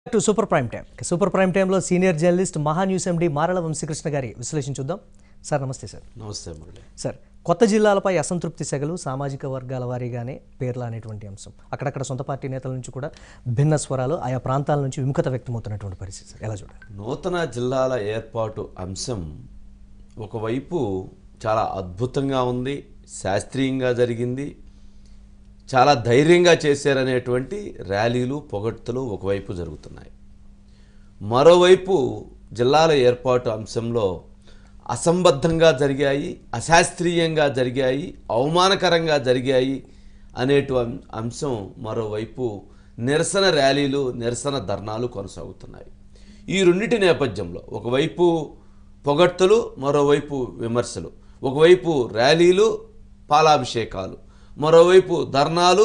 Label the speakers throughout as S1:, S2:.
S1: To super prime time super prime టైంలో senior journalist Maha news MD మారల వంశీకృష్ణ గారి విశ్లేషణ చూద్దాం సార్ నమస్తే సార్
S2: నమస్తే మురళి
S1: సార్ కొత్త జిల్లాలపై అసంతృప్తి సెగలు సామాజిక వర్గాల వారీగానే పేర్ల అనేటువంటి అంశం అక్కడక్కడ సొంత పార్టీ నేతల నుంచి కూడా భిన్న స్వరాలు ఆయా ప్రాంతాల నుంచి విముఖత వ్యక్తమవుతున్నటువంటి పరిస్థితి సార్ ఎలా చూడాలి
S2: నూతన జిల్లాల ఏర్పాటు అంశం ఒకవైపు చాలా అద్భుతంగా ఉంది శాస్త్రీయంగా జరిగింది చాలా ధైర్యంగా చేశారనేటువంటి ర్యాలీలు పొగడ్తలు ఒకవైపు జరుగుతున్నాయి మరోవైపు జిల్లాల ఏర్పాటు అంశంలో అసంబద్ధంగా జరిగాయి అశాస్త్రీయంగా జరిగాయి అవమానకరంగా జరిగాయి అనేటు అం- అంశం మరోవైపు నిరసన ర్యాలీలు నిరసన ధర్నాలు కొనసాగుతున్నాయి ఈ రెండింటి నేపథ్యంలో ఒకవైపు పొగడ్తలు మరోవైపు విమర్శలు ఒకవైపు ర్యాలీలు పాలాభిషేకాలు మరోవైపు ధర్నాలు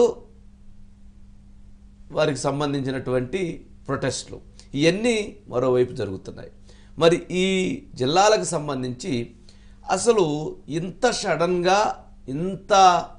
S2: వారికి సంబంధించినటువంటి ప్రొటెస్ట్లు ఇవన్నీ మరోవైపు జరుగుతున్నాయి మరి ఈ జిల్లాలకు సంబంధించి అసలు ఇంత సడన్గా ఇంత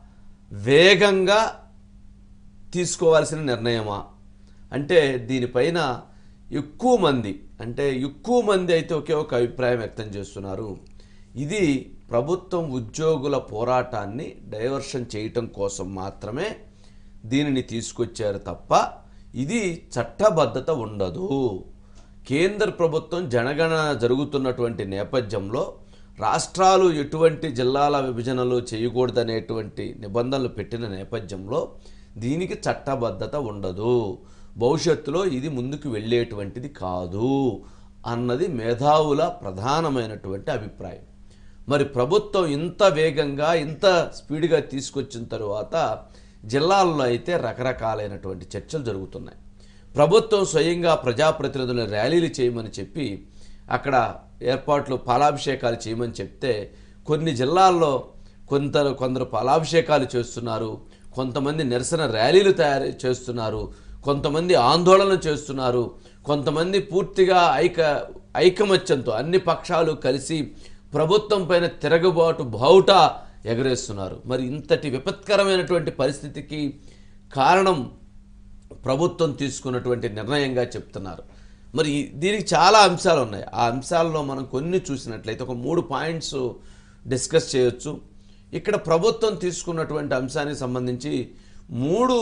S2: వేగంగా తీసుకోవాల్సిన నిర్ణయమా అంటే దీనిపైన ఎక్కువ మంది అంటే ఎక్కువ మంది అయితే ఒకే ఒక అభిప్రాయం వ్యక్తం చేస్తున్నారు ఇది ప్రభుత్వం ఉద్యోగుల పోరాటాన్ని డైవర్షన్ చేయటం కోసం మాత్రమే దీనిని తీసుకొచ్చారు తప్ప ఇది చట్టబద్ధత ఉండదు కేంద్ర ప్రభుత్వం జనగణన జరుగుతున్నటువంటి నేపథ్యంలో రాష్ట్రాలు ఎటువంటి జిల్లాల విభజనలు చేయకూడదనేటువంటి నిబంధనలు పెట్టిన నేపథ్యంలో దీనికి చట్టబద్ధత ఉండదు భవిష్యత్తులో ఇది ముందుకు వెళ్ళేటువంటిది కాదు అన్నది మేధావుల ప్రధానమైనటువంటి అభిప్రాయం మరి ప్రభుత్వం ఇంత వేగంగా ఇంత స్పీడ్గా తీసుకొచ్చిన తరువాత జిల్లాల్లో అయితే రకరకాలైనటువంటి చర్చలు జరుగుతున్నాయి ప్రభుత్వం స్వయంగా ప్రజాప్రతినిధులను ర్యాలీలు చేయమని చెప్పి అక్కడ ఏర్పాట్లు పాలాభిషేకాలు చేయమని చెప్తే కొన్ని జిల్లాల్లో కొంత కొందరు పాలాభిషేకాలు చేస్తున్నారు కొంతమంది నిరసన ర్యాలీలు తయారు చేస్తున్నారు కొంతమంది ఆందోళన చేస్తున్నారు కొంతమంది పూర్తిగా ఐక ఐకమత్యంతో అన్ని పక్షాలు కలిసి ప్రభుత్వం పైన తిరగబాటు బావుట ఎగరేస్తున్నారు మరి ఇంతటి విపత్కరమైనటువంటి పరిస్థితికి కారణం ప్రభుత్వం తీసుకున్నటువంటి నిర్ణయంగా చెప్తున్నారు మరి ఈ- దీనికి చాలా అంశాలు ఉన్నాయి ఆ అంశాల్లో మనం కొన్ని చూసినట్లయితే ఒక మూడు పాయింట్స్ డిస్కస్ చేయొచ్చు ఇక్కడ ప్రభుత్వం తీసుకున్నటువంటి అంశానికి సంబంధించి మూడు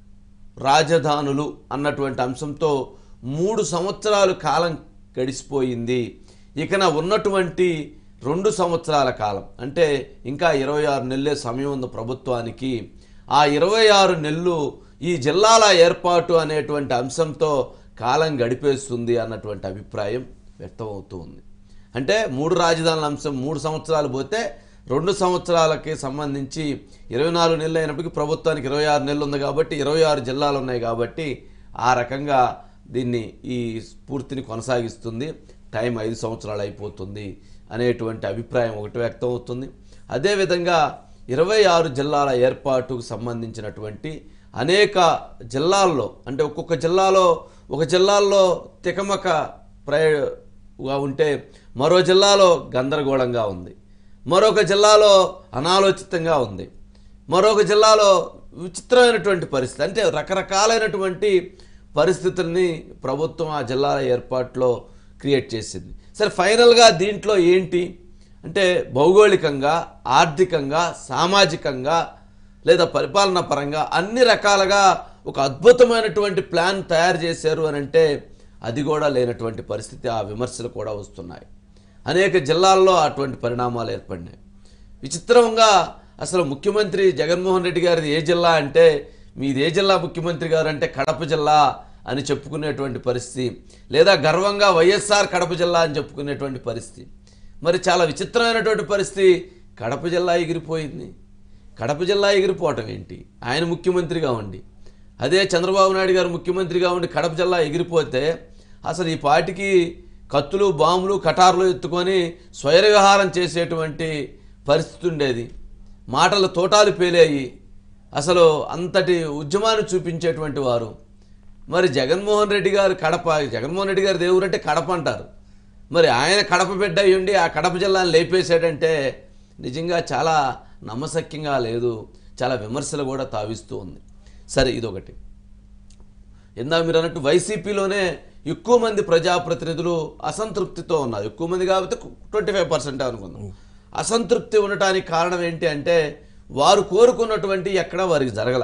S2: రాజధానులు అన్నటువంటి అంశంతో మూడు సంవత్సరాలు కాలం గడిచిపోయింది ఇకన ఉన్నటువంటి రెండు సంవత్సరాల కాలం అంటే ఇంకా ఇరవై ఆరు నెలలే సమయం ఉంది ప్రభుత్వానికి ఆ ఇరవై ఆరు నెలలు ఈ జిల్లాల ఏర్పాటు అనేటువంటి అంశంతో కాలం గడిపేస్తుంది అన్నటువంటి అభిప్రాయం వ్యక్తమవుతూ ఉంది అంటే మూడు రాజధానుల అంశం మూడు సంవత్సరాలు పోతే రెండు సంవత్సరాలకి సంబంధించి ఇరవై నాలుగు నెలలు అయినప్పటికీ ప్రభుత్వానికి ఇరవై ఆరు నెలలు ఉంది కాబట్టి ఇరవై ఆరు జిల్లాలు ఉన్నాయి కాబట్టి ఆ రకంగా దీన్ని ఈ స్ఫూర్తిని కొనసాగిస్తుంది టైం ఐదు సంవత్సరాలు అయిపోతుంది అనేటువంటి అభిప్రాయం ఒకటి వ్యక్తం అవుతుంది అదేవిధంగా ఇరవై ఆరు జిల్లాల ఏర్పాటుకు సంబంధించినటువంటి అనేక జిల్లాల్లో అంటే ఒక్కొక్క జిల్లాలో ఒక జిల్లాల్లో తికమక ప్రయోగా ఉంటే మరో జిల్లాలో గందరగోళంగా ఉంది మరొక జిల్లాలో అనాలోచితంగా ఉంది మరొక జిల్లాలో విచిత్రమైనటువంటి పరిస్థితి అంటే రకరకాలైనటువంటి పరిస్థితుల్ని ప్రభుత్వం ఆ జిల్లాల ఏర్పాటులో క్రియేట్ చేసింది సరే ఫైనల్గా దీంట్లో ఏంటి అంటే భౌగోళికంగా ఆర్థికంగా సామాజికంగా లేదా పరిపాలన పరంగా అన్ని రకాలుగా ఒక అద్భుతమైనటువంటి ప్లాన్ తయారు చేశారు అని అంటే అది కూడా లేనటువంటి పరిస్థితి ఆ విమర్శలు కూడా వస్తున్నాయి అనేక జిల్లాల్లో అటువంటి పరిణామాలు ఏర్పడినాయి విచిత్రంగా అసలు ముఖ్యమంత్రి జగన్మోహన్ రెడ్డి గారిది ఏ జిల్లా అంటే మీది ఏ జిల్లా ముఖ్యమంత్రి గారు అంటే కడప జిల్లా అని చెప్పుకునేటువంటి పరిస్థితి లేదా గర్వంగా వైఎస్ఆర్ కడప జిల్లా అని చెప్పుకునేటువంటి పరిస్థితి మరి చాలా విచిత్రమైనటువంటి పరిస్థితి కడప జిల్లా ఎగిరిపోయింది కడప జిల్లా ఎగిరిపోవటం ఏంటి ఆయన ముఖ్యమంత్రిగా ఉండి అదే చంద్రబాబు నాయుడు గారు ముఖ్యమంత్రిగా ఉండి కడప జిల్లా ఎగిరిపోతే అసలు ఈ పార్టీకి కత్తులు బాంబులు కటార్లు ఎత్తుకొని స్వైర విహారం చేసేటువంటి పరిస్థితి ఉండేది మాటల తోటాలు పేలాయి అసలు అంతటి ఉద్యమాన్ని చూపించేటువంటి వారు మరి జగన్మోహన్ రెడ్డి గారు కడప జగన్మోహన్ రెడ్డి గారు దేవుడు అంటే కడప అంటారు మరి ఆయన కడప బిడ్డ అయి ఉండి ఆ కడప జిల్లాను లేపేశాడంటే నిజంగా చాలా నమ్మశక్యంగా లేదు చాలా విమర్శలు కూడా తావిస్తూ ఉంది సరే ఇదొకటి ఇందా మీరు అన్నట్టు వైసీపీలోనే ఎక్కువ మంది ప్రజాప్రతినిధులు అసంతృప్తితో ఉన్నారు ఎక్కువ మంది కాబట్టి ట్వంటీ ఫైవ్ పర్సెంట్ అనుకుందాం అసంతృప్తి ఉండటానికి కారణం ఏంటి అంటే వారు కోరుకున్నటువంటి ఎక్కడా వారికి జరగల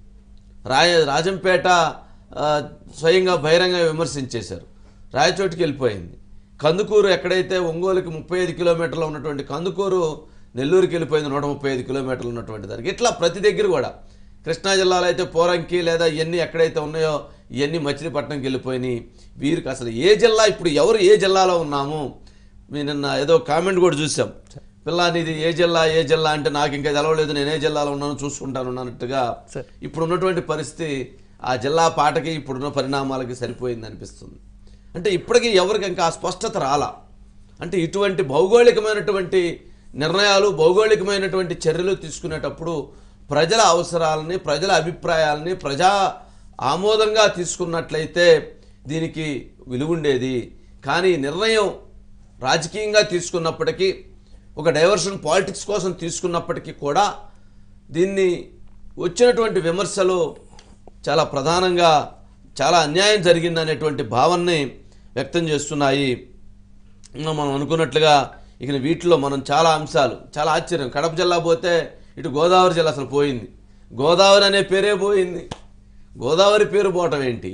S2: రాయ రాజంపేట ఆ, స్వయంగా బహిరంగ విమర్శించేశారు రాయచోటికి వెళ్ళిపోయింది కందుకూరు ఎక్కడైతే ఒంగోలుకి ముప్పై ఐదు కిలోమీటర్లు ఉన్నటువంటి కందుకూరు నెల్లూరుకి వెళ్ళిపోయింది నూట ముప్పై ఐదు కిలోమీటర్లు ఉన్నటువంటి దానికి ఇట్లా ప్రతి దగ్గర కూడా కృష్ణా జిల్లాలో అయితే పోరంకి లేదా ఇవన్నీ ఎక్కడైతే ఉన్నాయో ఇవన్నీ మచిలీపట్నంకి వెళ్ళిపోయినాయి వీరికి అసలు ఏ జిల్లా ఇప్పుడు ఎవరు ఏ జిల్లాలో ఉన్నాము మీ నిన్న ఏదో కామెంట్ కూడా చూసాం పిల్ల నీది ఏ జిల్లా ఏ జిల్లా అంటే నాకు ఇంకా తెలవలేదు నేను ఏ జిల్లాలో ఉన్నాను చూసుకుంటాను అన్నట్టుగా
S1: సరే.
S2: ఇప్పుడు ఉన్నటువంటి పరిస్థితి ఆ జిల్లా పాటకి ఇప్పుడున్న పరిణామాలకి సరిపోయింది అనిపిస్తుంది అంటే ఇప్పటికీ ఎవరికి ఇంకా ఆ స్పష్టత రాలా అంటే ఇటువంటి భౌగోళికమైనటువంటి నిర్ణయాలు భౌగోళికమైనటువంటి చర్యలు తీసుకునేటప్పుడు ప్రజల అవసరాలని ప్రజల అభిప్రాయాలని ప్రజా ఆమోదంగా తీసుకున్నట్లయితే దీనికి విలువుండేది కానీ నిర్ణయం రాజకీయంగా తీసుకున్నప్పటికీ ఒక డైవర్షన్ పాలిటిక్స్ కోసం తీసుకున్నప్పటికీ కూడా దీన్ని వచ్చినటువంటి విమర్శలు చాలా ప్రధానంగా చాలా అన్యాయం జరిగిందనేటువంటి భావనని వ్యక్తం చేస్తున్నాయి ఇంకా మనం అనుకున్నట్లుగా ఇక వీటిలో మనం చాలా అంశాలు చాలా ఆశ్చర్యం కడప జిల్లా పోతే ఇటు గోదావరి జిల్లా అసలు పోయింది గోదావరి అనే పేరే పోయింది గోదావరి పేరు పోవటం ఏంటి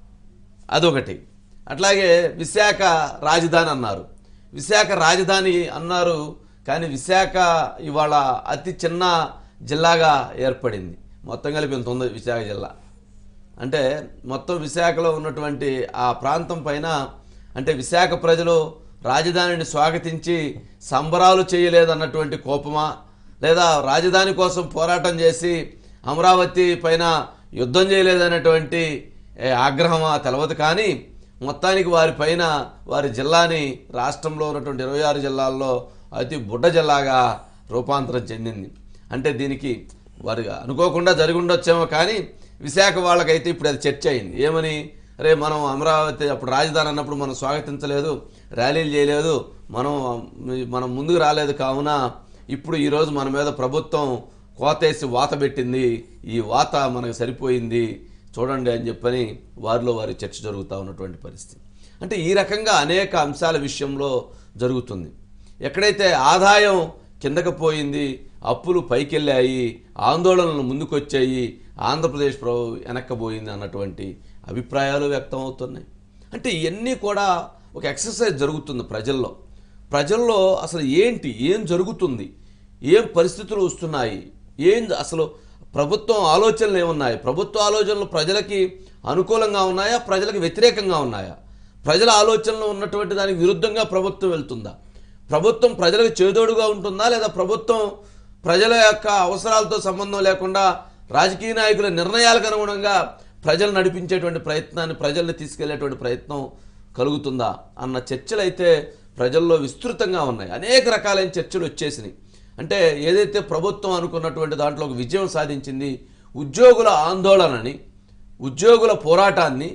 S2: అదొకటి అట్లాగే విశాఖ రాజధాని అన్నారు విశాఖ రాజధాని అన్నారు కానీ విశాఖ ఇవాళ అతి చిన్న జిల్లాగా ఏర్పడింది మొత్తం కలిపి ఇంత ఉంది విశాఖ జిల్లా అంటే మొత్తం విశాఖలో ఉన్నటువంటి ఆ ప్రాంతం పైన అంటే విశాఖ ప్రజలు రాజధానిని స్వాగతించి సంబరాలు చేయలేదన్నటువంటి కోపమా లేదా రాజధాని కోసం పోరాటం చేసి అమరావతి పైన యుద్ధం చేయలేదన్నటువంటి ఏ, ఆగ్రహమా తెలవదు కానీ మొత్తానికి వారి పైన వారి జిల్లాని రాష్ట్రంలో ఉన్నటువంటి ఇరవై ఆరు జిల్లాల్లో అతి బుడ్డ జిల్లాగా రూపాంతరం చెందింది అంటే దీనికి వారు అనుకోకుండా జరిగి ఉండొచ్చేమో కానీ విశాఖ వాళ్ళకైతే ఇప్పుడు అది చర్చ అయింది ఏమని అరే మనం అమరావతి అప్పుడు రాజధాని అన్నప్పుడు మనం స్వాగతించలేదు ర్యాలీలు చేయలేదు మనం మనం ముందుకు రాలేదు కావున ఇప్పుడు ఈరోజు మన మీద ప్రభుత్వం కోతేసి వాత పెట్టింది ఈ వాత మనకు సరిపోయింది చూడండి అని చెప్పని వారిలో వారి చర్చ జరుగుతూ ఉన్నటువంటి పరిస్థితి అంటే ఈ రకంగా అనేక అంశాల విషయంలో జరుగుతుంది ఎక్కడైతే ఆదాయం కిందకు పోయింది అప్పులు పైకెళ్ళాయి ఆందోళనలు ముందుకొచ్చాయి ఆంధ్రప్రదేశ్ ప్రభు వెనక్కబోయింది అన్నటువంటి అభిప్రాయాలు వ్యక్తం అవుతున్నాయి అంటే ఇవన్నీ కూడా ఒక ఎక్సర్సైజ్ జరుగుతుంది ప్రజల్లో ప్రజల్లో అసలు ఏంటి ఏం జరుగుతుంది ఏం పరిస్థితులు వస్తున్నాయి ఏం అసలు ప్రభుత్వం ఆలోచనలు ఏమున్నాయి ప్రభుత్వ ఆలోచనలు ప్రజలకి అనుకూలంగా ఉన్నాయా ప్రజలకు వ్యతిరేకంగా ఉన్నాయా ప్రజల ఆలోచనలు ఉన్నటువంటి దానికి విరుద్ధంగా ప్రభుత్వం వెళ్తుందా ప్రభుత్వం ప్రజలకు చేదోడుగా ఉంటుందా లేదా ప్రభుత్వం ప్రజల యొక్క అవసరాలతో సంబంధం లేకుండా రాజకీయ నాయకుల నిర్ణయాలకు అనుగుణంగా ప్రజలు నడిపించేటువంటి ప్రయత్నాన్ని ప్రజల్ని తీసుకెళ్లేటువంటి ప్రయత్నం కలుగుతుందా అన్న చర్చలు అయితే ప్రజల్లో విస్తృతంగా ఉన్నాయి అనేక రకాలైన చర్చలు వచ్చేసినాయి అంటే ఏదైతే ప్రభుత్వం అనుకున్నటువంటి దాంట్లో ఒక విజయం సాధించింది ఉద్యోగుల ఆందోళనని ఉద్యోగుల పోరాటాన్ని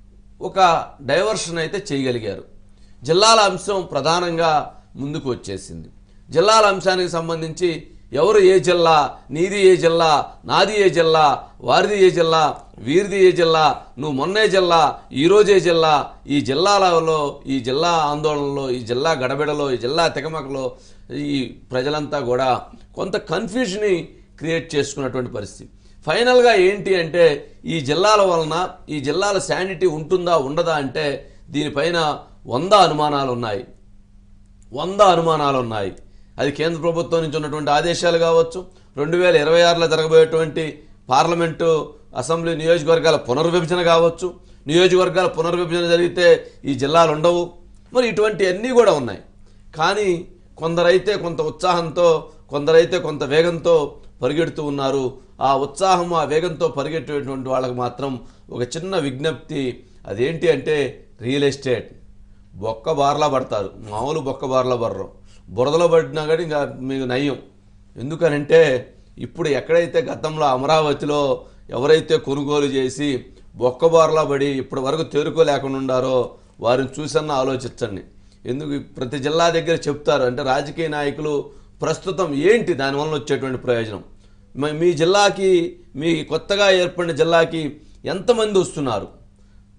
S2: ఒక డైవర్షన్ అయితే చేయగలిగారు జిల్లాల అంశం ప్రధానంగా ముందుకు వచ్చేసింది జిల్లాల అంశానికి సంబంధించి ఎవరు ఏ జిల్లా నీది ఏ జిల్లా నాది ఏ జిల్లా వారిది ఏ జిల్లా వీరిది ఏ జిల్లా నువ్వు మొన్నే జిల్లా ఈరోజే జిల్లా ఈ జిల్లాలలో ఈ జిల్లా ఆందోళనలో ఈ జిల్లా గడబిడలో ఈ జిల్లా తెగమకలో ఈ ప్రజలంతా కూడా కొంత కన్ఫ్యూజన్ని క్రియేట్ చేసుకున్నటువంటి పరిస్థితి ఫైనల్గా ఏంటి అంటే ఈ జిల్లాల వలన ఈ జిల్లాల శానిటీ ఉంటుందా ఉండదా అంటే దీనిపైన వంద అనుమానాలు ఉన్నాయి వంద అనుమానాలు ఉన్నాయి అది కేంద్ర ప్రభుత్వం నుంచి ఉన్నటువంటి ఆదేశాలు కావచ్చు రెండు వేల ఇరవై ఆరులో జరగబోయేటువంటి పార్లమెంటు అసెంబ్లీ నియోజకవర్గాల పునర్విభజన కావచ్చు నియోజకవర్గాల పునర్విభజన జరిగితే ఈ జిల్లాలు ఉండవు మరి ఇటువంటి అన్నీ కూడా ఉన్నాయి కానీ కొందరైతే కొంత ఉత్సాహంతో కొందరైతే కొంత వేగంతో పరిగెడుతూ ఉన్నారు ఆ ఉత్సాహం ఆ వేగంతో పరిగెట్టేటువంటి వాళ్ళకి మాత్రం ఒక చిన్న విజ్ఞప్తి అదేంటి అంటే రియల్ ఎస్టేట్ బొక్క బార్లా పడతారు మామూలు బొక్క బార్లా పడరు బురదలో పడినా కానీ ఇంకా మీకు నయ్యం ఎందుకనంటే ఇప్పుడు ఎక్కడైతే గతంలో అమరావతిలో ఎవరైతే కొనుగోలు చేసి బొక్క బార్లా పడి ఇప్పటి వరకు తేరుకోలేకుండా ఉండారో వారిని చూసన్న ఆలోచించండి ఎందుకు ప్రతి జిల్లా దగ్గర చెప్తారు అంటే రాజకీయ నాయకులు ప్రస్తుతం ఏంటి దానివల్ల వచ్చేటువంటి ప్రయోజనం మ- మీ జిల్లాకి మీ కొత్తగా ఏర్పడిన జిల్లాకి ఎంతమంది వస్తున్నారు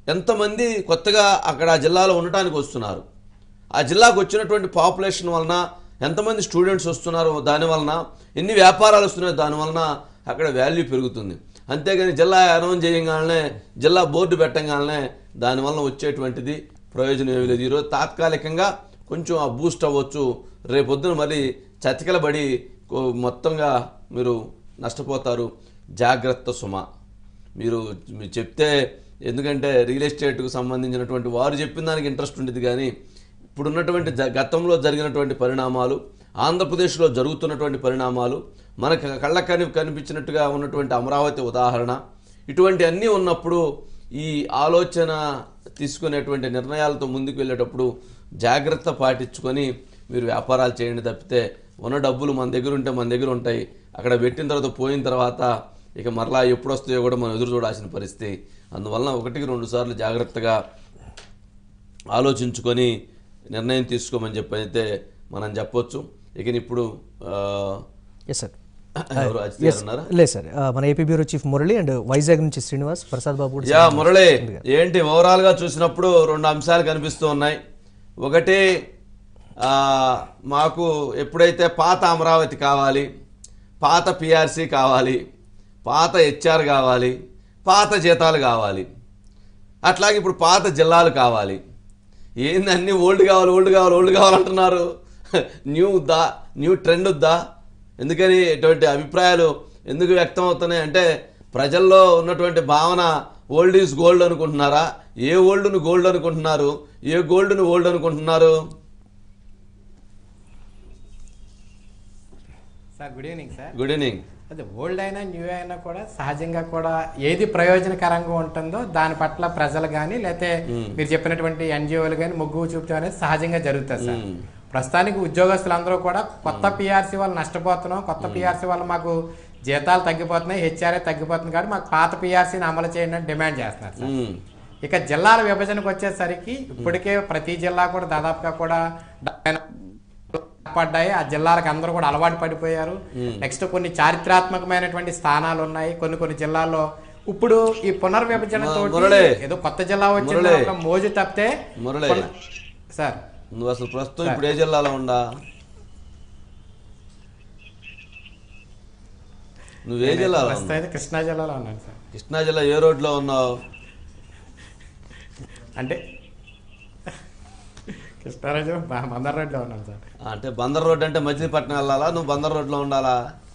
S2: ఎంతమంది కొత్తగా అక్కడ ఆ జిల్లాలో ఉండటానికి వస్తున్నారు ఆ జిల్లాకు వచ్చినటువంటి పాపులేషన్ వలన ఎంతమంది స్టూడెంట్స్ వస్తున్నారు దాని వలన ఎన్ని వ్యాపారాలు వస్తున్నాయి దాని వలన అక్కడ వాల్యూ పెరుగుతుంది అంతేగాని జిల్లా అనౌన్స్ చేయగానే జిల్లా బోర్డు పెట్టగానే దాని వలన వచ్చేటువంటిది ప్రయోజనం ఏమీ లేదు ఈరోజు తాత్కాలికంగా కొంచెం ఆ బూస్ట్ అవ్వచ్చు రేపొద్దున మరి చతికిలబడి కో- మొత్తంగా మీరు నష్టపోతారు జాగ్రత్త సుమ మీరు మీరు చెప్తే ఎందుకంటే రియల్ ఎస్టేట్కు సంబంధించినటువంటి వారు చెప్పిన దానికి ఇంట్రెస్ట్ ఉండేది కానీ ఇప్పుడున్నటువంటి జ గతంలో జరిగినటువంటి పరిణామాలు ఆంధ్రప్రదేశ్లో జరుగుతున్నటువంటి పరిణామాలు మనకు కళ్ళ కని కనిపించినట్టుగా ఉన్నటువంటి అమరావతి ఉదాహరణ ఇటువంటి అన్నీ ఉన్నప్పుడు ఈ ఆలోచన తీసుకునేటువంటి నిర్ణయాలతో ముందుకు వెళ్ళేటప్పుడు జాగ్రత్త పాటించుకొని మీరు వ్యాపారాలు చేయండి తప్పితే ఉన్న డబ్బులు మన దగ్గర ఉంటే మన దగ్గర ఉంటాయి అక్కడ పెట్టిన తర్వాత పోయిన తర్వాత ఇక మరలా ఎప్పుడు వస్తాయో కూడా మనం ఎదురు చూడాల్సిన పరిస్థితి అందువలన ఒకటికి రెండు సార్లు జాగ్రత్తగా ఆలోచించుకొని నిర్ణయం తీసుకోమని చెప్పి అయితే మనం చెప్పొచ్చు ఇక ఇప్పుడు ఆ,
S1: ఎస్ సార్
S2: ఎవరు అజిత్ గారు ఉన్నారా
S1: లేదు సార్ ఆ, మన AP bureau chief Murali and Vizag నుంచి శ్రీనివాస్ ప్రసాద్ బాబు కూడా
S2: యా మురళి ఏంటి ఓవరాల్ గా చూసినప్పుడు రెండు అంశాలు కనిపిస్తూ ఉన్నాయి ఒకటి ఆ, మాకు ఎప్పుడైతే పాత అమరావతి కావాలి పాత పిఆర్సీ కావాలి పాత హెచ్ఆర్ కావాలి పాత జీతాలు కావాలి అట్లాగే ఇప్పుడు పాత జిల్లాలు కావాలి ఏంది అన్ని ఓల్డ్ కావాలి ఓల్డ్ కావాలి ఓల్డ్ కావాలంటున్నారు న్యూ దా న్యూ ట్రెండ్ వద్దా ఎందుకని ఇటువంటి అభిప్రాయాలు ఎందుకు వ్యక్తం అవుతున్నాయి అంటే ప్రజల్లో ఉన్నటువంటి భావన ఓల్డ్ ఈజ్ గోల్డ్ అనుకుంటున్నారా ఏ ఓల్డ్ను గోల్డ్ అనుకుంటున్నారు ఏ గోల్డ్ను ఓల్డ్ అనుకుంటున్నారు
S3: sir good evening sir
S2: good evening
S3: అదే ఓల్డ్ అయినా న్యూ అయినా కూడా సహజంగా కూడా ఏది ప్రయోజనకరంగా ఉంటుందో దాని పట్ల ప్రజలు కానీ లేకపోతే మీరు చెప్పినటువంటి ఎన్జిఓలు కానీ మొగ్గు చూపుతాం అనేది సహజంగా జరుగుతుంది సార్ ప్రస్తుతానికి ఉద్యోగస్తులందరూ కూడా కొత్త పిఆర్సీ వాళ్ళు నష్టపోతున్నాం కొత్త పిఆర్సీ వాళ్ళు మాకు జీతాలు తగ్గిపోతున్నాయి హెచ్ఆర్ఏ తగ్గిపోతుంది కాబట్టి మాకు పాత పిఆర్సీని అమలు చేయండి అని డిమాండ్ చేస్తున్నారు సార్ ఇక జిల్లాల విభజనకు వచ్చేసరికి ఇప్పటికే ప్రతి జిల్లా కూడా దాదాపుగా కూడా డెబ్బై పడ్డాయి ఆ జిల్లాలకు అందరూ కూడా అలవాటు పడిపోయారు నెక్స్ట్ కొన్ని చారిత్రాత్మకమైనటువంటి స్థానాలు ఉన్నాయి కొన్ని కొన్ని జిల్లాల్లో ఇప్పుడు ఈ పునర్విభజన తోటి
S2: మురళి.
S3: ఏదో కొత్త జిల్లా వచ్చింది
S2: మురళి.
S3: ఒక మోజు తప్పితే
S2: మురళి.
S3: పున- సార్
S2: నువ్వు అసలు ప్రస్తుతం ఇప్పుడు ఏ జిల్లాలో ఉండా నువ్వు ఏ జిల్లాలో
S3: ప్రస్తుతం
S2: ఉన్నావు
S3: అయితే కృష్ణా జిల్లాలో ఉన్నాను సార్
S2: కృష్ణా జిల్లా ఏ రోడ్లో ఉన్నావు
S3: అంటే కృష్ణారాజు మందర్ రోడ్లో ఉన్నాను సార్
S2: అంటే బందర్ రోడ్ అంటే మచిలీపట్నం వెళ్ళాలా నువ్వు బందర్ రోడ్లో ఉండాలా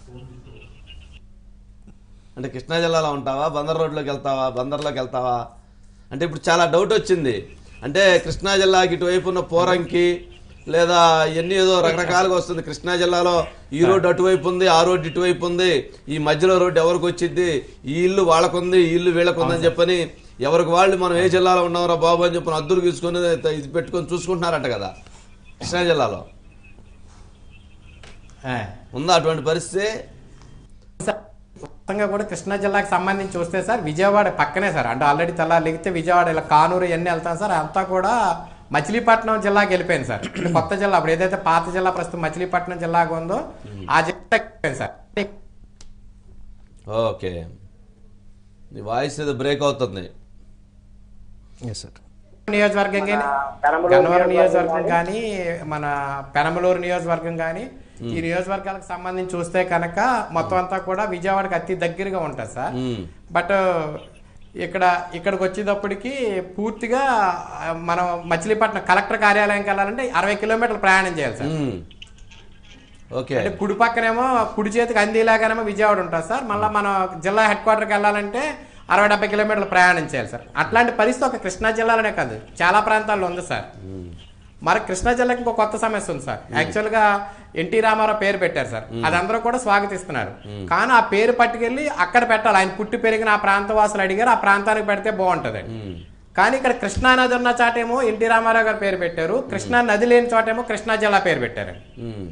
S2: అంటే కృష్ణా జిల్లాలో ఉంటావా బందర్ రోడ్లోకి వెళ్తావా బందర్లోకి వెళ్తావా అంటే ఇప్పుడు చాలా డౌట్ వచ్చింది అంటే కృష్ణా జిల్లాకి ఇటువైపు ఉన్న పోరంకి లేదా ఎన్ని ఏదో రకరకాలుగా వస్తుంది కృష్ణా జిల్లాలో ఈ రోడ్డు అటువైపు ఉంది ఆ రోడ్డు ఇటువైపు ఉంది ఈ మధ్యలో రోడ్డు ఎవరికి వచ్చింది ఈ ఇల్లు వాళ్ళకుంది ఈ ఇల్లు వీళ్ళకుంది అని చెప్పని ఎవరికి వాళ్ళు మనం ఏ జిల్లాలో ఉన్నామరా బాబు అని చెప్పని అద్దులు తీసుకొని ఇది పెట్టుకొని చూసుకుంటున్నారంట కదా కృష్ణా జిల్లాలో
S3: ఆ.
S2: ఉందా అటువంటి పరిస్థితి
S3: సార్, మొత్తంగా కూడా కృష్ణా జిల్లాకి సంబంధించి చూస్తే సార్ విజయవాడ పక్కనే సార్ అంటే ఆల్రెడీ తెల్లారి లెగితే విజయవాడ ఇలా కానూరు ఇవన్నీ వెళ్తాం సార్ అంతా కూడా మచిలీపట్నం జిల్లాకి వెళ్ళిపోయింది సార్ అంటే కొత్త జిల్లా అప్పుడు ఏదైతే పాత జిల్లా ప్రస్తుతం మచిలీపట్నం జిల్లాగా ఉందో ఆ జిల్లా వెళ్ళిపోయింది సార్
S2: ఓకే నీ వాయిస్ ఏదో బ్రేక్ అవుతుంది
S1: ఎస్ సార్
S3: నియోజకవర్గం కానీ గన్నవరం నియోజకవర్గం కానీ మన పెనమలూరు నియోజకవర్గం కానీ ఈ నియోజకవర్గాలకు సంబంధించి చూస్తే కనుక మొత్తం అంతా కూడా విజయవాడకి అతి దగ్గరగా ఉంటుంది సార్
S2: మ్మ్.
S3: బట్ ఇక్కడ ఇక్కడికి వచ్చేటప్పటికి పూర్తిగా ఆ, మనం మచిలీపట్నం కలెక్టర్ కార్యాలయంకి వెళ్ళాలంటే అరవై కిలోమీటర్లు ప్రయాణం చేయాలి సార్
S2: మ్మ్. ఓకే
S3: అంటే కుడి పక్కనేమో కుడి చేతికి అందేలాగానేమో విజయవాడ ఉంటుంది సార్ మళ్ళీ మనం జిల్లా హెడ్ క్వార్టర్కి వెళ్ళాలంటే అరవై డెబ్బై కిలోమీటర్లు ప్రయాణం చేయాలి సార్ అట్లాంటి పరిస్థితి ఒక కృష్ణా జిల్లాలోనే కాదు చాలా ప్రాంతాల్లో ఉంది సార్ మరి కృష్ణా జిల్లాకి ఇంకో కొత్త సమస్య ఉంది సార్ యాక్చువల్గా ఎన్టీ రామారావు పేరు పెట్టారు సార్ అది అందరూ కూడా స్వాగతిస్తున్నారు కానీ ఆ పేరు పట్టుకెళ్ళి అక్కడ పెట్టాలి ఆయన పుట్టి పెరిగిన ఆ ప్రాంత వాసులు అడిగారు ఆ ప్రాంతానికి పెడితే బాగుంటుంది
S2: మ్మ్.
S3: కానీ ఇక్కడ కృష్ణా నది ఉన్న చాటేమో ఎన్టీ రామారావు గారు పేరు పెట్టారు కృష్ణా నది లేని చోటేమో కృష్ణా జిల్లా పేరు పెట్టారు
S2: మ్మ్.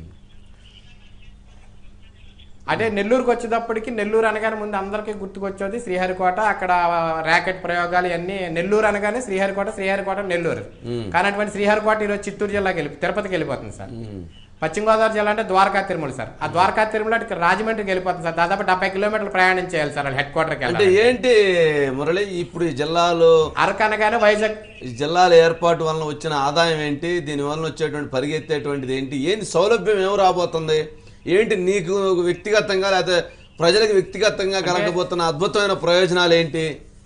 S3: అంటే నెల్లూరుకి వచ్చేటప్పటికి నెల్లూరు అనగానే ముందు అందరికీ గుర్తుకొచ్చేది శ్రీహరికోట అక్కడ ర్యాకెట్ ప్రయోగాలు ఇవన్నీ నెల్లూరు అనగానే శ్రీహరికోట శ్రీహరికోట నెల్లూరు
S2: మ్మ్.
S3: కానీ అటువంటి శ్రీహరికోట ఈరోజు చిత్తూరు జిల్లాకి వెళ్ళి తిరుపతికి వెళ్ళిపోతుంది సార్
S2: మ్మ్.
S3: పశ్చిమ గోదావరి జిల్లా అంటే ద్వారకా తిరుమల సార్ ఆ ద్వారకా తిరుమల ఇటు రాజమండ్రికి వెళ్ళిపోతుంది సార్ దాదాపు డెబ్బై కిలోమీటర్లు ప్రయాణం చేయాలి సార్ హెడ్ క్వార్టర్కి
S2: అంటే
S3: వెళ్ళాలి
S2: ఏంటి మురళి ఇప్పుడు ఈ జిల్లాలో
S3: అరకనగానే వైజాగ్
S2: ఈ జిల్లాల ఏర్పాటు వలన వచ్చిన ఆదాయం ఏంటి దీని వలన వచ్చేటువంటి పరిగెత్తేటువంటిది ఏంటి ఏంటి సౌలభ్యం ఏం రాబోతుంది ఏంటి నీకు వ్యక్తిగతంగా లేకపోతే ప్రజలకు వ్యక్తిగతంగా కలగబోతున్న అద్భుతమైన ప్రయోజనాలు ఏంటి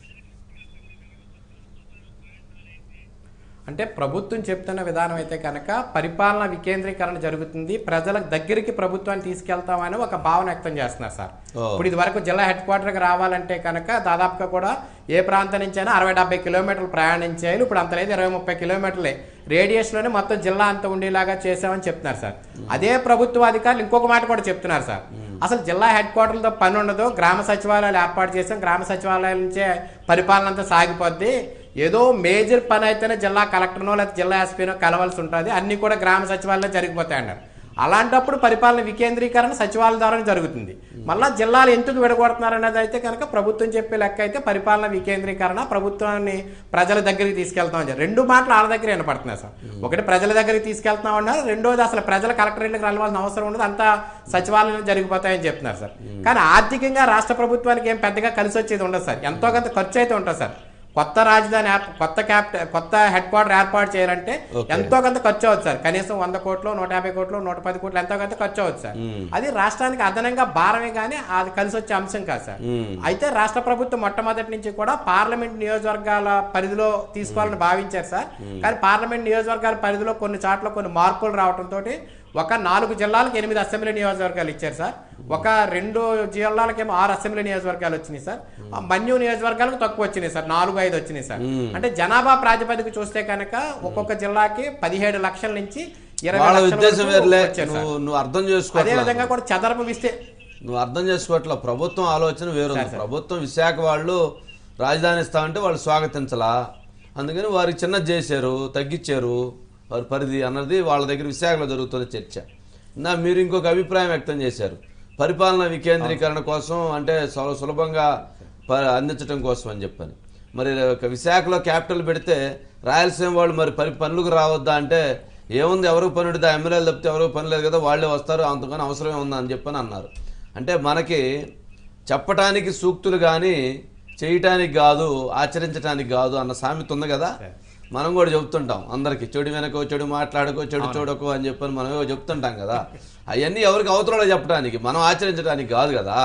S3: అంటే ప్రభుత్వం చెప్తున్న విధానం అయితే కనుక పరిపాలన వికేంద్రీకరణ జరుగుతుంది ప్రజల దగ్గరికి ప్రభుత్వాన్ని తీసుకెళ్తామని ఒక భావన వ్యక్తం చేస్తున్నారు సార్
S2: ఓ.
S3: ఇప్పుడు ఇది వరకు జిల్లా హెడ్ క్వార్టర్కి రావాలంటే కనుక దాదాపుగా కూడా ఏ ప్రాంతం నుంచి అయినా అరవై డెబ్బై కిలోమీటర్లు ప్రయాణం చేయాలి ఇప్పుడు అంత లేదు ఇరవై ముప్పై కిలోమీటర్లే రేడియేషన్లోనే మొత్తం జిల్లా అంతా ఉండేలాగా చేసామని చెప్తున్నారు సార్ అదే ప్రభుత్వ అధికారులు ఇంకొక మాట కూడా చెప్తున్నారు సార్ అసలు జిల్లా హెడ్ క్వార్టర్లతో పని ఉండదు గ్రామ సచివాలయాలు ఏర్పాటు చేసాం గ్రామ సచివాలయాల నుంచే పరిపాలన అంతా సాగిపోద్ది ఏదో మేజర్ పని అయితేనే జిల్లా కలెక్టర్నో లేకపోతే జిల్లా ఎస్పీనో కలవాల్సి ఉంటుంది అన్ని కూడా గ్రామ సచివాలయం జరిగిపోతాయి అన్నారు అలాంటప్పుడు పరిపాలన వికేంద్రీకరణ సచివాలయం ద్వారా జరుగుతుంది మళ్ళా జిల్లాలు ఎందుకు విడగొడుతున్నారు అనేది అయితే కనుక ప్రభుత్వం చెప్పే లెక్క అయితే పరిపాలన వికేంద్రీకరణ ప్రభుత్వాన్ని ప్రజల దగ్గరికి తీసుకెళ్తాం అని చెప్పి. రెండు మాటలు వాళ్ళ దగ్గర వినపడుతున్నాయి సార్ ఒకటి ప్రజల దగ్గరికి తీసుకెళ్తాం అన్నారు రెండోది అసలు ప్రజల కలెక్టరేట్లకు రావాల్సిన అవసరం ఉండదు అంతా సచివాలయం జరిగిపోతాయని చెప్తున్నారు సార్ కానీ ఆర్థికంగా రాష్ట్ర ప్రభుత్వానికి ఏం పెద్దగా కలిసి వచ్చేది ఉండదు సార్ ఎంతో కొంత ఖర్చు అయితే ఉంటుంది సార్ కొత్త రాజధాని ఏర్ప- కొత్త క్యాపిటల్ కొత్త హెడ్ క్వార్టర్ ఏర్పాటు చేయాలంటే ఎంతో కొంత ఖర్చు అవుతుంది సార్ కనీసం వంద కోట్లు నూట యాభై కోట్లు నూట పది కోట్లు ఎంతో కొంత ఖర్చు అవుతుంది సార్ అది రాష్ట్రానికి అదనంగా భారమే కానీ అది కలిసి వచ్చే అంశం కాదు సార్ అయితే రాష్ట్ర ప్రభుత్వం మొట్టమొదటి నుంచి కూడా పార్లమెంట్ నియోజకవర్గాల పరిధిలో తీసుకోవాలని భావించారు సార్ కానీ పార్లమెంట్ నియోజకవర్గాల పరిధిలో కొన్ని చోట్ల కొన్ని మార్పులు రావడంతో ఒక నాలుగు జిల్లాలకు ఎనిమిది అసెంబ్లీ నియోజకవర్గాలు ఇచ్చారు సార్ ఒక రెండు జిల్లాలకేమో ఆరు అసెంబ్లీ నియోజకవర్గాలు వచ్చినాయి సార్ ఆ మన్యు నియోజకవర్గాలకు తక్కువ వచ్చినాయి సార్ నాలుగు ఐదు వచ్చినాయి సార్ అంటే జనాభా ప్రాతిపదిక చూస్తే కనుక ఒక్కొక్క జిల్లాకి పదిహేడు లక్షల నుంచి ఇరవై
S2: వాళ్ళ
S3: లక్షల
S2: ఉద్దేశం
S3: వరకు
S2: వేరులే
S3: వచ్చారు సార్.
S2: నువ్వు నువ్వు అర్థం
S3: అదే
S2: చేసుకోవట్లేదు
S3: విధంగా కూడా చదరపు విస్తే
S2: నువ్వు అర్థం చేసుకోవట్లే ప్రభుత్వం ఆలోచన వేరుంది ప్రభుత్వం విశాఖ వాళ్ళు రాజధాని ఇస్తామంటే వాళ్ళు స్వాగతించలా అందుకని వారికి చిన్నది చేశారు తగ్గించారు వారి పరిధి అన్నది వాళ్ళ దగ్గర విశాఖలో జరుగుతున్న చర్చ నా మీరు ఇంకొక అభిప్రాయం వ్యక్తం చేశారు పరిపాలన వికేంద్రీకరణ కోసం అంటే సుల- సులభంగా ప- అందించడం కోసం అని చెప్పని మరి ఒక విశాఖలో క్యాపిటల్ పెడితే రాయలసీమ వాళ్ళు మరి పని పనులకు రావద్దా అంటే ఏముంది ఎవరికి పని ఉంటుందా ఎమ్మెల్యేలు తప్పితే ఎవరికి పని లేదు కదా వాళ్ళే వస్తారు అంతకని అవసరమే ఉందా అని చెప్పని అన్నారు అంటే మనకి చెప్పటానికి సూక్తులు కానీ చేయటానికి కాదు ఆచరించటానికి కాదు అన్న సామెత ఉంది కదా మనం కూడా చెప్తుంటాం అందరికి చెడు వెనకో చెడు మాట్లాడుకో చెడు చూడకో అని చెప్పని మనం ఏవో చెప్తుంటాం కదా అవన్నీ ఎవరికి అవతలలో చెప్పడానికి మనం ఆచరించడానికి కాదు కదా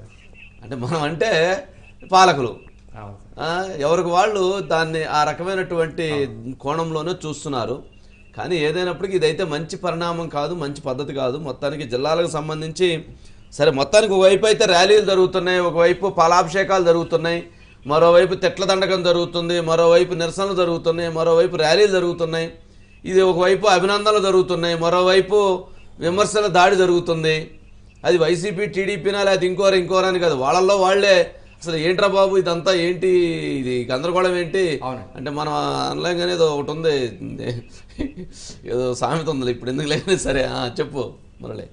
S2: అంటే మనం అంటే పాలకులు
S3: అవును సార్.
S2: ఆ, ఎవరికి వాళ్ళు దాన్ని ఆ రకమైనటువంటి కోణంలోనే చూస్తున్నారు కానీ ఏదైనప్పటికీ ఇదైతే మంచి పరిణామం కాదు మంచి పద్ధతి కాదు మొత్తానికి జిల్లాలకు సంబంధించి సరే మొత్తానికి ఒకవైపు అయితే ర్యాలీలు జరుగుతున్నాయి ఒకవైపు పాలాభిషేకాలు జరుగుతున్నాయి మరోవైపు తెట్ల దండకం జరుగుతుంది మరోవైపు నిరసనలు జరుగుతున్నాయి మరోవైపు ర్యాలీలు జరుగుతున్నాయి ఇది ఒకవైపు అభినందనలు జరుగుతున్నాయి మరోవైపు విమర్శల దాడి జరుగుతుంది అది వైసీపీ టీడీపీనా లేదా ఇంకోరు ఇంకోరు అని కాదు వాళ్ళల్లో వాళ్ళే అసలు ఏంట్రా బాబు ఇదంతా ఏంటి ఇది గందరగోళం ఏంటి
S3: అవునండి.
S2: అంటే మనం అనలేం కానీ ఏదో ఒకటి ఉంది ఏదో సామెత ఉంది ఇప్పుడు ఎందుకు లేని సరే ఆ, చెప్పు మురళి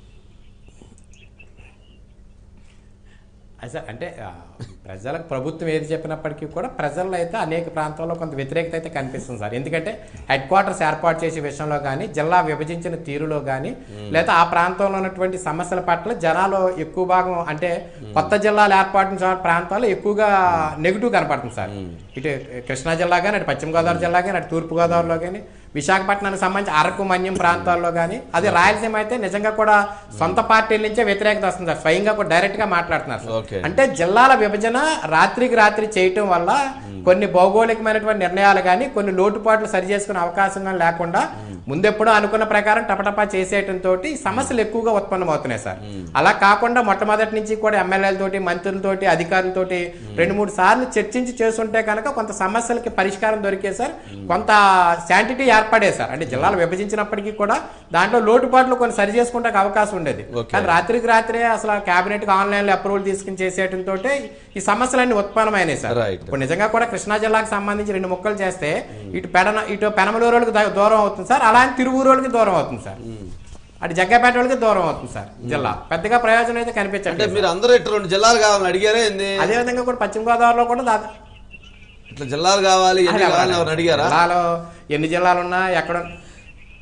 S3: అది సార్ అంటే ఆ, ప్రజలకు ప్రభుత్వం ఏది చెప్పినప్పటికీ కూడా ప్రజల్లో అయితే అనేక ప్రాంతాల్లో కొంత వ్యతిరేకత అయితే కనిపిస్తుంది సార్ ఎందుకంటే హెడ్ క్వార్టర్స్ ఏర్పాటు చేసే విషయంలో కానీ జిల్లా విభజించిన తీరులో కానీ లేదా ఆ ప్రాంతంలో ఉన్నటువంటి సమస్యల పట్ల జనాలు ఎక్కువ భాగం అంటే కొత్త జిల్లాలు ఏర్పాటు ప్రాంతాల్లో ఎక్కువగా నెగిటివ్ కనపడుతుంది సార్ ఇటు కృష్ణా జిల్లా కానీ అటు పశ్చిమ గోదావరి జిల్లా కానీ అటు తూర్పు గోదావరిలో కానీ విశాఖపట్నానికి సంబంధించి అరకు మన్యం ప్రాంతాల్లో కానీ అదే రాయలసీమ అయితే నిజంగా కూడా సొంత పార్టీల నుంచే వ్యతిరేకత వస్తుంది సార్ స్వయంగా కూడా డైరెక్ట్ గా మాట్లాడుతున్నారు సార్.
S2: ఓకే.
S3: అంటే జిల్లాల విభజన రాత్రికి రాత్రి చేయటం వల్ల కొన్ని భౌగోళికమైనటువంటి నిర్ణయాలు కానీ కొన్ని లోటుపాట్లు సరి చేసుకునే అవకాశం కానీ లేకుండా ముందెప్పుడో అనుకున్న ప్రకారం టపటపా చేసేయటంతో సమస్యలు ఎక్కువగా ఉత్పన్నమవుతున్నాయి సార్ అలా కాకుండా మొట్టమొదటి నుంచి కూడా ఎమ్మెల్యేలతోటి మంత్రులతోటి అధికారులతోటి రెండు మూడు సార్లు చర్చించి చేస్తుంటే కనుక కొంత సమస్యలకి పరిష్కారం దొరికే సార్ కొంత శాంటిటీ ఏర్పడే సార్ అంటే జిల్లాలు విభజించినప్పటికీ కూడా దాంట్లో లోటుపాట్లు కొన్ని సరి చేసుకుంటే అవకాశం ఉండేది
S2: ఓకే.
S3: కానీ రాత్రికి రాత్రే అసలు కేబినెట్ ఆన్లైన్ లో అప్రూవల్ తీసుకుని చేసేయడంతో ఈ సమస్యలన్నీ ఉత్పన్నమైనాయి సార్
S2: Right.
S3: ఇప్పుడు నిజంగా కూడా కృష్ణా జిల్లాకు సంబంధించి రెండు ముక్కలు చేస్తే ఇటు పెడన ఇటు పెనమలూరు వాళ్ళకి ద- దూరం అవుతుంది సార్ అలా అని తిరువూరు వాళ్ళకి దూరం అవుతుంది సార్ అటు జగ్గపేట వాళ్ళకి దూరం అవుతుంది సార్ జిల్లా పెద్దగా ప్రయోజనం అయితే
S2: అంటే
S3: కనిపించట్లేదు
S2: మీరు అందరూ ఇట్లా రెండు జిల్లాలు కావాలని అడిగారా ఏంది
S3: అదే విధంగా కూడా పశ్చిమ గోదావరిలో కూడా దాదా
S2: ఇట్లా జిల్లాలు కావాలి ఎన్ని కావాలని ఎవరిని అడిగారా
S3: జిల్లాలో ఎన్ని జిల్లాలు ఉన్నా ఎక్కడ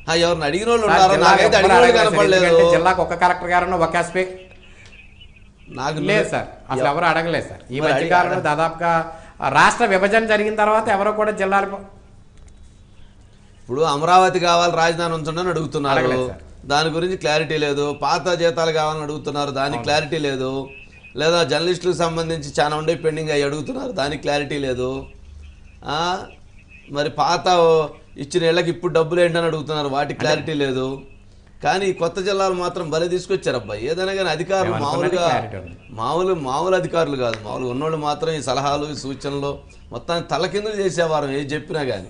S2: ఆ, ఎవరిని అడిగిన వాళ్ళు
S3: సార్,
S2: ఉన్నారు
S3: జిల్లాకు
S2: నాకైతే
S3: ఎవ్వరు
S2: అడిగిన వాళ్ళు
S3: అడగలేదు సార్.
S2: కనపడలేదు
S3: ఎందుకంటే జిల్లాకు ఒక కలెక్టర్ గారు ఒక ఎస్పీ
S2: నాకు
S3: లేదు సార్ అసలు ఎవరు అడగలేదు సార్ ఈ
S2: మరి
S3: మధ్య
S2: అడిగి-
S3: కాలంలో దాదాపుగా రాష్ట్ర విభజన జరిగిన తర్వాత ఎవరో కూడా జిల్లాలకు
S2: ఇప్పుడు అమరావతి కావాలి రాజధాని ఉంచండి అడుగుతున్నారు
S3: అడగలేదు సార్.
S2: దాని గురించి క్లారిటీ లేదు పాత జీతాలు కావాలని అడుగుతున్నారు దానికి క్లారిటీ లేదు లేదా జర్నలిస్టులకు సంబంధించి చాలా ఉండే పెండింగ్ అయ్యి అడుగుతున్నారు దానికి క్లారిటీ లేదు ఆ, మరి పాత ఇచ్చిన ఇళ్ళకి ఇప్పుడు డబ్బులు ఏంటని అడుగుతున్నారు వాటికి క్లారిటీ లేదు కానీ ఈ కొత్త జిల్లాలు మాత్రం భలే తీసుకొచ్చారు అబ్బాయి ఏదైనా కానీ అధికారులు
S3: మేము అనుకున్నది
S2: మామూలుగా
S3: clarity ఉంది.
S2: మామూలు మామూలు అధికారులు కాదు మామూలు ఉన్నోళ్ళు మాత్రం ఈ సలహాలు ఈ సూచనలు మొత్తాన్ని తలకిందులు చేసేవారు ఏది చెప్పినా కానీ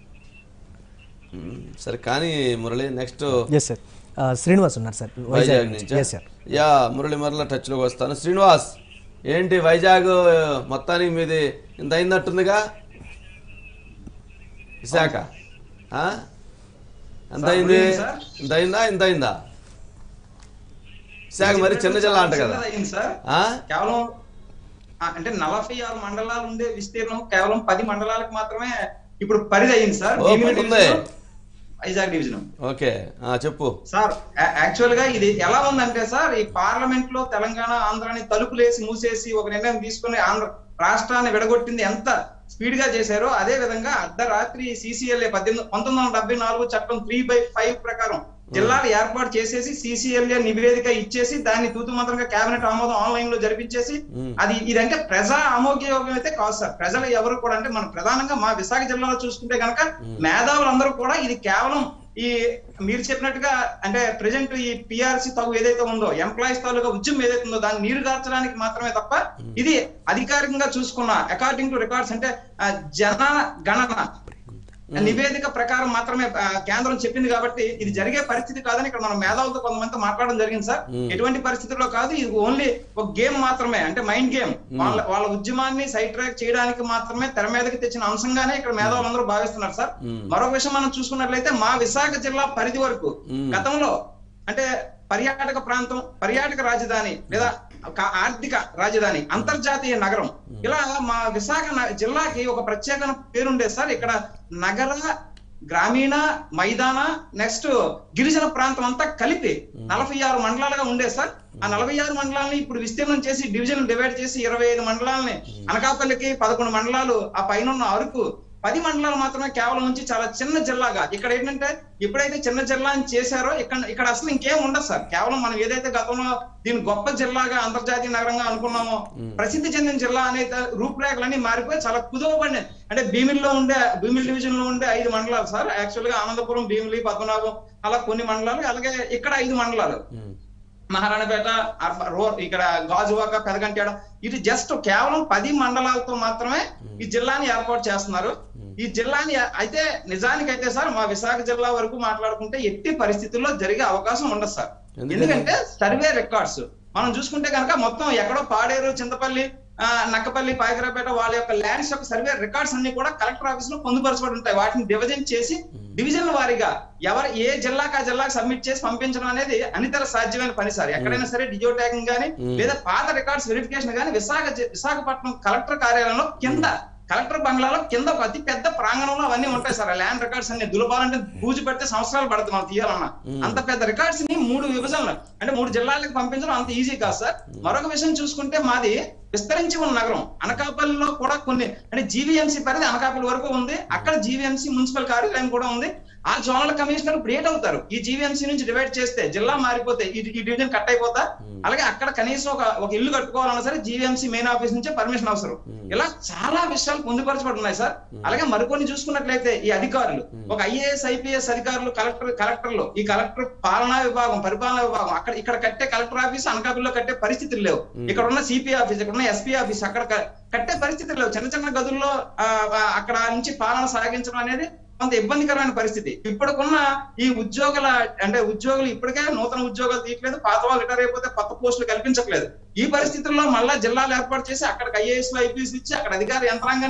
S2: సరే కానీ Murali next
S1: yes sir Srinivas ఉన్నారు సార్
S2: వైజాగ్ నుంచి
S1: ఎస్ సార్
S2: యా మురళి మరల టచ్లోకి వస్తాను శ్రీనివాస్ ఏంటి వైజాగ్ మొత్తానికి మీది ఇంత అయిందట్టుందిగా విశాఖ ఆ? ఎంత అయింది ఇంత అయిందా ఇంత అయిందా విశాఖ మరి చిన్న జిల్లా అంట కదా
S4: చిన్నది అయింది సార్
S2: ఆ?
S4: కేవలం ఆ, అంటే నలభై ఆరు మండలాలు ఉండే విస్తీర్ణం కేవలం పది మండలాలకు మాత్రమే ఇప్పుడు పరిధి అయింది సార్
S2: ఓ,
S4: భీమిలి
S2: పది ఉంది.
S4: డివిజన్, వైజాగ్ డివిజన్
S2: ఓకే ఆ, చెప్పు
S4: సార్ యాక్చువల్ గా ఇది ఎలా ఉందంటే సార్ ఈ పార్లమెంట్ లో తెలంగాణ ఆంధ్రాని తలుపులేసి మూసేసి ఒక నిర్ణయం తీసుకుని ఆంధ్ర రాష్ట్రాన్ని విడగొట్టింది ఎంత స్పీడ్ గా చేశారో అదే విధంగా అర్ధరాత్రి సిసిఎల్ఏ పద్దెనిమిది పంతొమ్మిది వందల డెబ్బై నాలుగు చట్టం త్రీ బై ఫైవ్ ప్రకారం జిల్లాలు ఏర్పాటు చేసేసి సిసిఎల్ఏ నివేదిక ఇచ్చేసి దాన్ని తూతు మంత్రంగా కేబినెట్ ఆమోదం ఆన్లైన్ లో జరిపించేసి అది ఇదంటే ప్రజా ఆమోగ్యయోగం అయితే కాదు సార్ ప్రజలు ఎవరు కూడా అంటే మనం ప్రధానంగా మా విశాఖ జిల్లాలో చూసుకుంటే కనుక మేధావులందరూ కూడా ఇది కేవలం ఈ మీరు చెప్పినట్టుగా అంటే ప్రజెంట్ ఈ పిఆర్సి తగు ఏదైతే ఉందో ఎంప్లాయీస్ తాలూకా ఉద్యమం ఏదైతే ఉందో దాన్ని నీరు గార్చడానికి మాత్రమే తప్ప ఇది అధికారికంగా చూసుకున్న అకార్డింగ్ టు రికార్డ్స్ అంటే ఆ, జన గణన నివేదిక ప్రకారం మాత్రమే ఆ, కేంద్రం చెప్పింది కాబట్టి ఇది జరిగే పరిస్థితి కాదని ఇక్కడ మనం మేధావులతో కొంతమంది మాట్లాడడం జరిగింది సార్ ఎటువంటి పరిస్థితుల్లో కాదు ఇది ఓన్లీ ఒక గేమ్ మాత్రమే అంటే మైండ్ గేమ్ వాళ్ళ వాళ్ళ ఉద్యమాన్ని సైడ్ ట్రాక్ చేయడానికి మాత్రమే తెర మీదకి తెచ్చిన అంశంగానే ఇక్కడ మేధావులందరూ భావిస్తున్నారు సార్ మరొక విషయం మనం చూసుకున్నట్లయితే మా విశాఖ జిల్లా పరిధి వరకు గతంలో అంటే పర్యాటక ప్రాంతం పర్యాటక రాజధాని లేదా ఒక ఆర్థిక రాజధాని అంతర్జాతీయ నగరం ఇలా మా విశాఖ న- జిల్లాకి ఒక ప్రత్యేక పేరుండేది సార్ ఇక్కడ నగర గ్రామీణ మైదాన నెక్స్ట్ గిరిజన ప్రాంతం అంతా కలిపి నలభై ఆరు మండలాలుగా ఉండేది సార్ ఆ నలభై ఆరు మండలాలని ఇప్పుడు విస్తీర్ణం చేసి డివిజన్ డివైడ్ చేసి ఇరవై ఐదు మండలాలని అనకాపల్లికి పదకొండు మండలాలు ఆ పైన ఉన్న అరకు పది మండలాలు మాత్రమే కేవలం ఉంచి చాలా చిన్న జిల్లాగా ఇక్కడ ఏంటంటే ఎప్పుడైతే చిన్న జిల్లా అని చేశారో ఇక్కడ ఇక్కడ అసలు ఇంకేం ఉండదు సార్ కేవలం మనం ఏదైతే గతంలో దీని గొప్ప జిల్లాగా అంతర్జాతీయ నగరంగా అనుకున్నామో ప్రసిద్ధి చెందిన జిల్లా అనే త- రూపురేఖలన్నీ మారిపోయి చాలా కుదువబడినాయి అంటే భీమిలిలో ఉండే భీమిలి డివిజన్ లో ఉండే ఐదు మండలాలు సార్ యాక్చువల్ గా ఆనందపురం భీమిలి పద్మనాభం అలా కొన్ని మండలాలు అలాగే ఇక్కడ ఐదు మండలాలు మహారాణపేట అర్బ- రో ఇక్కడ గాజువాక పెదగంట్యాడ ఇది జస్ట్ కేవలం పది మండలాలతో మాత్రమే ఈ జిల్లాని ఏర్పాటు చేస్తున్నారు ఈ జిల్లాని అయితే నిజానికైతే సార్ మా విశాఖ జిల్లా వరకు మాట్లాడుకుంటే ఎట్టి పరిస్థితుల్లో జరిగే అవకాశం ఉండదు సార్
S2: ఎందుకని?
S4: ఎందుకంటే సర్వే రికార్డ్స్ మనం చూసుకుంటే కనుక మొత్తం ఎక్కడో పాడేరు చింతపల్లి ఆ, నక్కపల్లి పాయకరాపేట వాళ్ళ యొక్క ల్యాండ్స్ యొక్క సర్వే రికార్డ్స్ అన్ని కూడా కలెక్టర్ ఆఫీస్ లో పొందుపరచబడి ఉంటాయి వాటిని డివిజన్ చేసి డివిజన్ వారీగా ఎవరు ఏ జిల్లాకు ఆ జిల్లాకు సబ్మిట్ చేసి పంపించడం అనేది అనితర సాధ్యమైన పని సార్ ఎక్కడైనా సరే డిజియో ట్యాగింగ్ గానీ లేదా పాత రికార్డ్స్ వెరిఫికేషన్ గానీ విశాఖ జి- విశాఖపట్నం కలెక్టర్ కార్యాలయంలో కింద కలెక్టర్ బంగ్లాలో కింద ఒక అతి పెద్ద ప్రాంగణంలో అవన్నీ ఉంటాయి సార్ ల్యాండ్ రికార్డ్స్ అన్ని దులపాలంటే బూజు పెడితే సంవత్సరాలు పడుతుంది మనం తీయాలన్నా అంత పెద్ద రికార్డ్స్ ని మూడు విభజనలు అంటే మూడు జిల్లాలకు పంపించడం అంత ఈజీ కాదు సార్ మరొక విషయం చూసుకుంటే మాది విస్తరించి ఉన్న నగరం అనకాపల్లిలో కూడా కొన్ని అంటే జీవీఎంసీ పరిధి అనకాపల్లి వరకు ఉంది అక్కడ జీవీఎంసీ మున్సిపల్ కార్యాలయం కూడా ఉంది ఆ జోనల్ కమిషనర్ బ్రేట్ అవుతారు ఈ జీవీఎంసీ నుంచి డివైడ్ చేస్తే జిల్లా మారిపోతే ఈ ఈ డివిజన్ కట్ అయిపోతా అలాగే అక్కడ కనీసం ఒక ఒక ఇల్లు కట్టుకోవాలన్నా సరే జీవీఎంసీ మెయిన్ ఆఫీస్ నుంచే పర్మిషన్ అవసరం ఇలా చాలా విషయాలు పొందుపరచబడి ఉన్నాయి సార్ అలాగే మరికొన్ని చూసుకున్నట్లయితే ఈ అధికారులు ఒక ఐఏఎస్ ఐపీఎస్ అధికారులు కలెక్టర్ కలెక్టర్లు ఈ కలెక్టర్ పాలనా విభాగం పరిపాలనా విభాగం అక్కడ ఇక్కడ కట్టే కలెక్టర్ ఆఫీస్ అనకాపల్లిలో కట్టే పరిస్థితులు లేవు ఇక్కడ ఉన్న సిపి ఆఫీస్ ఇక్కడ ఉన్న ఎస్పీ ఆఫీస్ అక్కడ క- కట్టే పరిస్థితులు లేవు చిన్న చిన్న గదుల్లో ఆ, ఆ, అక్కడ నుంచి పాలన సాగించడం అనేది కొంత ఇబ్బందికరమైన పరిస్థితి ఇప్పటికున్న ఈ ఉద్యోగుల అంటే ఉద్యోగులు ఇప్పటికే నూతన ఉద్యోగాలు తీయట్లేదు పాత వాళ్ళు రిటైర్ అయిపోతే కొత్త పోస్టులు కల్పించట్లేదు ఈ పరిస్థితుల్లో మళ్ళా జిల్లాలు ఏర్పాటు చేసి అక్కడికి ఐఏఎస్ ఐపీఎస్ ఇచ్చి అక్కడ అధికార యంత్రాంగాన్ని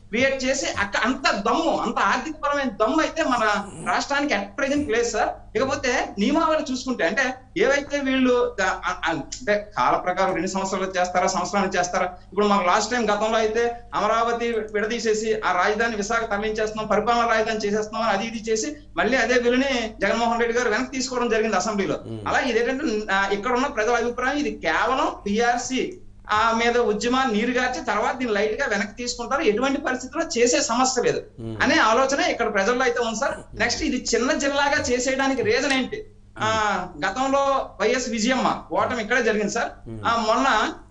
S4: క్రియేట్ చేసి అక్క అంత దమ్ము అంత ఆర్థిక పరమైన దమ్ము అయితే మన రాష్ట్రానికి అట్ ప్రెజెంట్ లేదు సార్ ఇకపోతే నియమావళి చూసుకుంటే అంటే ఏవైతే వీళ్ళు ద- అ- అ- అంటే కాల ప్రకారం రెండు సంవత్సరాలు చేస్తారా సంవత్సరాలు చేస్తారా ఇప్పుడు మాకు లాస్ట్ టైం గతంలో అయితే అమరావతి విడదీసేసి ఆ రాజధాని విశాఖ తరలించేస్తున్నాం పరిపాలన రాజధాని చేసేస్తున్నాం అది ఇది చేసి మళ్ళీ అదే బిల్లుని జగన్మోహన్ రెడ్డి గారు వెనక్కి తీసుకోవడం జరిగింది అసెంబ్లీలో అలా ఇదేంటంటే ఆ, ఇక్కడ ఉన్న ప్రజల అభిప్రాయం ఇది కేవలం పిఆర్సి ఆ మీద ఉద్యమాన్ని నీరుగార్చి తర్వాత దీన్ని లైట్ గా వెనక్కి తీసుకుంటారు ఎటువంటి పరిస్థితుల్లో చేసే సమస్య లేదు అనే ఆలోచన ఇక్కడ ప్రజల్లో అయితే ఉంది సార్ నెక్స్ట్ ఇది చిన్న జిల్లాగా చేసేయడానికి రీజన్ ఏంటి ఆ గతంలో వైఎస్ విజయమ్మ ఓటమి ఇక్కడే జరిగింది సార్ ఆ మొన్న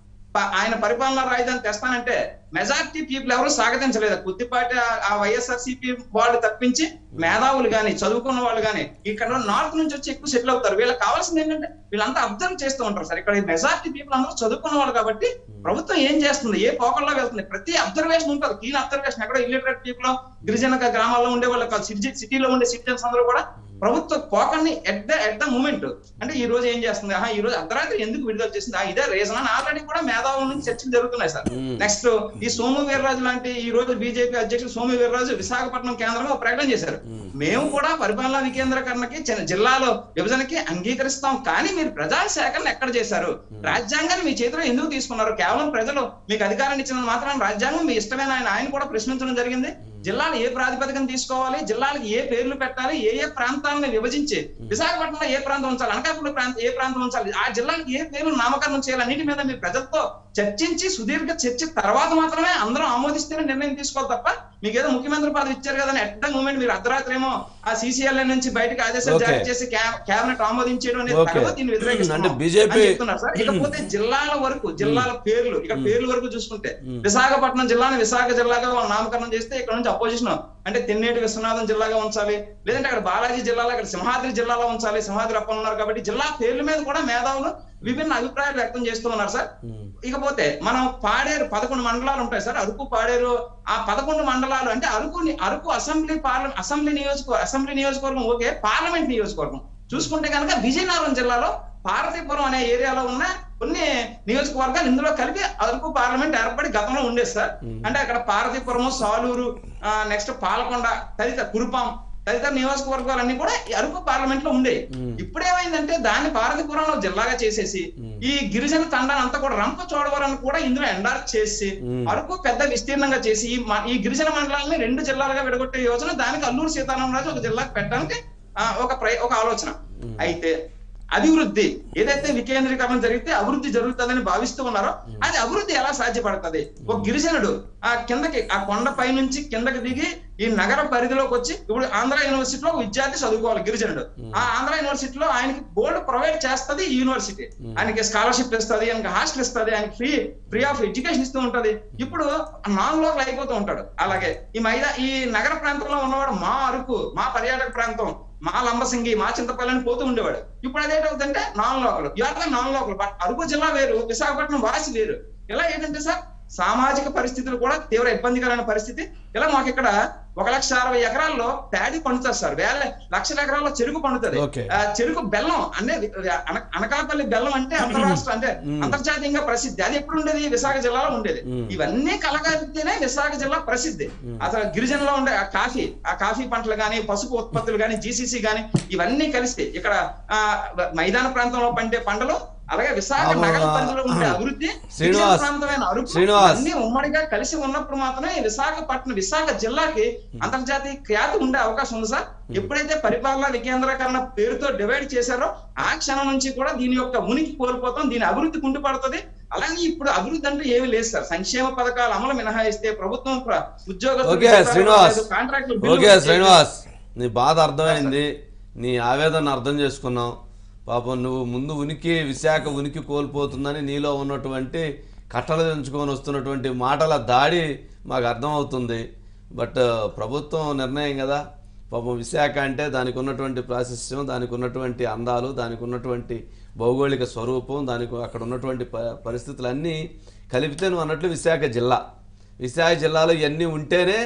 S4: ప- ఆయన పరిపాలన రాజధాని తెస్తానంటే మెజారిటీ పీపుల్ ఎవరు స్వాగతించలేదు కొద్దిపాటి ఆ- ఆ వైఎస్ఆర్ సిపి వాళ్ళు తప్పించి మేధావులు గాని చదువుకున్న వాళ్ళు గాని ఇక్కడ నార్త్ నుంచి వచ్చి ఎక్కువ సెటిల్ అవుతారు వీళ్ళకి కావాల్సింది ఏంటంటే వీళ్ళంతా అబ్జర్వ్ చేస్తూ ఉంటారు సార్ ఇక్కడ మెజారిటీ పీపుల్ అందరూ చదువుకున్న వాళ్ళు కాబట్టి ప్రభుత్వం ఏం చేస్తుంది ఏ పోకల్లో వెళ్తుంది ప్రతి అబ్జర్వేషన్ ఉంటుంది కీన్ అబ్జర్వేషన్ ఎక్కడ ఇల్లిటరేట్ పీపుల్ గిరిజన గ్రామాల్లో ఉండే వాళ్ళు కాదు సిటీ సిటీలో ఉండే సిటిజన్స్ అందరూ కూడా ప్రభుత్వ పోకల్ని at the at the moment అంటే ఈ రోజు ఏం చేస్తుంది ఆహా ఈ రోజు అర్ధరాత్రి ఎందుకు విడుదల చేసింది ఆ, ఇదే రీజన్ అని ఆల్రెడీ కూడా మేధావుల నుంచి చర్చలు జరుగుతున్నాయి సార్ నెక్స్ట్ ఈ సోము వీర్రాజు లాంటి ఈ రోజు బీజేపీ అధ్యక్షుడు సోము వీర్రాజు విశాఖపట్నం కేంద్రంగా ఒక ప్రకటన చేశారు మేము కూడా పరిపాలనా వికేంద్రీకరణకి చిన్న జిల్లాలో విభజనకి అంగీకరిస్తాం కానీ మీరు ప్రజా సేకరణ ఎక్కడ చేశారు రాజ్యాంగాన్ని మీ చేతిలో ఎందుకు తీసుకున్నారు కేవలం ప్రజలు మీకు అధికారాన్ని ఇచ్చినంత మాత్రం రాజ్యాంగం మీ ఇష్టమైన ఆయన ఆయన కూడా ప్రశ్నించడం జరిగింది జిల్లాలు ఏ ప్రాతిపదికన తీసుకోవాలి జిల్లాలకు ఏ పేర్లు పెట్టాలి ఏ ఏ ప్రాంతాలను విభజించి విశాఖపట్నంలో ఏ ప్రాంతం ఉంచాలి అనకాపల్లి ప్రాంతం ఏ ప్రాంతం ఉంచాలి ఆ జిల్లాలకు ఏ పేర్లు నామకరణం చేయాలి అన్నిటి మీద మీ ప్రజలతో చర్చించి సుదీర్ఘ చర్చ తర్వాత మాత్రమే అందరం ఆమోదిస్తేనే నిర్ణయం తీసుకోవాలి తప్ప మీకు ఏదో ముఖ్యమంత్రి పదవి ఇచ్చారు కదా ఎట్ ద మూమెంట్ మీరు అర్ధరాత్రి ఏమో ఆ సీసీఎల్ఏ నుంచి బయటకు ఆదేశాలు జారీ
S2: Okay.
S4: చేసి కేబినెట్ ఆమోదించడం అనేది
S2: Okay.
S4: తర్వాత దీన్ని వ్యతిరేకిస్తున్నాం
S2: అంటే BJP
S4: అని చెప్తున్నారు సార్ ఇకపోతే జిల్లాల వరకు జిల్లాల పేర్లు ఇక్కడ పేర్ల వరకు చూసుకుంటే విశాఖపట్నం జిల్లాని విశాఖ జిల్లాగా నామకరణం చేస్తే ఇక్కడ నుంచి అపోజిషన్ అంటే తెన్నేటి విశ్వనాథం జిల్లాగా ఉంచాలి లేదంటే అక్కడ బాలాజీ జిల్లాలో అక్కడ సింహాద్రి జిల్లాలో ఉంచాలి సింహాద్రి అప్పలు ఉన్నారు కాబట్టి జిల్లా పేర్ల మీద కూడా మేధావులు విభిన్న అభిప్రాయాలు వ్యక్తం చేస్తూ ఉన్నారు సార్ ఇకపోతే మనం పాడేరు పదకొండు మండలాలు ఉంటాయి సార్ అరకు పాడేరు ఆ పదకొండు మండలాలు అంటే Araku Araku assembly parliament assembly నియోజకవర్గం అసెంబ్లీ నియోజకవర్గం ఓకే పార్లమెంట్ నియోజకవర్గం చూసుకుంటే కనుక విజయనగరం జిల్లాలో పార్వతీపురం అనే ఏరియాలో ఉన్న కొన్ని నియోజకవర్గాలు ఇందులో కలిపి అరకు పార్లమెంట్ ఏర్పడి గతంలో ఉండేది సార్ అంటే అక్కడ పార్వతీపురము సాలూరు నెక్స్ట్ పాలకొండ తదితర కురుపాం తదితర నియోజకవర్గాలన్నీ కూడా ఈ అరకు పార్లమెంట్ లో ఉండేవి ఇప్పుడు ఏమైందంటే దాన్ని పార్వతీపురంలో జిల్లాగా చేసేసి ఈ గిరిజన తండాన్ని అంతా కూడా రంప చోడవరం కూడా ఇందులో ఎండార్స్ చేసి అరకు పెద్ద విస్తీర్ణంగా చేసి ఈ మ- ఈ గిరిజన మండలాన్ని రెండు జిల్లాలుగా విడగొట్టే యోజన దానికి అల్లూరు సీతారామరాజు ఒక జిల్లాకు పెట్టడానికి ఆ, ఒక ప్రయ- ఒక ఆలోచన అయితే అభివృద్ధి ఏదైతే వికేంద్రీకరణ జరిగితే అభివృద్ధి జరుగుతుందని భావిస్తూ ఉన్నారో అది అభివృద్ధి ఎలా సాధ్యపడుతుంది ఒక గిరిజనుడు ఆ కిందకి ఆ కొండ పై నుంచి కిందకి దిగి ఈ నగర పరిధిలోకి వచ్చి ఇప్పుడు ఆంధ్ర యూనివర్సిటీలో ఒక విద్యార్థి చదువుకోవాలి గిరిజనుడు ఆ ఆంధ్ర యూనివర్సిటీలో ఆయనకి బోర్డు ప్రొవైడ్ చేస్తది ఈ యూనివర్సిటీ ఆయనకి స్కాలర్షిప్ ఇస్తుంది ఆయనకి హాస్టల్ ఇస్తుంది ఆయనకి ఫ్రీ ఫ్రీ ఆఫ్ ఎడ్యుకేషన్ ఇస్తూ ఉంటది ఇప్పుడు నాన్ లోకల్ అయిపోతూ ఉంటాడు అలాగే ఈ మైదా ఈ నగర ప్రాంతంలో ఉన్నవాడు మా అరకు మా పర్యాటక ప్రాంతం మా లంబసింగి మా చింతపల్లి అని పోతూ ఉండేవాడు ఇప్పుడు అదేంటవుతుందంటే నాన్ లోకల్ ఇవాళ నాన్ లోకల్ బట్ అరకు జిల్లా వేరు విశాఖపట్నం వాసి వేరు ఇలా ఏంటంటే సార్ సామాజిక పరిస్థితులు కూడా తీవ్ర ఇబ్బందికరమైన పరిస్థితి ఇలా మాకు ఇక్కడ ఒక లక్ష అరవై ఎకరాల్లో ప్యాడీ పండుతుంది సార్ వేల లక్షల ఎకరాల్లో చెరుకు పండుతుంది
S2: Okay.
S4: ఆ, చెరుకు బెల్లం అంటే అన- అనకాపల్లి బెల్లం అంటే అంతరాష్ట్ర అంటే అంతర్జాతీయంగా ప్రసిద్ధి అది ఎప్పుడు ఉండేది విశాఖ జిల్లాలో ఉండేది ఇవన్నీ కలగలిపితేనే విశాఖ జిల్లా ప్రసిద్ధి అసలు గిరిజనలో ఉండే ఆ కాఫీ ఆ కాఫీ పంటలు గాని పసుపు ఉత్పత్తులు గాని జీసీసీ గాని ఇవన్నీ కలిసి ఇక్కడ ఆ మైదాన ప్రాంతంలో పండే పంటలు అలాగే విశాఖ
S2: బాబు,
S4: నగర పరిధిలో ఉండే అభివృద్ధి గిరిజన
S2: శ్రీనివాస్,
S4: ప్రాంతమైన అరకు
S2: శ్రీనివాస్.
S4: అన్ని ఉమ్మడిగా కలిసి ఉన్నప్పుడు మాత్రమే ఈ విశాఖపట్నం విశాఖ జిల్లాకి అంతర్జాతీయ ఖ్యాతి ఉండే అవకాశం ఉంది సార్ ఎప్పుడైతే పరిపాలన వికేంద్రీకరణ పేరుతో డివైడ్ చేశారో ఆ క్షణం నుంచి కూడా దీని యొక్క ఉనికి కోల్పోతాం దీని అభివృద్ధి కుంటుపడుతుంది అలాగే ఇప్పుడు అభివృద్ధి అంటే ఏమీ లేదు సార్ సంక్షేమ పథకాలు అమలు మినహాయిస్తే ప్రభుత్వం ప్ర- ఉద్యోగస్తులకు
S2: ఓకే
S4: జీతాలు
S2: శ్రీనివాస్
S4: ఇవ్వలేదు, కాంట్రాక్టులు బిల్లులు
S2: ఓకే
S4: చేయలేదు.
S2: శ్రీనివాస్ నీ బాధ అర్థమైంది నీ ఆవేదన అర్థం చేసుకున్నాం పాపం నువ్వు ముందు ఉనికి విశాఖ ఉనికి కోల్పోతుందని నీలో ఉన్నటువంటి కట్టలు తెంచుకొని వస్తున్నటువంటి మాటల దాడి మాకు అర్థమవుతుంది బట్ ప్రభుత్వం నిర్ణయం కదా పాపం విశాఖ అంటే దానికి ఉన్నటువంటి ప్రాశస్యం దానికి ఉన్నటువంటి అందాలు దానికి ఉన్నటువంటి భౌగోళిక స్వరూపం దానికి అక్కడ ఉన్నటువంటి ప పరిస్థితులన్నీ కలిపితే నువ్వు అన్నట్లు విశాఖ జిల్లా విశాఖ జిల్లాలో ఇవన్నీ ఉంటేనే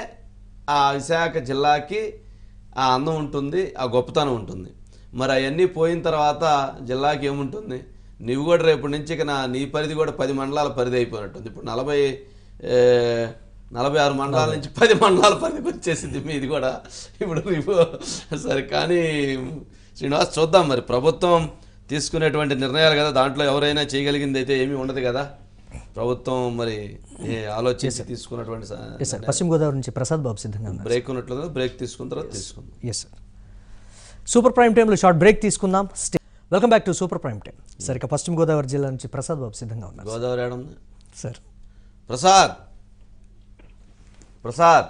S2: ఆ విశాఖ జిల్లాకి ఆ అందం ఉంటుంది ఆ గొప్పతనం ఉంటుంది మరి అవన్నీ పోయిన తర్వాత జిల్లాకి ఏముంటుంది నువ్వు కూడా రేపటి నుంచి ఇక నా నీ పరిధి కూడా పది మండలాల పరిధి అయిపోయినట్టుంది ఇప్పుడు నలభై ఏ, నలభై ఆరు మండలాల నుంచి పది మండలాల పరిధికి వచ్చేసింది మీది కూడా ఇప్పుడు రివ్యూ సరే కానీ శ్రీనివాస్ చూద్దాం మరి ప్రభుత్వం తీసుకునేటువంటి నిర్ణయాలు కదా దాంట్లో ఎవరైనా చేయగలిగింది అయితే ఏమీ ఉండదు కదా ప్రభుత్వం మరి ఏ ఆలోచించి తీసుకున్నటువంటి స-
S1: ఎస్ సార్ పశ్చిమ గోదావరి నుంచి ప్రసాద్ బాబు సిద్ధంగా ఉన్నారు
S2: బ్రేక్ ఉన్నట్లు బ్రేక్ తీసుకున్న తర్వాత తీసుకుందాం
S1: ఎస్ సార్ సూపర్ ప్రైమ్ టైంలో షార్ట్ బ్రేక్ తీసుకుందాం stay welcome back to super prime time sir ఇక పశ్చిమ గోదావరి జిల్లా నుంచి ప్రసాద్ బాబు సిద్ధంగా ఉన్నారు
S2: గోదావరి ఏడుంది
S1: sir
S2: Prasad Prasad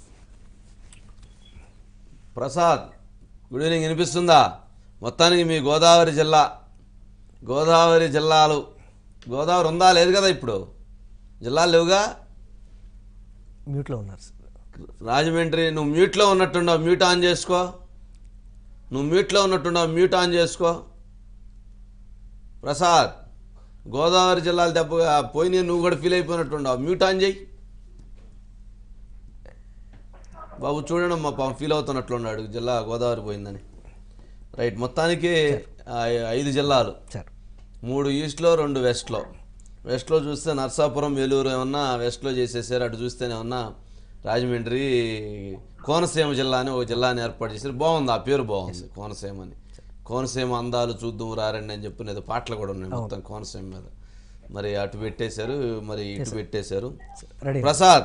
S2: Prasad good evening వినిపిస్తుందా మొత్తానికి మీ గోదావరి జిల్లా గోదావరి జిల్లాలు గోదావరి ఉందా లేదు కదా ఇప్పుడు జిల్లాలు లేవుగా
S1: మ్యూట్లో ఉన్నారు సార్
S2: రాజమండ్రి నువ్వు మ్యూట్లో ఉన్నట్టున్నావు మ్యూట్ ఆన్ చేసుకో నువ్వు మ్యూట్లో ఉన్నట్టున్నావు మ్యూట్ ఆన్ చేసుకో ప్రసాద్ గోదావరి జిల్లాలు దెబ్బగా పోయినాయి నువ్వు కూడా ఫీల్ అయిపోయినట్టున్నావు మ్యూట్ ఆన్ చేయి బాబు చూడండి మా పాపం ఫీల్ అవుతున్నట్లున్నాడు జిల్లా గోదావరి పోయిందని రైట్ మొత్తానికి ఆ ఐదు జిల్లాలు
S1: సార్
S2: మూడు ఈస్ట్లో రెండు వెస్ట్లో వెస్ట్లో చూస్తే నర్సాపురం ఏలూరు ఏమన్నా వెస్ట్లో చేసేసారు అటు చూస్తేనే ఏమన్నా రాజమండ్రి కోనసీమ జిల్లా అని ఒక జిల్లాని ఏర్పాటు చేశారు బాగుంది ఆ పేరు బాగుంది కోనసీమ అని కోనసీమ అందాలు చూద్దాం రారండి అని చెప్పిన ఏదో పాటలు కూడా ఉన్నాయి మొత్తం కోనసీమ మీద మరి అటు పెట్టేశారు మరి ఇటు పెట్టేశారు
S1: రెడీ
S2: ప్రసాద్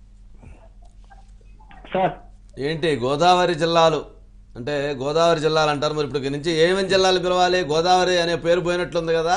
S5: సార్
S2: ఏంటి గోదావరి జిల్లాలు అంటే గోదావరి జిల్లాలు అంటారు మరి ఇప్పుడు ఇక్కడి నుంచి ఏమేమి జిల్లాలు పిలవాలి గోదావరి అనే పేరు పోయినట్లుంది కదా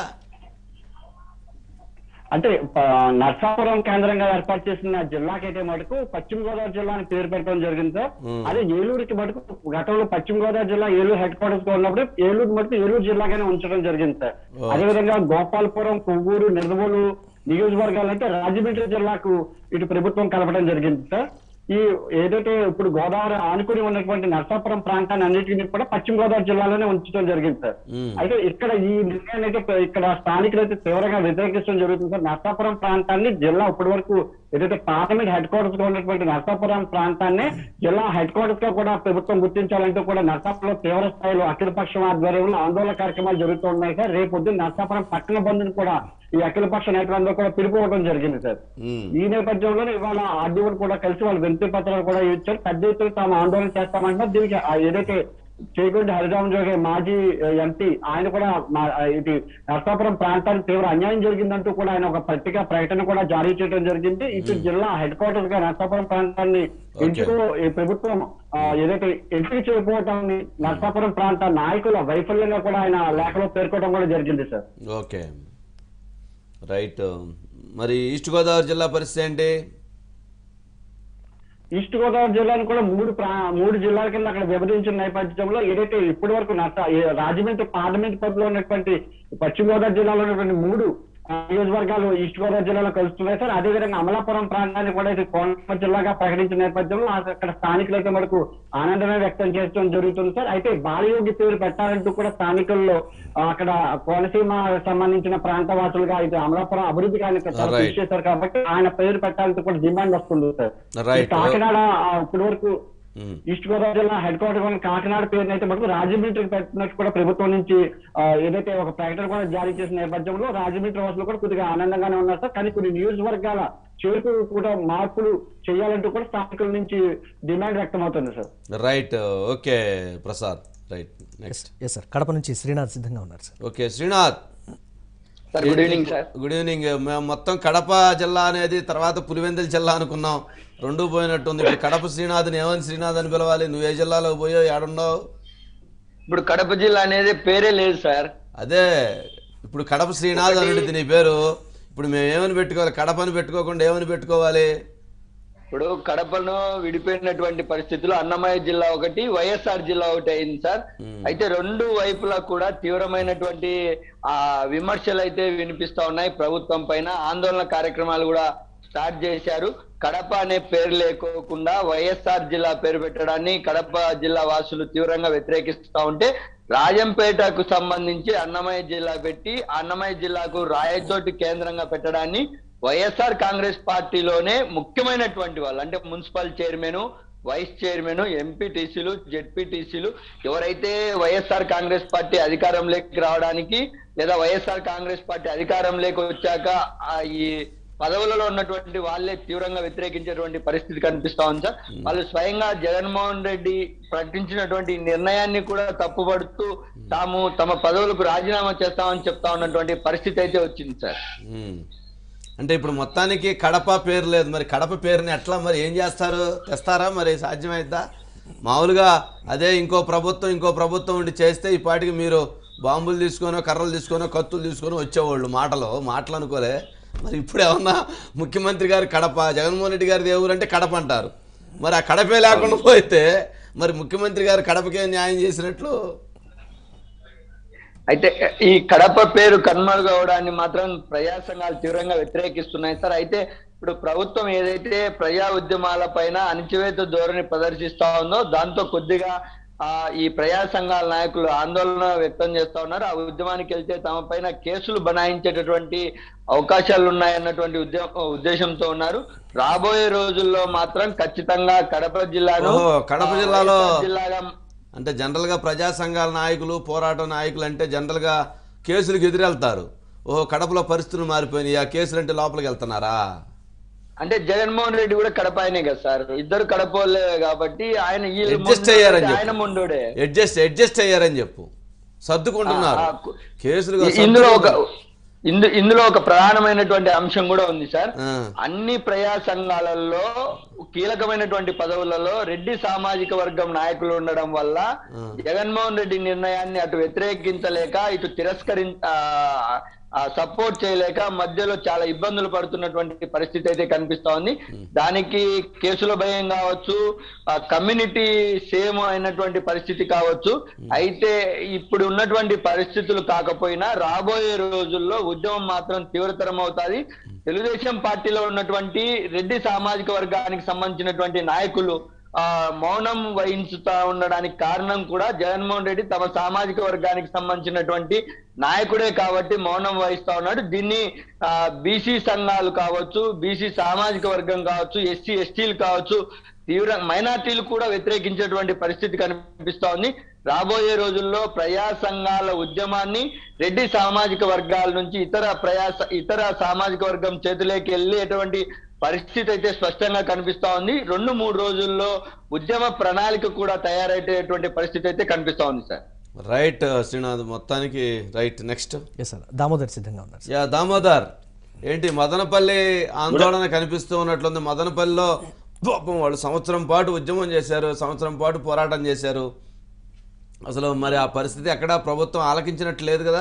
S5: అంటే ప- నర్సాపురం కేంద్రంగా ఏర్పాటు చేసిన జిల్లాకైతే మటుకు పశ్చిమ గోదావరి జిల్లా అని పేరు పెట్టడం జరిగింది సార్ అదే ఏలూరుకి మటుకు గతంలో పశ్చిమ గోదావరి జిల్లా ఏలూరు హెడ్ క్వార్టర్స్ గా ఉన్నప్పుడు ఏలూరు మటుకు ఏలూరు జిల్లాగానే ఉంచడం జరిగింది సార్ అదేవిధంగా గోపాలపురం కొవ్వూరు నిర్మలు నియోజకవర్గాలు అంటే రాజమండ్రి జిల్లాకు ఇటు ప్రభుత్వం కలపడం జరిగింది సార్ ఈ ఏదైతే ఇప్పుడు గోదావరి ఆనుకుని ఉన్నటువంటి నర్సాపురం ప్రాంతాన్ని అన్నిటిని కూడా పశ్చిమ గోదావరి జిల్లాలోనే ఉంచడం జరిగింది సార్
S2: మ్మ్.
S5: అయితే ఇక్కడ ఈ నిర్ణయాన్ని అయితే ప్ర- ఇక్కడ స్థానికులు అయితే తీవ్రంగా వ్యతిరేకించడం జరుగుతుంది సార్ నర్సాపురం ప్రాంతాన్ని జిల్లా ఇప్పటి వరకు ఏదైతే పార్లమెంట్ హెడ్ క్వార్టర్స్ గా ఉన్నటువంటి నర్సాపురం ప్రాంతాన్ని జిల్లా హెడ్ క్వార్టర్స్ గా కూడా ప్రభుత్వం గుర్తించాలంటూ కూడా నర్సాపురంలో తీవ్ర స్థాయిలో అఖిలపక్షం ఆధ్వర్యంలో ఆందోళన కార్యక్రమాలు జరుగుతూ ఉన్నాయి సార్ రేపు పొద్దున్న నర్సాపురం పట్టణ బంధుని కూడా ఈ అఖిలపక్ష నాయకులందరూ కూడా పిలుపుకోవడం జరిగింది సార్
S2: మ్మ్.
S5: ఈ నేపథ్యంలోనే ఇవాళ ఆర్డీఓలు కూడా కలిసి వాళ్ళు వినతి పత్రాలు కూడా ఇచ్చారు పెద్ద ఎత్తున తాము ఆందోళన చేస్తామంటున్నారు దీనికి ఆ ఏదైతే చేకొండ హరిరామ జోగే మాజీ ఎంపీ ఆయన కూడా మా- ఇది నర్సాపురం ప్రాంతానికి తీవ్ర అన్యాయం జరిగిందంటూ కూడా ఆయన ఒక పత్రికా ప్రకటన కూడా జారీ చేయడం జరిగింది ఇటు జిల్లా హెడ్ క్వార్టర్స్ గా నర్సాపురం ప్రాంతాన్ని ఎంచుకో ఈ ప్రభుత్వం ఆ, ఏదైతే ఎంపిక చేయకపోవటాన్ని నర్సాపురం ప్రాంత నాయకుల వైఫల్యంగా కూడా ఆయన లేఖలో పేర్కొనడం కూడా జరిగింది సార్
S2: ఓకే రైట్ మరి ఈస్ట్ గోదావరి జిల్లా పరిస్థితి ఏంటి
S5: ఈస్ట్ గోదావరి జిల్లాను కూడా మూడు ప్రా- మూడు జిల్లాల కింద అక్కడ విభజించిన నేపథ్యంలో ఏదైతే ఇప్పటి వరకు నర్స ఏ రాజమండ్రి పార్లమెంట్ పరిధిలో ఉన్నటువంటి పశ్చిమ గోదావరి జిల్లాలో ఉన్నటువంటి మూడు ఆ, నియోజకవర్గాలు ఈస్ట్ గోదావరి జిల్లాలో కలుస్తున్నాయి సార్ అదేవిధంగా అమలాపురం ప్రాంతాన్ని కూడా ఇది కోనసీమ జిల్లాగా ప్రకటించిన నేపథ్యంలో ఆ- అక్కడ స్థానికులు అయితే మనకు ఆనందమే వ్యక్తం చేయడం జరుగుతుంది సార్ అయితే బాలయోగి పేరు పెట్టాలంటూ కూడా స్థానికుల్లో ఆ, అక్కడ కోనసీమ సంబంధించిన ప్రాంత వాసులుగా ఇది అమలాపురం అభివృద్ధి కానీ చాలా
S2: Right.
S5: కృషి చేశారు కాబట్టి ఆయన పేరు పెట్టాలంటూ కూడా డిమాండ్ వస్తుంది సార్
S2: Right.
S5: ఈ కాకినాడ ఆ, ఇప్పటి వరకు
S2: మ్మ్.
S5: ఈస్ట్ గోదావరి జిల్లా హెడ్ క్వార్టర్ ఉన్న కాకినాడ పేరుని అయితే మనకు రాజమండ్రికి పెట్టినట్టు కూడా ప్రభుత్వం నుంచి ఆ, ఏదైతే ఒక ప్రకటన కూడా జారీ చేసిన నేపథ్యంలో రాజమండ్రి వాసులు కూడా కొద్దిగా ఆనందంగానే ఉన్నారు సార్ కానీ కొన్ని నియోజకవర్గాల చేరుకు కూడా మార్పులు చేయాలంటూ కూడా స్థానికుల నుంచి డిమాండ్ వ్యక్తం అవుతుంది sir
S2: right okay Prasad right next
S1: yes sir Kadapa నుంచి శ్రీనాథ్ సిద్ధంగా ఉన్నారు sir
S2: okay Srinath
S6: sir good evening sir
S2: good evening మేము మొత్తం కడప జిల్లా అనేది తర్వాత పులివెందుల జిల్లా అనుకున్నాం రెండు పోయినట్టుంది ఇప్పుడు కడప శ్రీనాథ్ని ఏమని శ్రీనాథ్ అని పిలవాలి నువ్వు ఏ జిల్లాలో పోయో ఏడున్నావు
S6: ఇప్పుడు కడప జిల్లా అనేది పేరే లేదు సార్
S2: అదే ఇప్పుడు కడప శ్రీనాథ్ అనేది నీ పేరు ఇప్పుడు మేము ఏమని పెట్టుకోవాలి కడపని పెట్టుకోకుండా ఏమని పెట్టుకోవాలి
S6: ఇప్పుడు కడపను విడిపోయినటువంటి పరిస్థితుల్లో అన్నమయ్య జిల్లా ఒకటి వైఎస్ఆర్ జిల్లా ఒకటి అయింది సార్ అయితే రెండు వైపులా కూడా తీవ్రమైనటువంటి ఆ విమర్శలు అయితే వినిపిస్తా ఉన్నాయి ప్రభుత్వం పైన ఆందోళన కార్యక్రమాలు కూడా స్టార్ట్ చేశారు కడప అనే పేరు లేకోకుండా వైఎస్ఆర్ జిల్లా పేరు పెట్టడాన్ని కడప జిల్లా వాసులు తీవ్రంగా వ్యతిరేకిస్తా ఉంటే రాజంపేటకు సంబంధించి అన్నమయ్య జిల్లా పెట్టి అన్నమయ్య జిల్లాకు రాయచోటి కేంద్రంగా పెట్టడాన్ని వైఎస్ఆర్ కాంగ్రెస్ పార్టీలోనే ముఖ్యమైనటువంటి వాళ్ళు అంటే మున్సిపల్ చైర్మన్ వైస్ చైర్మన్ ఎంపీటీసీలు జెడ్పీటీసీలు ఎవరైతే వైఎస్ఆర్ కాంగ్రెస్ పార్టీ అధికారంలోకి రావడానికి లేదా వైఎస్ఆర్ కాంగ్రెస్ పార్టీ అధికారంలోకి వచ్చాక ఆ ఈ పదవులలో ఉన్నటువంటి వాళ్ళే తీవ్రంగా వ్యతిరేకించేటువంటి పరిస్థితి కనిపిస్తా ఉంది సార్ వాళ్ళు స్వయంగా జగన్మోహన్ రెడ్డి ప్రకటించినటువంటి నిర్ణయాన్ని కూడా తప్పుపడుతూ తాము తమ పదవులకు రాజీనామా చేస్తామని చెప్తా ఉన్నటువంటి పరిస్థితి అయితే వచ్చింది సార్
S2: ఉమ్. అంటే ఇప్పుడు మొత్తానికి కడప పేరు లేదు మరి కడప పేరుని ఎట్లా మరి ఏం చేస్తారు తెస్తారా మరి సాధ్యమైద్దా మామూలుగా అదే ఇంకో ప్రభుత్వం ఇంకో ప్రభుత్వం ఉండి చేస్తే ఈ పాటికి మీరు బాంబులు తీసుకొని కర్రలు తీసుకొని కత్తులు తీసుకొని వచ్చేవాళ్ళు మాటలు మాటలు అనుకోలే మరి ఇప్పుడు ఏమన్నా ముఖ్యమంత్రి గారు కడప జగన్మోహన్ రెడ్డి గారి దేవుడు అంటే కడప అంటారు మరి ఆ కడపే లేకుండా పోతే మరి ముఖ్యమంత్రి గారు కడపకే న్యాయం చేసినట్లు
S6: అయితే ఈ కడప పేరు కనుమరుగవడాన్ని మాత్రం ప్రజా సంఘాలు తీవ్రంగా వ్యతిరేకిస్తున్నాయి సార్ అయితే ఇప్పుడు ప్రభుత్వం ఏదైతే ప్రజా ఉద్యమాల పైన అణచివేత ధోరణి ప్రదర్శిస్తా ఉందో దాంతో కొద్దిగా ఆ ఈ ప్రజా సంఘాల నాయకులు ఆందోళన వ్యక్తం చేస్తా ఉన్నారు ఆ ఉద్యమానికి వెళ్తే తమ పైన కేసులు బనాయించేటటువంటి అవకాశాలు ఉన్నాయన్నటువంటి ఉద్య ఉద్దేశంతో ఉన్నారు రాబోయే రోజుల్లో మాత్రం ఖచ్చితంగా కడప జిల్లాను
S2: ఓహో, కడప
S6: ఆ,
S2: జిల్లాలో-
S6: వైఎస్ఆర్ జిల్లాగా
S2: అంటే జనరల్గా ప్రజా సంఘాల నాయకులు పోరాట నాయకులు అంటే జనరల్గా కేసులకు ఎదురెళ్తారు ఓహో కడపలో పరిస్థితులు మారిపోయినాయి ఆ కేసులు అంటే లోపలికి వెళ్తున్నారా
S6: అంటే జగన్మోహన్ రెడ్డి కూడా కడప ఆయనే కదా సార్ ఇద్దరు కడపలే కాబట్టి ఆయన వీళ్ళు
S2: అడ్జస్ట్
S6: ముందు
S2: అయ్యారని
S6: ఆయన
S2: చెప్పు
S6: ముందుడే
S2: అడ్జస్ట్ అడ్జస్ట్ అయ్యారని చెప్పు సర్దుకుంటున్నారు
S6: ఆ, ఆ,
S2: కేసులు
S6: ఇ- ఇందులో ఒక ఇందు ఇందులో ఒక ప్రధానమైనటువంటి అంశం కూడా ఉంది సార్
S2: ఆ.
S6: అన్ని ప్రజా సంఘాలలో కీలకమైనటువంటి పదవులలో రెడ్డి సామాజిక వర్గం నాయకులు ఉండడం వల్ల జగన్మోహన్ రెడ్డి నిర్ణయాన్ని అటు వ్యతిరేకించలేక ఇటు తిరస్కరి సపోర్ట్ చేయలేక మధ్యలో చాలా ఇబ్బందులు పడుతున్నటువంటి పరిస్థితి అయితే కనిపిస్తా ఉంది దానికి కేసుల భయం కావచ్చు కమ్యూనిటీ సేమ్ అయినటువంటి పరిస్థితి కావచ్చు అయితే ఇప్పుడు ఉన్నటువంటి పరిస్థితులు కాకపోయినా రాబోయే రోజుల్లో ఉద్యమం మాత్రం తీవ్రతరం అవుతాది తెలుగుదేశం పార్టీలో ఉన్నటువంటి రెడ్డి సామాజిక వర్గానికి సంబంధించినటువంటి నాయకులు ఆ మౌనం వహించుతా ఉండడానికి కారణం కూడా జగన్మోహన్ రెడ్డి తమ సామాజిక వర్గానికి సంబంధించినటువంటి నాయకుడే కాబట్టి మౌనం వహిస్తా ఉన్నాడు దీన్ని ఆ బీసీ సంఘాలు కావచ్చు బీసీ సామాజిక వర్గం కావచ్చు ఎస్సీ ఎస్టీలు కావచ్చు తీవ్ర మైనార్టీలు కూడా వ్యతిరేకించేటువంటి పరిస్థితి కనిపిస్తా ఉంది రాబోయే రోజుల్లో ప్రజా సంఘాల ఉద్యమాన్ని రెడ్డి సామాజిక వర్గాల నుంచి ఇతర ప్రజా ఇతర సామాజిక వర్గం చేతిలోకి వెళ్ళేటువంటి పరిస్థితి అయితే స్పష్టంగా కనిపిస్తా ఉంది రెండు మూడు రోజుల్లో ఉద్యమ ప్రణాళిక కూడా తయారయ్యేటువంటి పరిస్థితి అయితే కనిపిస్తా ఉంది సార్
S2: రైట్ శ్రీనాథ్ మొత్తానికి right next
S1: yes sir Damodar సిద్ధంగా ఉన్నారు సార్
S2: యా దామోదర్ ఏంటి మదనపల్లి ఆందోళన కనిపిస్తూ ఉన్నట్లుంది మదనపల్లిలో పాపం వాళ్ళు సంవత్సరం పాటు ఉద్యమం చేశారు సంవత్సరం పాటు పోరాటం చేశారు అసలు మరి ఆ పరిస్థితి ఎక్కడా ప్రభుత్వం ఆలకించినట్టు లేదు కదా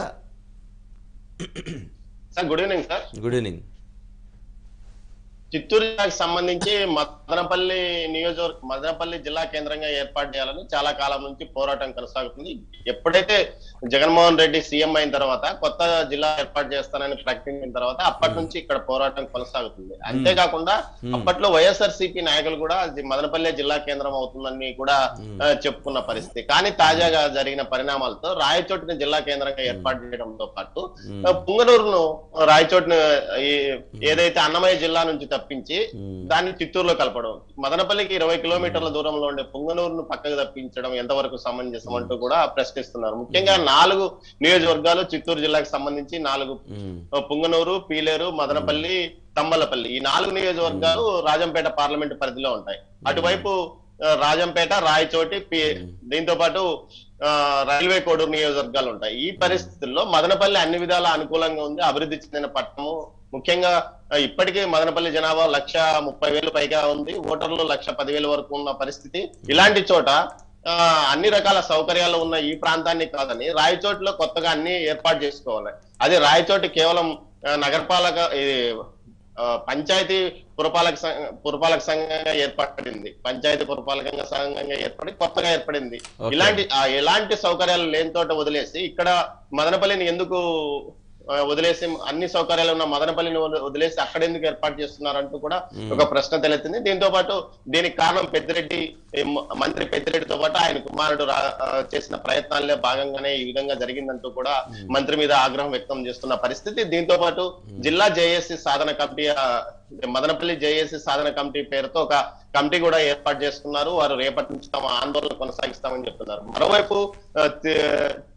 S7: sir good evening sir
S2: good evening
S7: Chittoor జిల్లాకు సంబంధించి మదనపల్లి నియోజకవర్గ మదనపల్లి జిల్లా కేంద్రంగా ఏర్పాటు చేయాలని చాలా కాలం నుంచి పోరాటం కొనసాగుతుంది ఎప్పుడైతే జగన్మోహన్ రెడ్డి సీఎం అయిన తర్వాత కొత్త జిల్లా ఏర్పాటు చేస్తానని ప్రకటించిన తర్వాత అప్పటి నుంచి ఇక్కడ పోరాటం కొనసాగుతుంది అంతేకాకుండా అప్పట్లో వైఎస్ఆర్ నాయకులు కూడా అది మదనపల్లి జిల్లా కేంద్రం అవుతుందని కూడా ఆ, చెప్పుకున్న పరిస్థితి కానీ తాజాగా జరిగిన పరిణామాలతో రాయచోటిని జిల్లా కేంద్రంగా ఏర్పాటు చేయడంతో పాటు ఆ, పుంగనూరును రాయచోటిని ఈ- ఏదైతే అన్నమయ్య జిల్లా నుంచి తప్పించి దాన్ని చిత్తూరులో కలపడం మదనపల్లికి ఇరవై కిలోమీటర్ల దూరంలో ఉండే పుంగనూరును పక్కకు తప్పించడం ఎంతవరకు సమంజసం అంటూ కూడా ప్రశ్నిస్తున్నారు ముఖ్యంగా నాలుగు నియోజకవర్గాలు చిత్తూరు జిల్లాకు సంబంధించి నాలుగు ఆ, పుంగనూరు పీలేరు మదనపల్లి తంబలపల్లి ఈ నాలుగు నియోజకవర్గాలు రాజంపేట పార్లమెంటు పరిధిలో ఉంటాయి అటువైపు ఆ, రాజంపేట రాయచోటి పి- దీంతో పాటు ఆ, రైల్వే కోడూరు నియోజకవర్గాలు ఉంటాయి ఈ పరిస్థితుల్లో మదనపల్లి అన్ని విధాల అనుకూలంగా ఉంది అభివృద్ధి చెందిన పట్టణము ముఖ్యంగా ఆ, ఇప్పటికే మదనపల్లి జనాభా లక్ష ముప్పై వేలు పైగా ఉంది ఓటర్లు లక్ష పదివేల వరకు ఉన్న పరిస్థితి ఇలాంటి చోట ఆ, అన్ని రకాల సౌకర్యాలు ఉన్న ఈ ప్రాంతాన్ని కాదని రాయచోటిలో కొత్తగా అన్ని ఏర్పాటు చేసుకోవాలి అది రాయచోటి కేవలం ఆ, నగరపాలక ఇది ఆ, పంచాయతీ పురపాలక సంఘ- పురపాలక సంఘంగా ఏర్పడింది పంచాయతీ పురపాలకంగా సంఘంగా ఏర్పడి కొత్తగా ఏర్పడింది
S2: Okay.
S7: ఇలాంటి ఆ, ఎలాంటి సౌకర్యాలు లేని చోట వదిలేసి ఇక్కడ మదనపల్లిని ఎందుకు ఆ, వదిలేసి అన్ని సౌకర్యాలు ఉన్న మదనపల్లిని వదిలి- వదిలేసి అక్కడ ఎందుకు ఏర్పాటు చేస్తున్నారంటూ కూడా ఒక ప్రశ్న తలెత్తింది దీంతో పాటు దీనికి కారణం పెద్దిరెడ్డి ఈ మ- మంత్రి పెద్దిరెడ్డితో పాటు ఆయన కుమారుడు రా- ఆ, చేసిన ప్రయత్నాల్లో భాగంగానే ఈ విధంగా జరిగిందంటూ కూడా మంత్రి మీద ఆగ్రహం వ్యక్తం చేస్తున్న పరిస్థితి దీంతో పాటు జిల్లా జేఏసీ సాధన కమిటీ ఆ, మదనపల్లి జేఏసీ సాధన కమిటీ పేరుతో ఒక కమిటీ కూడా ఏర్పాటు చేసుకున్నారు వారు రేపటి నుంచి తమ ఆందోళన కొనసాగిస్తామని చెప్తున్నారు మరోవైపు ఆ, తి-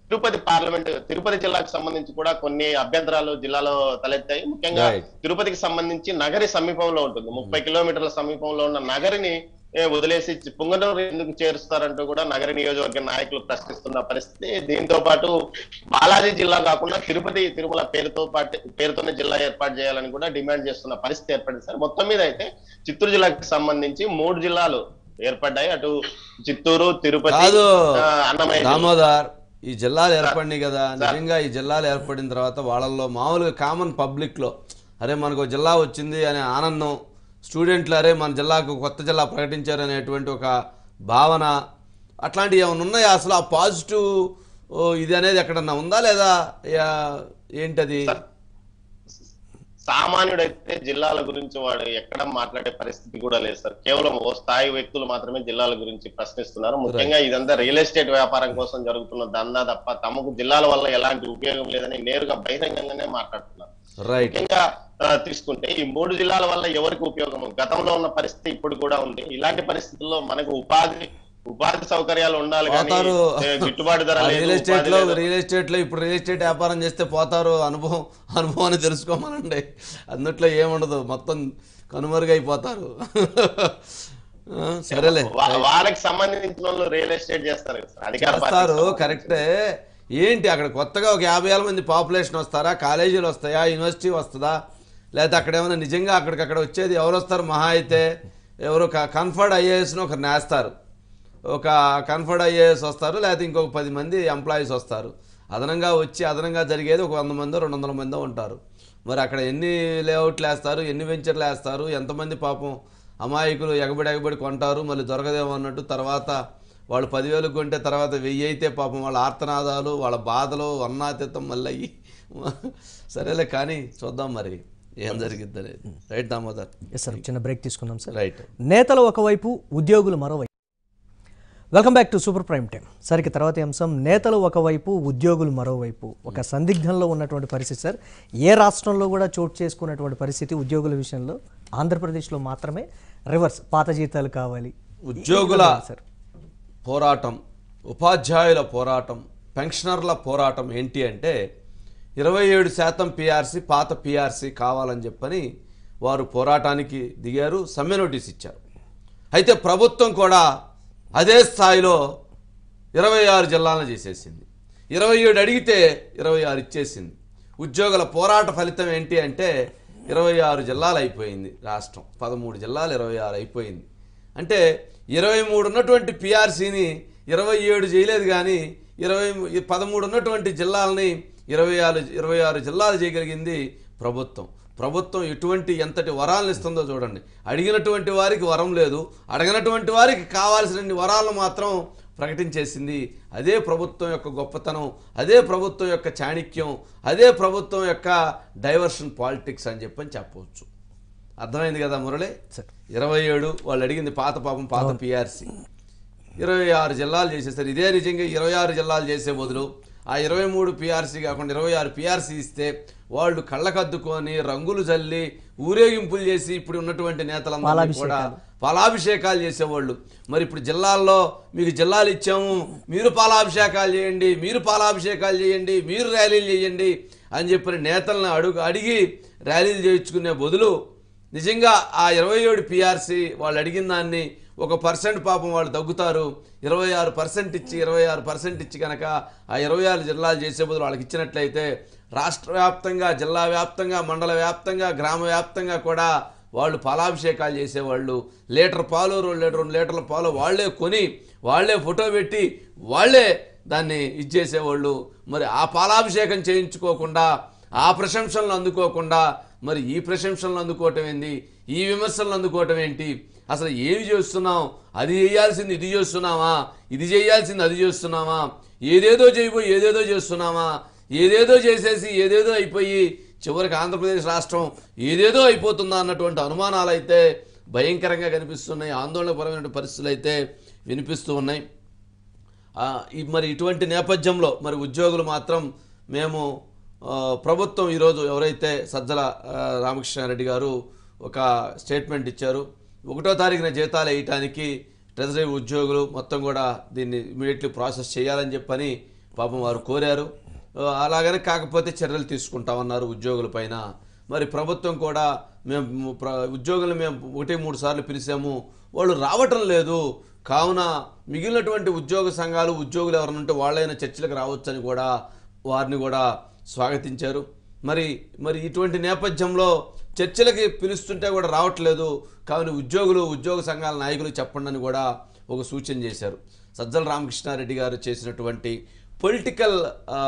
S7: తిరుపతి పార్లమెంట్ తిరుపతి జిల్లాకు సంబంధించి కూడా కొన్ని అభ్యంతరాలు జిల్లాలో తలెత్తాయి ముఖ్యంగా
S2: Right.
S7: తిరుపతికి సంబంధించి నగరి సమీపంలో ఉంటుంది ముప్పై కిలోమీటర్ల సమీపంలో ఉన్న నగరిని ఏ, వదిలేసి పుంగనూరు ఎందుకు చేరుస్తారంటూ కూడా నగర నియోజకవర్గ నాయకులు ప్రశ్నిస్తున్న పరిస్థితి దీంతో పాటు బాలాజీ జిల్లా కాకుండా తిరుపతి తిరుమల పేరుతో పాటు పేరుతోనే జిల్లా ఏర్పాటు చేయాలని కూడా డిమాండ్ చేస్తున్న పరిస్థితి ఏర్పడింది సార్ మొత్తం మీద అయితే చిత్తూరు జిల్లాకు సంబంధించి మూడు జిల్లాలు ఏర్పడ్డాయి అటు చిత్తూరు తిరుపతి
S2: కాదు
S7: ఆ, అన్నమయ్య జిల్లా.
S2: దామోదర్ ఈ జిల్లాలు ఏర్పడినాయి కదా నిజంగా ఈ జిల్లాలు ఏర్పడిన తర్వాత వాళ్ళల్లో మామూలుగా కామన్ పబ్లిక్లో అరే మనకు ఒక జిల్లా వచ్చింది అనే ఆనందం స్టూడెంట్లు అరే మన జిల్లాకు కొత్త జిల్లా ప్రకటించారు అనేటువంటి ఒక భావన అట్లాంటివి ఏమైనా ఉన్నాయా అసలు ఆ పాజిటివ్ ఇది అనేది ఎక్కడన్నా ఉందా లేదా యా- ఏంటది
S7: సామాన్యుడైతే జిల్లాల గురించి వాడు ఎక్కడ మాట్లాడే పరిస్థితి కూడా లేదు సార్ కేవలం ఓ స్థాయి వ్యక్తులు మాత్రమే జిల్లాల గురించి ప్రశ్నిస్తున్నారు ముఖ్యంగా ఇదంతా రియల్ ఎస్టేట్ వ్యాపారం కోసం జరుగుతున్న దందా తప్ప తమకు జిల్లాల వల్ల ఎలాంటి ఉపయోగం లేదని నేరుగా బహిరంగంగానే మాట్లాడుతున్నారు
S2: రైట్
S7: ముఖ్యంగా ఆ, తీసుకుంటే ఈ మూడు జిల్లాల వల్ల ఎవరికి ఉపయోగం గతంలో ఉన్న పరిస్థితి ఇప్పుడు కూడా ఉంది ఇలాంటి పరిస్థితుల్లో మనకు ఉపాధి ఉపాధి సౌకర్యాలు ఉండాలి కానీ
S2: పోతారు
S7: ఏ, గిట్టుబాటు ధర లేదు,
S2: రియల్ ఎస్టేట్
S7: ఉపాధి
S2: లో
S7: లేదు.
S2: రియల్ ఎస్టేట్ లో ఇప్పుడు రియల్ ఎస్టేట్ వ్యాపారం చేస్తే పోతారు అనుభవం అనుభవాన్ని తెలుసుకోమనండి అందుట్లో ఏముండదు మొత్తం కనుమరుగైపోతారు ఆ, సరేలే
S7: వా- వాళ్ళకి సంబంధించిన వాళ్ళు రియల్ ఎస్టేట్ చేస్తారు కదా సార్. అధికార పార్టీకి
S2: చేస్తారు
S7: సంబంధించి.
S2: కరెక్టే ఏంటి అక్కడ కొత్తగా ఒక యాభై వేల మంది పాపులేషన్ వస్తారా కాలేజీలు వస్తాయా యూనివర్సిటీ వస్తుందా లేకపోతే అక్కడ ఏమైనా నిజంగా అక్కడికక్కడ వచ్చేది ఎవరు వస్తారు మహా అయితే ఎవరు కన్ఫర్డ్ ఐఏఎస్ను ఒకరు నేస్తారు ఒక కన్ఫర్డ్ ఐఏఎస్ వస్తారు లేకపోతే ఇంకొక పది మంది ఎంప్లాయీస్ వస్తారు అదనంగా వచ్చి అదనంగా జరిగేది ఒక వంద మందో రెండు వందల మందో ఉంటారు మరి అక్కడ ఎన్ని లేఅవుట్లు వేస్తారు ఎన్ని వెంచర్లు వేస్తారు ఎంతమంది పాపం అమాయకులు ఎగబడి ఎగబడి కొంటారు మళ్ళీ దొరకదేమో అన్నట్టు తర్వాత వాళ్ళు పదివేలు కొంటే తర్వాత వెయ్యి అయితే పాపం వాళ్ళ ఆర్తనాదాలు వాళ్ళ బాధలు వర్ణాతీతం మళ్ళీ అయ్యి సరేలే కానీ చూద్దాం మరి ఏం జరిగిద్ది అనేది రైట్ దామోదర్
S1: ఎస్ సార్ చిన్న బ్రేక్ తీసుకుందాం సార్
S2: రైట్
S1: నేతలు ఒకవైపు ఉద్యోగులు మరోవైపు welcome back to super prime time సరికి తర్వాతి అంశం నేతలు ఒకవైపు ఉద్యోగులు మరోవైపు ఒక సందిగ్ధంలో ఉన్నటువంటి పరిస్థితి సార్ ఏ రాష్ట్రంలో కూడా చోటు చేసుకున్నటువంటి పరిస్థితి ఉద్యోగుల విషయంలో ఆంధ్రప్రదేశ్లో మాత్రమే రివర్స్ పాత జీతాలు కావాలి
S2: ఉద్యోగుల
S1: సార్
S2: పోరాటం ఉపాధ్యాయుల పోరాటం పెన్షనర్ల పోరాటం ఏంటి అంటే ఇరవై ఏడు శాతం పిఆర్సీ పాత పిఆర్సీ కావాలని చెప్పని వారు పోరాటానికి దిగారు సమ్మె నోటీస్ ఇచ్చారు అయితే ప్రభుత్వం కూడా అదే స్థాయిలో ఇరవై ఆరు జిల్లాలను చేసేసింది ఇరవై ఏడు అడిగితే ఇరవై ఆరు ఇచ్చేసింది ఉద్యోగుల పోరాట ఫలితం ఏంటి అంటే ఇరవై ఆరు జిల్లాలు అయిపోయింది రాష్ట్రం పదమూడు జిల్లాలు ఇరవై ఆరు అయిపోయింది అంటే ఇరవై మూడు ఉన్నటువంటి పిఆర్సీని ఇరవై ఏడు చేయలేదు కానీ ఇరవై పదమూడు ఉన్నటువంటి జిల్లాలని ఇరవై ఆరు ఇరవై ఆరు జిల్లాలు చేయగలిగింది ప్రభుత్వం ప్రభుత్వం ఎటువంటి ఎంతటి వరాలను ఇస్తుందో చూడండి అడిగినటువంటి వారికి వరం లేదు అడగనటువంటి వారికి కావాల్సిన వరాలను మాత్రం ప్రకటించేసింది అదే ప్రభుత్వం యొక్క గొప్పతనం అదే ప్రభుత్వం యొక్క చాణిక్యం అదే ప్రభుత్వం యొక్క డైవర్షన్ పాలిటిక్స్ అని చెప్పని చెప్పవచ్చు అర్థమైంది కదా మురళి
S1: సార్.
S2: ఇరవై ఏడు వాళ్ళు అడిగింది పాత పాపం పాత పిఆర్సీ ఇరవై ఆరు జిల్లాలు చేసేసారు ఇదే నిజంగా ఇరవై ఆరు జిల్లాలు చేసే బదులు ఆ ఇరవై మూడు పిఆర్సీ కాకుండా ఇరవై ఆరు పిఆర్సీ ఇస్తే వాళ్ళు కళ్ళకద్దుకొని రంగులు జల్లి ఊరేగింపులు చేసి ఇప్పుడు ఉన్నటువంటి నేతలందరినీ కూడా పాలాభిషేకాలు చేసేవాళ్ళు మరి ఇప్పుడు జిల్లాల్లో మీకు జిల్లాలు ఇచ్చాము మీరు పాలాభిషేకాలు చేయండి మీరు పాలాభిషేకాలు చేయండి మీరు ర్యాలీలు చేయండి అని చెప్పిన నేతలను అడుగు అడిగి ర్యాలీలు చేయించుకునే బదులు నిజంగా ఆ ఇరవై ఏడు పిఆర్సీ వాళ్ళు అడిగిన దాన్ని ఒక పర్సెంట్ పాపం వాళ్ళు తగ్గుతారు ఇరవై ఆరు పర్సెంట్ ఇచ్చి ఇరవై ఆరు పర్సెంట్ ఇచ్చి కనుక ఆ ఇరవై ఆరు జిల్లాలు చేసే బదులు వాళ్ళకి ఇచ్చినట్లయితే రాష్ట్ర వ్యాప్తంగా జిల్లా వ్యాప్తంగా మండల వ్యాప్తంగా గ్రామ వ్యాప్తంగా కూడా వాళ్ళు పాలాభిషేకాలు చేసేవాళ్ళు లీటర్ పాలు రెండు లీటర్ రెండు లీటర్ల పాలు వాళ్ళే కొని వాళ్ళే ఫోటో పెట్టి వాళ్ళే దాన్ని ఇచ్చేసేవాళ్ళు మరి ఆ పాలాభిషేకం చేయించుకోకుండా ఆ ప్రశంసలను అందుకోకుండా మరి ఈ ప్రశంసలను అందుకోవటం ఏంది ఈ విమర్శలను అందుకోవటం ఏంటి అసలు ఏమి చేస్తున్నాం అది చేయాల్సింది ఇది చేస్తున్నామా ఇది చేయాల్సింది అది చేస్తున్నామా ఏదేదో చేయబోయి ఏదేదో చేస్తున్నామా ఏదేదో చేసేసి ఏదేదో అయిపోయి చివరికి ఆంధ్రప్రదేశ్ రాష్ట్రం ఏదేదో అయిపోతుందా అన్నటువంటి అనుమానాలు అయితే భయంకరంగా కనిపిస్తున్నాయి ఆందోళనపరమైన పరిస్థితులు అయితే వినిపిస్తూ ఉన్నాయి ఆ, ఈ మరి ఇటువంటి నేపథ్యంలో మరి ఉద్యోగులు మాత్రం మేము ఆ, ప్రభుత్వం ఈరోజు ఎవరైతే సజ్జల ఆ, రామకృష్ణారెడ్డి గారు ఒక స్టేట్మెంట్ ఇచ్చారు ఒకటో తారీఖున జీతాలు వేయటానికి ట్రెజరీ ఉద్యోగులు మొత్తం కూడా దీన్ని ఇమీడియట్లీ ప్రాసెస్ చేయాలని చెప్పని పాపం వారు కోరారు ఆ, అలాగనే కాకపోతే చర్యలు తీసుకుంటామన్నారు ఉద్యోగుల పైన మరి ప్రభుత్వం కూడా మేము ప్ర ఉద్యోగులు మేము ఒకటి మూడు సార్లు పిలిచాము వాళ్ళు రావటం లేదు కావున మిగిలినటువంటి ఉద్యోగ సంఘాలు ఉద్యోగులు ఎవరైనా ఉంటే వాళ్ళైనా చర్చలకు రావచ్చని కూడా వారిని కూడా స్వాగతించారు మరి మరి ఇటువంటి నేపథ్యంలో చర్చలకి పిలుస్తుంటే కూడా రావట్లేదు కావున ఉద్యోగులు ఉద్యోగ సంఘాల నాయకులు చెప్పండి అని కూడా ఒక సూచన చేశారు సజ్జల రామకృష్ణారెడ్డి గారు చేసినటువంటి పొలిటికల్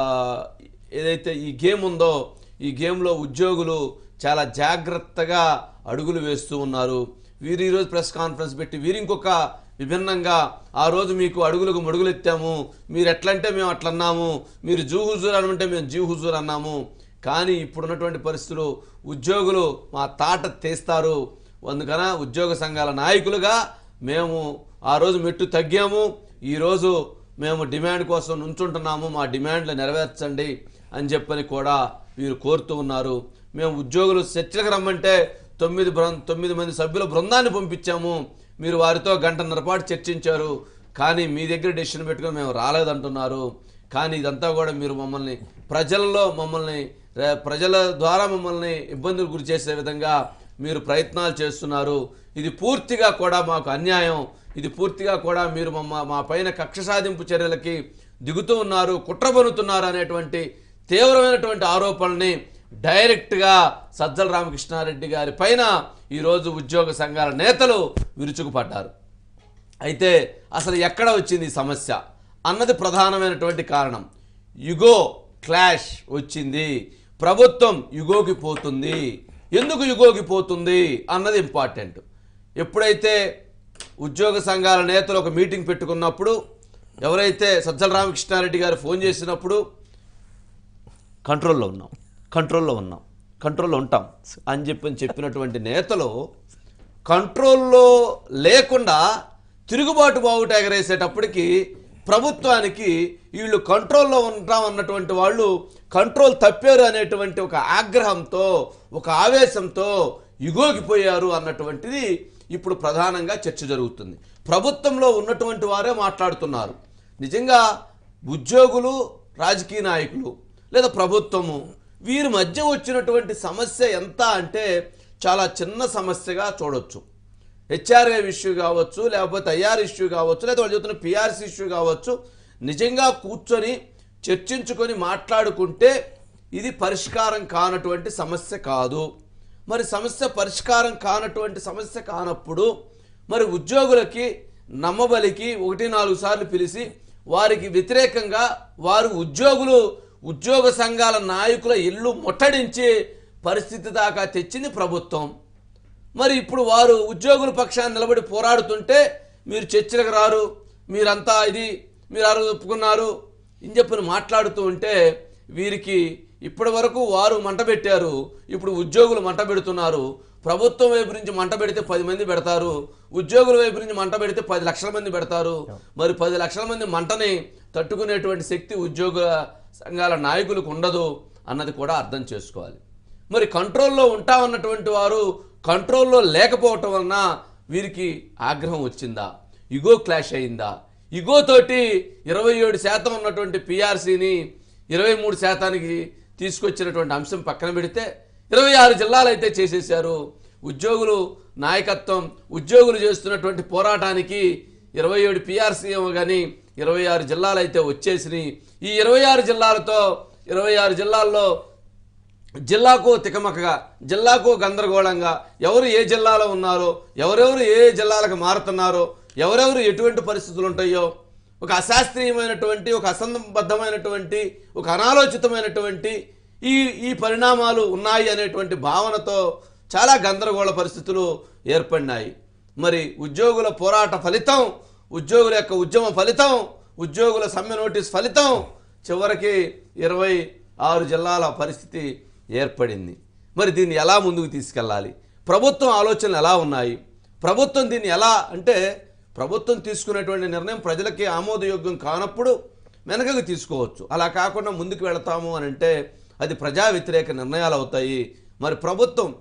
S2: ఏదైతే ఈ గేమ్ ఉందో ఈ గేమ్లో ఉద్యోగులు చాలా జాగ్రత్తగా అడుగులు వేస్తూ ఉన్నారు వీరు ఈరోజు ప్రెస్ కాన్ఫరెన్స్ పెట్టి వీరు ఇంకొక విభిన్నంగా ఆ రోజు మీకు అడుగులకు మడుగులు ఎత్తాము మీరు ఎట్లంటే మేము అట్లా అన్నాము మీరు జూ హుజూర్ అనమంటే మేము జీ హుజూర్ అన్నాము కానీ ఇప్పుడున్నటువంటి పరిస్థితులు ఉద్యోగులు మా తాట తీస్తారు అందుకన ఉద్యోగ సంఘాల నాయకులుగా మేము ఆ రోజు మెట్టు తగ్గాము ఈరోజు మేము డిమాండ్ కోసం నుంచుంటున్నాము మా డిమాండ్లు నెరవేర్చండి అని చెప్పని కూడా వీరు కోరుతూ ఉన్నారు మేము ఉద్యోగులు చర్చలకు రమ్మంటే తొమ్మిది బృ తొమ్మిది మంది సభ్యుల బృందాన్ని పంపించాము మీరు వారితో గంటన్నర పాటు చర్చించారు కానీ మీ దగ్గర డెసిషన్ పెట్టుకొని మేము రాలేదంటున్నారు కానీ ఇదంతా కూడా మీరు మమ్మల్ని ప్రజల్లో మమ్మల్ని రే- ప్రజల ద్వారా మమ్మల్ని ఇబ్బందులు గురి చేసే విధంగా మీరు ప్రయత్నాలు చేస్తున్నారు ఇది పూర్తిగా కూడా మాకు అన్యాయం ఇది పూర్తిగా కూడా మీరు మమ్మ మా పైన కక్ష సాధింపు చర్యలకి దిగుతూ ఉన్నారు కుట్రబనుతున్నారు అనేటువంటి తీవ్రమైనటువంటి ఆరోపణల్ని డైరెక్ట్గా సజ్జల రామకృష్ణారెడ్డి గారి పైన ఈరోజు ఉద్యోగ సంఘాల నేతలు విరుచుకుపడ్డారు అయితే అసలు ఎక్కడ వచ్చింది ఈ సమస్య అన్నది ప్రధానమైనటువంటి కారణం యుగో క్లాష్ వచ్చింది ప్రభుత్వం యుగోకి పోతుంది ఎందుకు యుగోకి పోతుంది అన్నది ఇంపార్టెంట్ ఎప్పుడైతే ఉద్యోగ సంఘాల నేతలు ఒక మీటింగ్ పెట్టుకున్నప్పుడు ఎవరైతే సజ్జల రామకృష్ణారెడ్డి గారు ఫోన్ చేసినప్పుడు కంట్రోల్లో ఉన్నాం కంట్రోల్లో ఉన్నాం కంట్రోల్లో ఉంటాం అని చెప్పి చెప్పినటువంటి నేతలు కంట్రోల్లో లేకుండా తిరుగుబాటు బావుట ఎగరేసేటప్పటికి ప్రభుత్వానికి వీళ్ళు కంట్రోల్లో ఉంటాం అన్నటువంటి వాళ్ళు కంట్రోల్ తప్పారు అనేటువంటి ఒక ఆగ్రహంతో ఒక ఆవేశంతో యుగోగిపోయారు అన్నటువంటిది ఇప్పుడు ప్రధానంగా చర్చ జరుగుతుంది ప్రభుత్వంలో ఉన్నటువంటి వారే మాట్లాడుతున్నారు నిజంగా ఉద్యోగులు రాజకీయ నాయకులు లేదా ప్రభుత్వము వీరి మధ్య వచ్చినటువంటి సమస్య ఎంత అంటే చాలా చిన్న సమస్యగా చూడొచ్చు హెచ్ఆర్ఏ ఇష్యూ కావచ్చు లేకపోతే ఐఆర్ ఇష్యూ కావచ్చు లేదా వాళ్ళు చెబుతున్న పిఆర్సీ ఇష్యూ కావచ్చు నిజంగా కూర్చొని చర్చించుకొని మాట్లాడుకుంటే ఇది పరిష్కారం కానటువంటి సమస్య కాదు మరి సమస్య పరిష్కారం కానటువంటి సమస్య కానప్పుడు మరి ఉద్యోగులకి నమ్మబలికి ఒకటి నాలుగు సార్లు పిలిచి వారికి వ్యతిరేకంగా వారు ఉద్యోగులు ఉద్యోగ సంఘాల నాయకుల ఇల్లు ముట్టడించి పరిస్థితి దాకా తెచ్చింది ప్రభుత్వం మరి ఇప్పుడు వారు ఉద్యోగుల పక్షాన్ని నిలబడి పోరాడుతుంటే మీరు చర్చలకు రారు మీరంతా ఇది మీరు ఆ రోజు ఒప్పుకున్నారు అని చెప్పని మాట్లాడుతూ ఉంటే వీరికి ఇప్పటి వరకు వారు మంట పెట్టారు ఇప్పుడు ఉద్యోగులు మంట పెడుతున్నారు ప్రభుత్వం వైపు నుంచి మంట పెడితే పది మంది పెడతారు ఉద్యోగుల వైపు నుంచి మంట పెడితే పది లక్షల మంది పెడతారు మరి పది లక్షల మంది మంటని తట్టుకునేటువంటి శక్తి ఉద్యోగుల సంఘాల నాయకులకు ఉండదు అన్నది కూడా అర్థం చేసుకోవాలి మరి కంట్రోల్లో ఉంటామన్నటువంటి వారు కంట్రోల్లో లేకపోవటం వలన వీరికి ఆగ్రహం వచ్చిందా ఇగో క్లాష్ అయిందా ఇగోతోటి ఇరవై ఏడు శాతం ఉన్నటువంటి పిఆర్సీని ఇరవై మూడు శాతానికి తీసుకొచ్చినటువంటి అంశం పక్కన పెడితే ఇరవై ఆరు జిల్లాలు అయితే చేసేశారు ఉద్యోగులు నాయకత్వం ఉద్యోగులు చేస్తున్నటువంటి పోరాటానికి ఇరవై ఏడు పిఆర్సీ ఏమో కానీ ఇరవై ఆరు జిల్లాలు అయితే వచ్చేసినాయి ఈ ఇరవై ఆరు జిల్లాలతో ఇరవై ఆరు జిల్లాల్లో జిల్లాకు తికమకగా జిల్లాకు గందరగోళంగా ఎవరు ఏ జిల్లాలో ఉన్నారో ఎవరెవరు ఏ జిల్లాలకు మారుతున్నారో ఎవరెవరు ఎటువంటి పరిస్థితులు ఉంటాయో ఒక అశాస్త్రీయమైనటువంటి ఒక అసంబద్ధమైనటువంటి ఒక అనాలోచితమైనటువంటి ఈ ఈ పరిణామాలు ఉన్నాయి అనేటువంటి భావనతో చాలా గందరగోళ పరిస్థితులు ఏర్పడినాయి మరి ఉద్యోగుల పోరాట ఫలితం ఉద్యోగుల యొక్క ఉద్యమ ఫలితం ఉద్యోగుల సమ్మె నోటీస్ ఫలితం చివరికి ఇరవై ఆరు జిల్లాల పరిస్థితి ఏర్పడింది మరి దీన్ని ఎలా ముందుకు తీసుకెళ్ళాలి ప్రభుత్వం ఆలోచనలు ఎలా ఉన్నాయి ప్రభుత్వం దీన్ని ఎలా అంటే ప్రభుత్వం తీసుకునేటువంటి నిర్ణయం ప్రజలకి ఆమోదయోగ్యం కానప్పుడు వెనకకు తీసుకోవచ్చు అలా కాకుండా ముందుకు వెళతాము అని అంటే అది ప్రజా వ్యతిరేక నిర్ణయాలు అవుతాయి మరి ప్రభుత్వం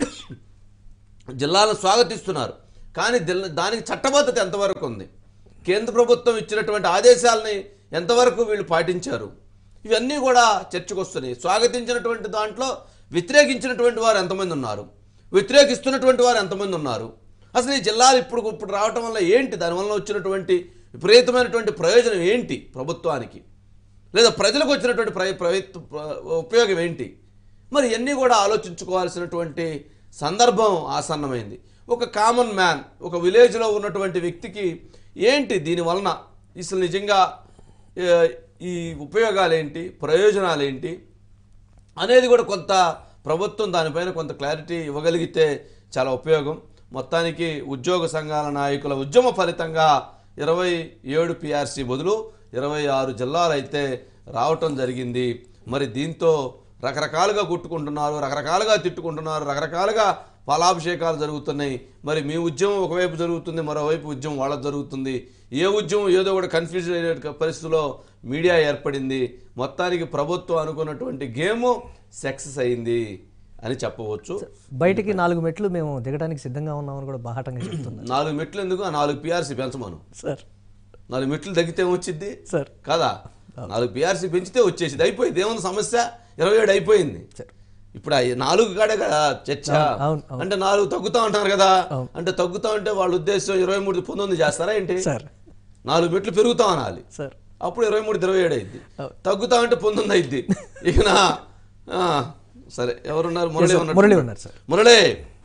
S2: జిల్లాలను స్వాగతిస్తున్నారు కానీ దిల్- దానికి చట్టబద్ధత ఎంతవరకు ఉంది కేంద్ర ప్రభుత్వం ఇచ్చినటువంటి ఆదేశాలని ఎంతవరకు వీళ్ళు పాటించారు ఇవన్నీ కూడా చర్చకు వస్తున్నాయి స్వాగతించినటువంటి దాంట్లో వ్యతిరేకించినటువంటి వారు ఎంతమంది ఉన్నారు వ్యతిరేకిస్తున్నటువంటి వారు ఎంతమంది ఉన్నారు అసలు ఈ జిల్లాలు ఇప్పుడు ఇప్పుడు రావటం వల్ల ఏంటి దానివల్ల వచ్చినటువంటి విపరీతమైనటువంటి ప్రయోజనం ఏంటి ప్రభుత్వానికి లేదా ప్రజలకు వచ్చినటువంటి ప్ర ప్రభుత్వ ప్ర- ఉపయోగం ఏంటి మరి ఇవన్నీ కూడా ఆలోచించుకోవాల్సినటువంటి సందర్భం ఆసన్నమైంది ఒక కామన్ మ్యాన్ ఒక విలేజ్లో ఉన్నటువంటి వ్యక్తికి ఏంటి దీని వలన అసలు నిజంగా ఏ, ఈ ఉపయోగాలు ఏంటి ప్రయోజనాలు ఏంటి అనేది కూడా కొంత ప్రభుత్వం దానిపైన కొంత క్లారిటీ ఇవ్వగలిగితే చాలా ఉపయోగం మొత్తానికి ఉద్యోగ సంఘాల నాయకుల ఉద్యమ ఫలితంగా ఇరవై ఏడు పిఆర్సీ బదులు ఇరవై ఆరు జిల్లాలు అయితే రావటం జరిగింది మరి దీంతో రకరకాలుగా కుట్టుకుంటున్నారు రకరకాలుగా తిట్టుకుంటున్నారు రకరకాలుగా ఫలాభిషేకాలు జరుగుతున్నాయి మరి మీ ఉద్యమం ఒకవైపు జరుగుతుంది మరోవైపు ఉద్యమం వాళ్ళ జరుగుతుంది ఏ ఉద్యమం ఏదో కూడా కన్ఫ్యూజ్ అయ్యే పరిస్థితిలో మీడియా ఏర్పడింది మొత్తానికి ప్రభుత్వం అనుకున్నటువంటి గేమ్ సక్సెస్ అయింది అని చెప్పవచ్చు
S1: బయటికి నాలుగు మెట్లు మేము దిగడానికి సిద్ధంగా ఉన్నామని కూడా బాహాటంగా చెప్తున్నారు
S2: నాలుగు మెట్లు ఎందుకు ఆ నాలుగు పిఆర్సీ పెంచమను
S1: సార్
S2: నాలుగు మెట్లు తగ్గితే ఏమొచ్చింది
S1: సార్
S2: కదా నాలుగు పిఆర్సీ పెంచితే వచ్చేసింది అయిపోయింది ఏముంది సమస్య ఇరవై ఏడు అయిపోయింది ఇప్పుడు ఆ నాలుగు కాడే కదా చర్చ
S1: అవును, అవును.
S2: అంటే నాలుగు తగ్గుతా ఉంటారు కదా
S1: అవును.
S2: అంటే తగ్గుతా ఉంటే వాళ్ళ ఉద్దేశం ఇరవై మూడు పంతొమ్మిది చేస్తారా ఏంటి
S1: సార్
S2: నాలుగు మెట్లు పెరుగుతా అనాలి
S1: సార్
S2: అప్పుడు ఇరవై మూడు ఇరవై ఏడు అయింది
S1: అవును.
S2: తగ్గుతా అంటే పంతొమ్మిది అయింది ఇక నా ఆ, సరే ఎవరున్నారు మురళి
S1: Yes, sir.
S2: ఉన్నట్టు
S1: మురళి ఉన్నారు, సార్.
S2: మురళి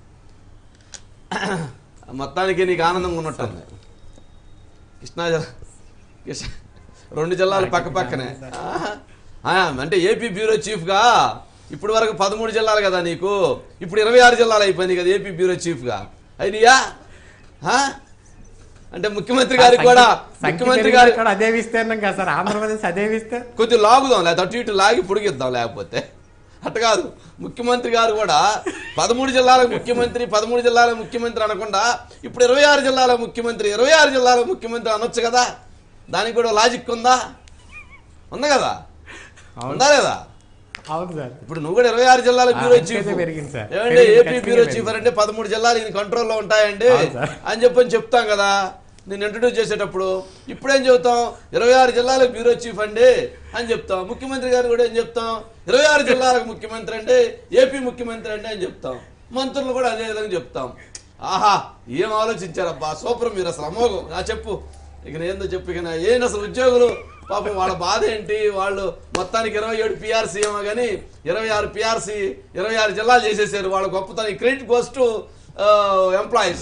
S2: మొత్తానికి నీకు ఆనందంగా ఉన్నట్టుంది కృష్ణా జిల్లా కృష్ణ రెండు జిల్లాలు పక్క పక్కనే ఆహా. ఆ, అంటే ఏపీ బ్యూరో చీఫ్గా ఇప్పుడు వరకు పదమూడు జిల్లాలు కదా నీకు ఇప్పుడు ఇరవై ఆరు జిల్లాలు అయిపోయింది కదా ఏపీ బ్యూరో చీఫ్గా అయినయా ఆ? అంటే ముఖ్యమంత్రి గారికి కూడా
S3: సంఖ్య
S2: ముఖ్యమంత్రి
S3: పెరిగినా
S2: గారి
S3: కూడా అదే విస్తీర్ణం కదా సార్ ఆంధ్రప్రదేశ్ అదే విస్తే
S2: కొద్దిగా లాగుదాం లేదా అటు ఇటు లాగి పొడిగిద్దాం లేకపోతే అట్ట కాదు ముఖ్యమంత్రి గారు కూడా పదమూడు జిల్లాల ముఖ్యమంత్రి పదమూడు జిల్లాల ముఖ్యమంత్రి అనకుండా ఇప్పుడు ఇరవై ఆరు జిల్లాల ముఖ్యమంత్రి ఇరవై ఆరు జిల్లాల ముఖ్యమంత్రి అనొచ్చు కదా దానికి కూడా లాజిక్ ఉందా ఉంది కదా ఉందా లేదా
S3: అవును సార్
S2: ఇప్పుడు నువ్వు కూడా ఇరవై ఆరు జిల్లాల బ్యూరో
S3: అంతే
S2: చీఫ్
S3: పెరిగింది సార్.
S2: ఏమండి
S3: పెరిగింది,
S2: ఏపీ
S3: ఖచ్చితంగా
S2: బ్యూరో
S3: పెరిగింది.
S2: చీఫ్ అంటే పదమూడు జిల్లాలు ఈయన కంట్రోల్లో ఉంటాయండి
S3: అవును సార్.
S2: అని చెప్పని చెప్తాం కదా నేను ఇంట్రడ్యూస్ చేసేటప్పుడు ఇప్పుడేం చెబుతాం ఇరవై ఆరు జిల్లాలకు బ్యూరో చీఫ్ అండి అని చెప్తాం ముఖ్యమంత్రి గారు కూడా ఏం చెప్తాం ఇరవై ఆరు జిల్లాలకు ముఖ్యమంత్రి అంటే ఏపీ ముఖ్యమంత్రి అంటే అని చెప్తాం మంత్రులు కూడా అదే విధంగా చెప్తాం ఆహా ఏం ఆలోచించారబ్బా సూపర్ మీరు అసలు అమోఘం నా చెప్పు ఇక ఏందో చెప్పు ఇక నా- ఏంటి అసలు ఉద్యోగులు పాపం వాళ్ళ బాధ ఏంటి వాళ్ళు మొత్తానికి ఇరవై ఏడు పిఆర్సీ ఏమో కానీ ఇరవై ఆరు పిఆర్సీ ఇరవై ఆరు జిల్లాలు చేసేసారు వాళ్ళ గొప్పతనం credit goes to employees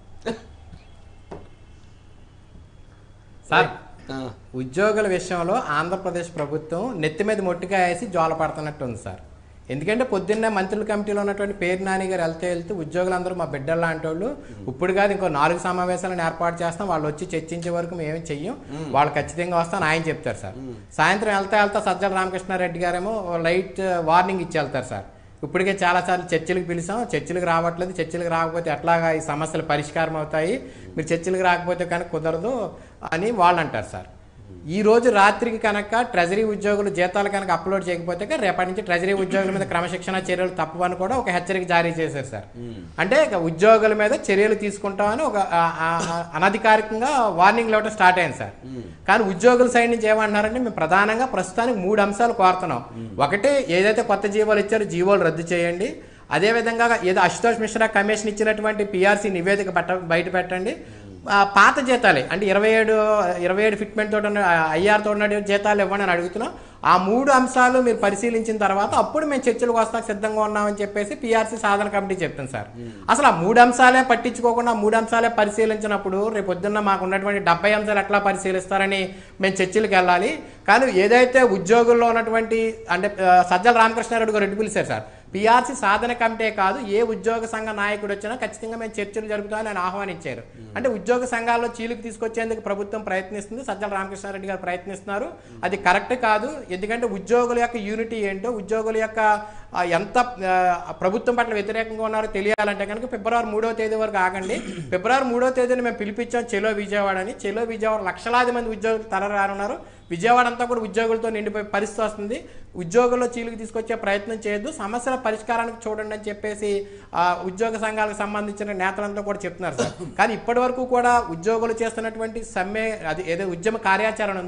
S3: sir ఉద్యోగుల విషయంలో ఆంధ్రప్రదేశ్ ప్రభుత్వం నెత్తి మీద మొట్టిగా వేసి జోల పడుతున్నట్టు ఉంది సార్ ఎందుకంటే పొద్దున్నే మంత్రుల కమిటీలో ఉన్నటువంటి పేరు నాని గారు వెళ్తే వెళ్తే ఉద్యోగులందరూ మా బిడ్డలు లాంటి వాళ్ళు ఇప్పుడు కాదు ఇంకో నాలుగు సమావేశాలను ఏర్పాటు చేస్తాం వాళ్ళు వచ్చి చర్చించే వరకు మేము చెయ్యం వాళ్ళు ఖచ్చితంగా వస్తాను ఆయన చెప్తారు సార్ సాయంత్రం వెళ్తా వెళ్తా సజ్జల రామకృష్ణారెడ్డి గారేమో లైట్ వార్నింగ్ ఇచ్చి వెళ్తారు సార్ ఇప్పటికే చాలాసార్లు చర్చలకు పిలిచాం చర్చలకు రావట్లేదు చర్చలకు రాకపోతే ఎట్లాగా ఈ సమస్యలు పరిష్కారం అవుతాయి మీరు చర్చలకు రాకపోతే కనుక కుదరదు అని వాళ్ళు అంటారు సార్ ఈ రోజు రాత్రికి కనుక ట్రెజరీ ఉద్యోగులు జీతాలు కనుక అప్లోడ్ చేయకపోతే కనుక రేపటి నుంచి ట్రెజరీ ఉద్యోగుల మీద క్రమశిక్షణ చర్యలు తప్పవని కూడా ఒక హెచ్చరిక జారీ చేశారు సార్ అంటే ఇక ఉద్యోగుల మీద చర్యలు తీసుకుంటామని ఒక ఆ, ఆ, ఆ, అనధికారికంగా వార్నింగ్ ఇవ్వడం స్టార్ట్ అయింది సార్ కానీ ఉద్యోగుల సైడ్ నుంచి ఏమంటున్నారంటే మేము ప్రధానంగా ప్రస్తుతానికి మూడు అంశాలు కోరుతున్నాం ఒకటి ఏదైతే కొత్త జీవోలు ఇచ్చారో జీవోలు రద్దు చేయండి అదేవిధంగా ఏదో అశుతోష్ మిశ్రా కమిషన్ ఇచ్చినటువంటి పిఆర్సీ నివేదిక పెట్ట బయట పెట్టండి ఆ, పాత జీతాలే అంటే ఇరవై ఏడు ఇరవై ఏడు ఫిట్మెంట్ తోటి ఉన్న ఐఆర్ తోటి ఉన్న జీతాలు ఇవ్వండి అని అడుగుతున్నాం ఆ మూడు అంశాలు మీరు పరిశీలించిన తర్వాత అప్పుడు మేము చర్చలకు వస్తాకు సిద్ధంగా ఉన్నామని చెప్పేసి పిఆర్సీ సాధన కమిటీ చెప్తుంది సార్ అసలు ఆ మూడు అంశాలే పట్టించుకోకుండా ఆ మూడు అంశాలే పరిశీలించినప్పుడు రేపు పొద్దున్న మాకు ఉన్నటువంటి డెబ్బై అంశాలు ఎట్లా పరిశీలిస్తారని మేము చర్చలకు వెళ్ళాలి కానీ ఏదైతే ఉద్యోగుల్లో ఉన్నటువంటి అంటే ఆ, సజ్జల రామకృష్ణారెడ్డి గారు రెడ్డి పిలిచారు సార్ పిఆర్సీ సాధన కమిటీ కాదు ఏ ఉద్యోగ సంఘ నాయకుడు వచ్చినా ఖచ్చితంగా మేము చర్చలు జరుపుతామని ఆయన ఆహ్వానించారు అంటే ఉద్యోగ సంఘాల్లో చీలికి తీసుకొచ్చేందుకు ప్రభుత్వం ప్రయత్నిస్తుంది సజ్జల రామకృష్ణారెడ్డి గారు ప్రయత్నిస్తున్నారు అది కరెక్ట్ కాదు ఎందుకంటే ఉద్యోగుల యొక్క యూనిటీ ఏంటో ఉద్యోగుల యొక్క ఆ, ఎంత ఆ, ప్రభుత్వం పట్ల వ్యతిరేకంగా ఉన్నారో తెలియాలంటే కనుక ఫిబ్రవరి మూడో తేదీ వరకు ఆగండి ఫిబ్రవరి మూడో తేదీని మేము పిలిపించాం చెలో విజయవాడ అని చెలో విజయవాడ లక్షలాది మంది ఉద్యోగులు తరరానున్నారు విజయవాడ అంతా కూడా ఉద్యోగులతో నిండిపోయే పరిస్థితి వస్తుంది ఉద్యోగుల్లో చీలికి తీసుకొచ్చే ప్రయత్నం చేయొద్దు సమస్యల పరిష్కారానికి చూడండి అని చెప్పేసి ఆ, ఉద్యోగ సంఘాలకు సంబంధించిన నేతలంతా కూడా చెప్తున్నారు సార్ కానీ ఇప్పటి వరకు కూడా ఉద్యోగులు చేస్తున్నటువంటి సమ్మె అది ఏదో ఉద్యమ కార్యాచరణ ఉందో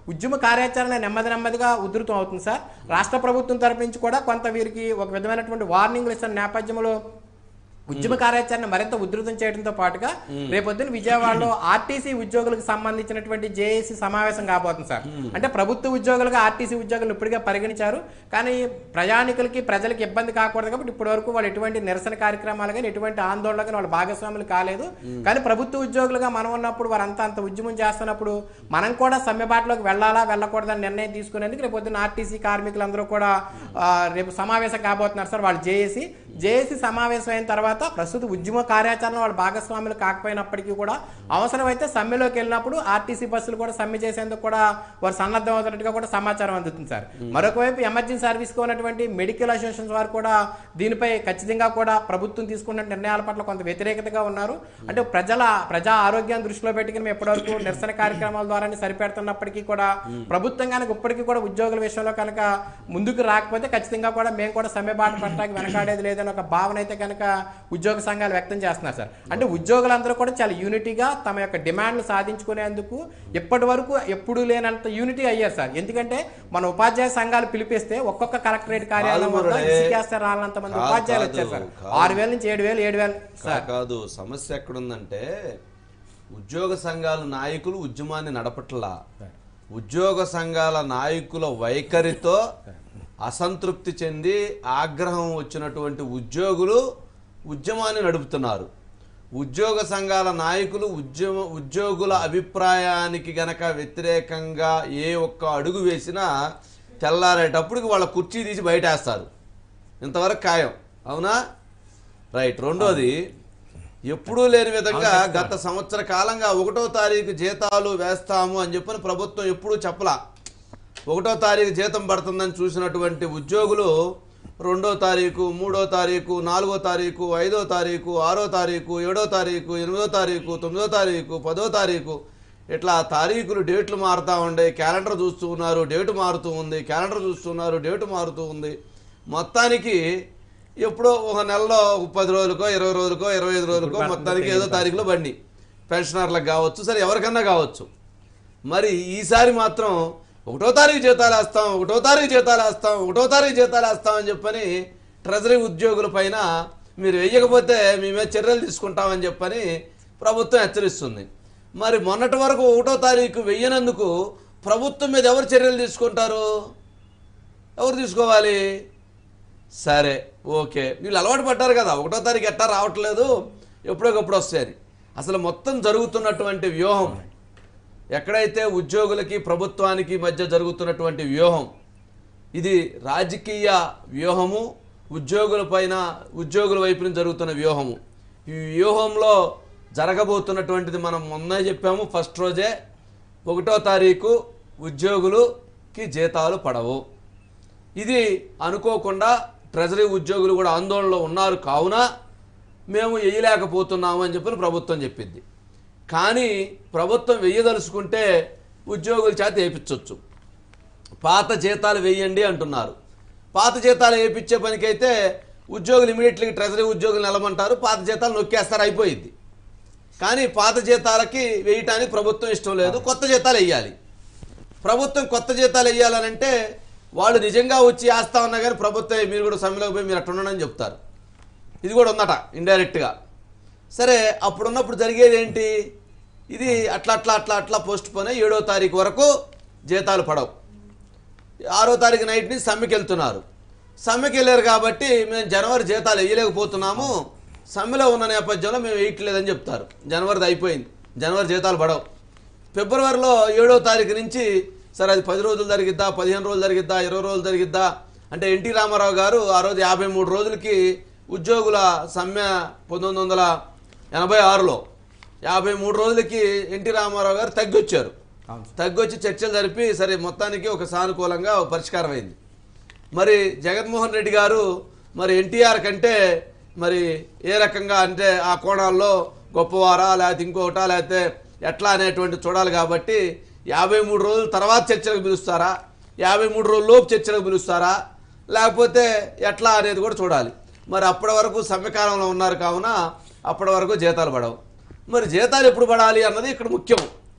S3: ఉద్యమ కార్యాచరణ నెమ్మది నెమ్మదిగా ఉధృతం అవుతుంది సార్ రాష్ట్ర ప్రభుత్వం తరపు నుంచి కూడా కొంత వీరికి ఒక విధమైనటువంటి వార్నింగ్లు ఇస్తున్న నేపథ్యంలో ఉద్యమ కార్యాచరణ మరింత ఉధృతం చేయడంతో పాటుగా రేపొద్దున విజయవాడలో ఆర్టీసీ ఉద్యోగులకు సంబంధించినటువంటి జేఏసీ సమావేశం కాబోతుంది సార్ అంటే ప్రభుత్వ ఉద్యోగులుగా ఆర్టీసీ ఉద్యోగులు ఇప్పటికే పరిగణించారు కానీ ప్రయాణికులకి ప్రజలకు ఇబ్బంది కాకూడదు కాబట్టి ఇప్పటి వరకు వాళ్ళు ఎటువంటి నిరసన కార్యక్రమాలు కానీ ఎటువంటి ఆందోళన కానీ వాళ్ళు భాగస్వాములు కాలేదు కానీ ప్రభుత్వ ఉద్యోగులుగా మనం ఉన్నప్పుడు వారంతా అంత ఉద్యమం చేస్తున్నప్పుడు మనం కూడా సమ్మెబాటులోకి వెళ్ళాలా వెళ్ళకూడదని నిర్ణయం తీసుకునేందుకు రేపు పొద్దున్న ఆర్టీసీ కార్మికులందరూ కూడా ఆ, రేపు సమావేశం కాబోతున్నారు సార్ వాళ్ళు జేఏసీ జేఏసీ సమావేశం అయిన తర్వాత ప్రస్తుత ఉద్యమ కార్యాచరణ వాళ్ళు భాగస్వాములు కాకపోయినప్పటికీ కూడా అవసరమైతే సమ్మెలోకి వెళ్ళినప్పుడు ఆర్టీసీ బస్సులు కూడా సమ్మె చేసేందుకు కూడా వారు సన్నద్ధం అవుతున్నట్టుగా కూడా సమాచారం అందుతుంది సార్ మరొక వైపు ఎమర్జెన్సీ సర్వీస్గా ఉన్నటువంటి మెడికల్ అసోసియేషన్స్ వారు కూడా దీనిపై ఖచ్చితంగా కూడా ప్రభుత్వం తీసుకున్న నిర్ణయాల పట్ల కొంత వ్యతిరేకతగా ఉన్నారు అంటే ప్రజల ప్రజా ఆరోగ్యాన్ని దృష్టిలో పెట్టుకుని మేము ఎప్పటివరకు నిరసన కార్యక్రమాల ద్వారానే సరిపెడుతున్నప్పటికీ కూడా ప్రభుత్వం కనుక ఇప్పటికీ కూడా ఉద్యోగుల విషయంలో కనుక ముందుకు రాకపోతే ఖచ్చితంగా కూడా మేము కూడా సమ్మె బాట పట్టడానికి వెనకాడేది లేదని ఒక భావన అయితే కనుక ఉద్యోగ సంఘాలు వ్యక్తం చేస్తున్నారు సార్ అంటే ఉద్యోగులందరూ కూడా చాలా యూనిటీగా తమ యొక్క డిమాండ్లు సాధించుకునేందుకు ఇప్పటి వరకు ఎప్పుడు లేనంత యూనిటీ అయ్యారు సార్ ఎందుకంటే మన ఉపాధ్యాయ సంఘాలు పిలిపిస్తే ఒక్కొక్క కలెక్టరేట్ కార్యాలయం వద్ద
S2: మురళి.
S3: ఇసుకేస్తే రాలంత మంది
S2: కాదు,
S3: ఉపాధ్యాయులు
S2: కాదు,
S3: వచ్చారు సార్
S2: కాదు.
S3: ఆరు వేల నుంచి ఏడు వేలు ఏడు వేలు సార్
S2: కాదు సమస్య ఎక్కడుందంటే ఉద్యోగ సంఘాల నాయకులు ఉద్యమాన్ని నడపట్లా ఉద్యోగ సంఘాల నాయకుల వైఖరితో అసంతృప్తి చెంది ఆగ్రహం వచ్చినటువంటి ఉద్యోగులు ఉద్యమాన్ని నడుపుతున్నారు ఉద్యోగ సంఘాల నాయకులు ఉద్యమ ఉద్యోగుల అభిప్రాయానికి గనక వ్యతిరేకంగా ఏ ఒక్క అడుగు వేసినా తెల్లారేటప్పటికి వాళ్ళ కుర్చీ తీసి బయటేస్తారు ఇంతవరకు ఖాయం అవునా రైట్ రెండోది ఎప్పుడూ లేని విధంగా గత సంవత్సర కాలంగా ఒకటో తారీఖు జీతాలు వేస్తాము అని చెప్పని ప్రభుత్వం ఎప్పుడూ చెప్పలా ఒకటో తారీఖు జీతం పడుతుందని చూసినటువంటి ఉద్యోగులు రెండో తారీఖు మూడో తారీఖు నాలుగో తారీఖు ఐదో తారీఖు ఆరో తారీఖు ఏడో తారీఖు ఎనిమిదో తారీఖు తొమ్మిదో తారీఖు పదో తారీఖు ఇట్లా తారీఖులు డేట్లు మారుతూ ఉండే క్యాలెండర్ చూస్తూ ఉన్నారు డేటు మారుతూ ఉంది క్యాలెండర్ చూస్తున్నారు డేటు మారుతూ ఉంది మొత్తానికి ఎప్పుడో ఒక నెలలో ఒక పది రోజులకో ఇరవై రోజులకో ఇరవై ఐదు రోజులకో మొత్తానికి ఏదో తారీఖులో బండి పెన్షనర్లకు కావచ్చు సరే ఎవరికన్నా కావచ్చు మరి ఈసారి మాత్రం ఒకటో తారీఖు జీతాలు వేస్తాం ఒకటో తారీఖు జీతాలు వేస్తాం ఒకటో తారీఖు జీతాలు వేస్తాం అని చెప్పని ట్రెజరీ ఉద్యోగుల పైన మీరు వేయకపోతే మీ మీద చర్యలు తీసుకుంటామని చెప్పని ప్రభుత్వం హెచ్చరిస్తుంది మరి మొన్నటి వరకు ఒకటో తారీఖు వెయ్యనందుకు ప్రభుత్వం మీద ఎవరు చర్యలు తీసుకుంటారు ఎవరు తీసుకోవాలి సరే ఓకే వీళ్ళు అలవాటు పడ్డారు కదా ఒకటో తారీఖు ఎట్టా రావట్లేదు ఎప్పుడోకప్పుడు వస్తాయని అసలు మొత్తం జరుగుతున్నటువంటి వ్యూహం ఎక్కడైతే ఉద్యోగులకి ప్రభుత్వానికి మధ్య జరుగుతున్నటువంటి వ్యూహం ఇది రాజకీయ వ్యూహము ఉద్యోగుల పైన ఉద్యోగుల వైపు నుంచి జరుగుతున్న వ్యూహము ఈ వ్యూహంలో జరగబోతున్నటువంటిది మనం మొన్నే చెప్పాము ఫస్ట్ రోజే ఒకటో తారీఖు ఉద్యోగులకి జీతాలు పడవు ఇది అనుకోకుండా ట్రెజరీ ఉద్యోగులు కూడా ఆందోళనలో ఉన్నారు కావున మేము వేయలేకపోతున్నాము అని చెప్పి ప్రభుత్వం చెప్పింది కానీ ప్రభుత్వం వెయ్యదలుచుకుంటే ఉద్యోగుల చేత వేయించవచ్చు పాత జీతాలు వేయండి అంటున్నారు పాత జీతాలు వేయించే పనికైతే ఉద్యోగులు ఇమీడియట్లీ ట్రెజరీ ఉద్యోగులు నిలమంటారు పాత జీతాలు నొక్కేస్తారు అయిపోయింది కానీ పాత జీతాలకి వేయటానికి ప్రభుత్వం ఇష్టం లేదు కొత్త జీతాలు వేయాలి ప్రభుత్వం కొత్త జీతాలు వేయాలనంటే వాళ్ళు నిజంగా వచ్చి వేస్తా ఉన్నా కానీ ప్రభుత్వం మీరు కూడా సమ్మెలోకి పోయి మీరు అట్లా ఉండని చెప్తారు ఇది కూడా ఉందట ఇండైరెక్ట్గా సరే అప్పుడున్నప్పుడు జరిగేది ఏంటి ఇది అట్లా అట్లా అట్లా అట్లా పోస్ట్ పోనే ఏడో తారీఖు వరకు జీతాలు పడవు ఆరో తారీఖు నైట్ నుంచి సమ్మెకి వెళ్తున్నారు సమ్మెకి వెళ్ళారు కాబట్టి మేము జనవరి జీతాలు వేయలేకపోతున్నాము సమ్మెలో ఉన్న నేపథ్యంలో మేము వేయట్లేదని చెప్తారు జనవరిది అయిపోయింది జనవరి జీతాలు పడవు ఫిబ్రవరిలో ఏడో తారీఖు నుంచి సరే అది పది రోజులు జరిగిద్దా పదిహేను రోజులు జరిగిద్దా ఇరవై రోజులు జరిగిద్దా అంటే ఎన్టీ రామారావు గారు ఆ రోజు యాభై మూడు రోజులకి ఉద్యోగుల సమ్మె పంతొమ్మిది వందల ఎనభై ఆరులో యాభై మూడు రోజులకి ఎన్టీ రామారావు గారు తగ్గొచ్చారు తగ్గొచ్చి చర్చలు జరిపి సరే మొత్తానికి ఒక సానుకూలంగా ఒక పరిష్కారం అయింది మరి జగన్మోహన్ రెడ్డి గారు మరి ఎన్టీఆర్ కంటే మరి ఏ రకంగా అంటే ఆ కోణాల్లో గొప్పవారా లేకపోతే ఇంకోటా లేకపోతే ఎట్లా అనేటువంటి చూడాలి కాబట్టి యాభై మూడు రోజుల తర్వాత చర్చలకు పిలుస్తారా యాభై మూడు రోజుల లోపు చర్చలకు పిలుస్తారా లేకపోతే ఎట్లా అనేది కూడా చూడాలి మరి అప్పటి వరకు సమ్మెకాలంలో ఉన్నారు కావున అప్పటి వరకు జీతాలు పడవు మరి జీతాలు ఎప్పుడు పడాలి అన్నది ఇక్కడ ముఖ్యం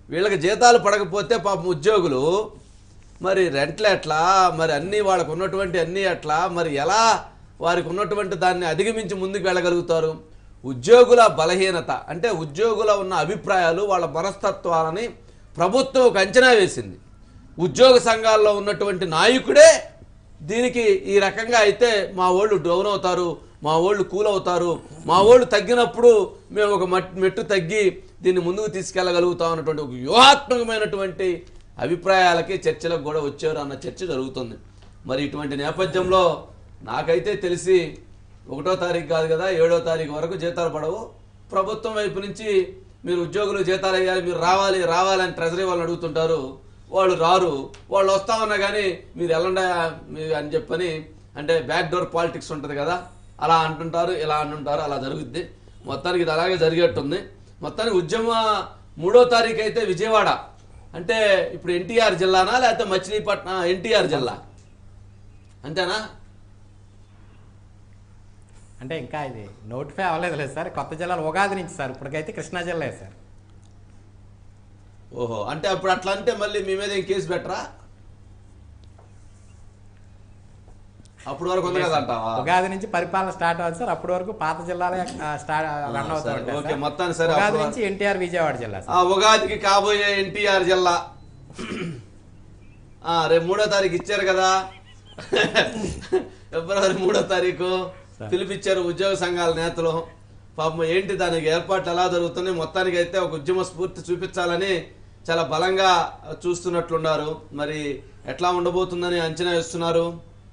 S2: వీళ్ళకి జీతాలు పడకపోతే పాపం ఉద్యోగులు మరి రెంట్లు ఎట్లా మరి అన్నీ వాళ్ళకు ఉన్నటువంటి అన్నీ ఎట్లా మరి ఎలా వారికి ఉన్నటువంటి దాన్ని అధిగమించి ముందుకు వెళ్ళగలుగుతారు ఉద్యోగుల బలహీనత అంటే ఉద్యోగుల ఉన్న అభిప్రాయాలు వాళ్ళ మనస్తత్వాలని ప్రభుత్వం ఒక అంచనా వేసింది ఉద్యోగ సంఘాల్లో ఉన్నటువంటి నాయకుడే దీనికి ఈ రకంగా అయితే మా వాళ్ళు డౌన్ అవుతారు మా వాళ్ళు కూల్ అవుతారు మా వాళ్ళు తగ్గినప్పుడు మేము ఒక మట్- మెట్టు తగ్గి దీన్ని ముందుకు తీసుకెళ్ళగలుగుతాం అన్నటువంటి ఒక వ్యూహాత్మకమైనటువంటి అభిప్రాయాలకి చర్చలకు కూడా వచ్చారు అన్న చర్చ జరుగుతుంది మరి ఇటువంటి నేపథ్యంలో నాకైతే తెలిసి ఒకటో తారీఖు కాదు కదా ఏడో తారీఖు వరకు జీతాలు పడవు ప్రభుత్వం వైపు నుంచి మీరు ఉద్యోగులు జీతాలు వేయాలి మీరు రావాలి రావాలి అని ట్రెజరీ వాళ్ళని అడుగుతుంటారు వాళ్ళు రారు వాళ్ళు వస్తామన్నా కానీ మీరు వెళ్ళండి మీరు అని చెప్పని అంటే బ్యాక్ డోర్ పాలిటిక్స్ ఉంటుంది కదా అలా అంటుంటారు ఇలా అంటుంటారు అలా జరుగుద్ది మొత్తానికి ఇది అలాగే జరిగేట్టుంది మొత్తానికి ఉద్యమ మూడో తారీఖు అయితే విజయవాడ అంటే ఇప్పుడు ఎన్టీఆర్ జిల్లానా లేకపోతే మచిలీపట్నం ఎన్టీఆర్ జిల్లా అంతేనా
S3: అంటే ఇంకా ఇది నోటిఫై అవ్వలేదు లేదు సార్ కొత్త జిల్లాలు ఉగాది నుంచి సార్ ఇప్పటికైతే కృష్ణా జిల్లా సార్
S2: ఓహో అంటే అప్పుడు అట్లా అంటే మళ్ళీ మీ మీద ఏం కేసు పెట్టరా అప్పుడు వరకు ఉంది కదా అంటావా
S3: ఉగాది నుంచి పరిపాలన స్టార్ట్ అవుతుంది సార్ అప్పటి వరకు పాత జిల్లాలే ఆ, స్టార్ట్ రన్ అవుతూ
S2: సరే,
S3: ఉంటాయి
S2: ఓకే,
S3: సార్.
S2: మొత్తానికి సరే,
S3: ఉగాది
S2: అప్పుడు-
S3: నుంచి ఎన్టీఆర్ విజయవాడ జిల్లా సార్
S2: ఆ ఉగాదికి కాబోయే ఎన్టీఆర్ జిల్లా ఆ, రేపు మూడో తారీఖు ఇచ్చారు కదా ఫిబ్రవరి మూడో తారీఖు పిలిపించారు ఉద్యోగ సంఘాల నేతలు పాపం ఏంటి దానికి ఏర్పాట్లు ఎలా జరుగుతున్నాయి మొత్తానికి అయితే ఒక ఉద్యమ స్ఫూర్తి చూపించాలని చాలా బలంగా చూస్తున్నట్లున్నారు మరి ఎట్లా ఉండబోతుందని అంచనా వేస్తున్నారు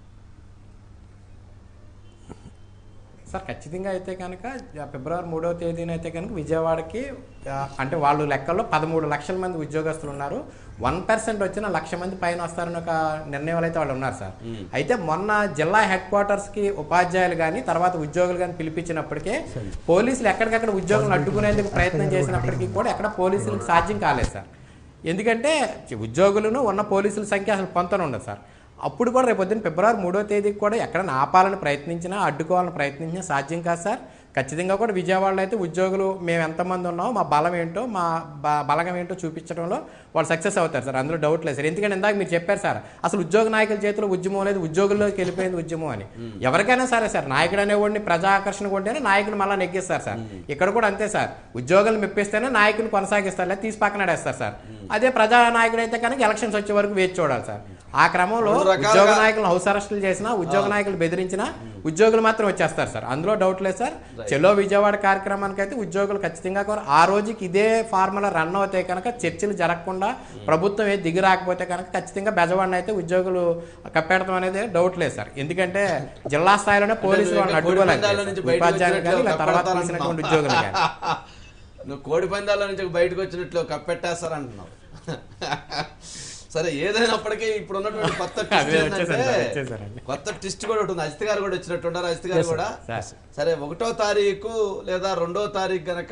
S3: సార్ ఖచ్చితంగా అయితే కనుక ఆ, ఫిబ్రవరి మూడవ తేదీన అయితే కనుక విజయవాడకి ఆ, అంటే వాళ్ళు లెక్కల్లో పదమూడు లక్షల మంది ఉద్యోగస్తులు ఉన్నారు వన్ పర్సెంట్ వచ్చిన లక్ష మంది పైన వస్తారని ఒక నిర్ణయం అయితే వాళ్ళు ఉన్నారు సార్ అయితే మొన్న జిల్లా హెడ్ క్వార్టర్స్ కి ఉపాధ్యాయులు కానీ తర్వాత ఉద్యోగులు కానీ పిలిపించినప్పటికే పోలీసులు ఎక్కడికక్కడ ఉద్యోగులను అడ్డుకునేందుకు ప్రయత్నం చేసినప్పటికీ కూడా ఎక్కడ పోలీసులకు సాధ్యం కాలేదు సార్ ఎందుకంటే ఉద్యోగులను ఉన్న పోలీసుల సంఖ్య అసలు పొంతన ఉండదు సార్ అప్పుడు కూడా రేపు పొద్దున్న ఫిబ్రవరి మూడో తేదీకి కూడా ఎక్కడ ఆపాలని ప్రయత్నించినా అడ్డుకోవాలని ప్రయత్నించినా సాధ్యం కాదు సార్ ఖచ్చితంగా కూడా విజయవాడలో అయితే ఉద్యోగులు మేము ఎంతమంది ఉన్నామో మా బలం ఏంటో మా బ- బలగం ఏంటో చూపించడంలో వాళ్ళు సక్సెస్ అవుతారు సార్ అందులో డౌట్ లేదు సార్ ఎందుకంటే ఇందాక మీరు చెప్పారు సార్ అసలు ఉద్యోగ నాయకుల చేతిలో ఉద్యమం లేదు ఉద్యోగుల్లోకి వెళ్ళిపోయింది ఉద్యమం అని ఎవరికైనా సరే సార్ నాయకుడు అనేవాడిని ప్రజా ఆకర్షణ కొంటేనే నాయకుడు మళ్ళీ నెగ్గిస్తారు సార్ ఇక్కడ కూడా అంతే సార్ ఉద్యోగులు మెప్పిస్తేనే నాయకుని కొనసాగిస్తారు లేదా తీసి పక్కన పడేస్తారు సార్ అదే ప్రజా నాయకుడు అయితే కనుక ఎలక్షన్స్ వచ్చే వరకు వేచి చూడాలి సార్ ఆ క్రమంలో
S2: రెండు రకాలుగా-
S3: ఉద్యోగ నాయకులను హౌస్ అరెస్టులు చేసినా ఉద్యోగ నాయకులు బెదిరించినా ఉద్యోగులు మాత్రం వచ్చేస్తారు సార్ అందులో డౌట్ లేదు సార్ చెలో విజయవాడ కార్యక్రమానికి అయితే ఉద్యోగులు ఖచ్చితంగా కూడా ఆ రోజుకి ఇదే ఫార్ములా రన్ అవుతాయి కనుక చర్చలు జరగకుండా ప్రభుత్వం ఏది దిగి రాకపోతే కనుక ఖచ్చితంగా బెజవాడిని అయితే ఉద్యోగులు కప్పెడతాం అనేది డౌట్ లేదు సార్ ఎందుకంటే జిల్లా స్థాయిలోనే పోలీసులు వాళ్ళని
S2: కోడి
S3: అడ్డుకోలేదు
S2: పందాల నుంచి బయటకు
S3: ఉపాధ్యాయులు కానీ ఇలా
S2: వచ్చినట్లు
S3: తర్వాత
S2: కప్పెడతారంటున్నావు.
S3: తీసినటువంటి ఉద్యోగులు కానీ
S2: నువ్వు కోడి పందాల నుంచి బయటకు వచ్చినట్లు కప్పెట్టేస్తారంటున్నావు సరే ఏదైనప్పటికీ ఇప్పుడు ఉన్నటువంటి కొత్త twist
S3: అదే
S2: ఏంటంటే,
S3: వచ్చేసాను సార్, వచ్చేసానండి.
S2: కొత్త ట్విస్ట్ కూడా ఉంటుంది అజిత్ గారు కూడా వచ్చినట్టున్నారు అజిత్ గారు కూడా
S3: సార్.
S2: సరే ఒకటో తారీఖు లేదా రెండో తారీఖు గనక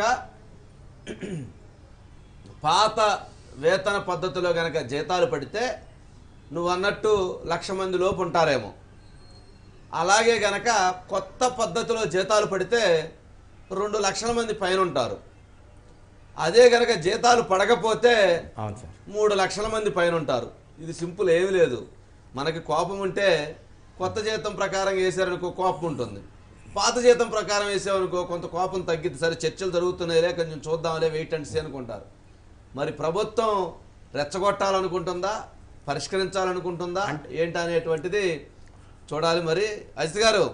S2: పాత వేతన పద్ధతిలో గనక జీతాలు పడితే నువ్వు అన్నట్టు లక్ష మంది లోపు ఉంటారేమో అలాగే గనక కొత్త పద్ధతిలో జీతాలు పడితే రెండు లక్షల మంది పైన ఉంటారు అదే గనక జీతాలు పడకపోతే
S3: అవును సార్
S2: మూడు లక్షల మంది పైన ఉంటారు ఇది సింపుల్ ఏమీ లేదు మనకి కోపం ఉంటే కొత్త జీతం ప్రకారం వేసారనుకో కోపం ఉంటుంది పాత జీతం ప్రకారం వేసామనుకో కొంత కోపం తగ్గిద్ది సరే చర్చలు జరుగుతున్నాయిలే కొంచెం చూద్దాంలే వెయిట్ అండ్ సీ అనుకుంటారు మరి ప్రభుత్వం రెచ్చగొట్టాలనుకుంటుందా పరిష్కరించాలనుకుంటుందా ఏంటి అనేటువంటిది చూడాలి మరి అజిత్ గారు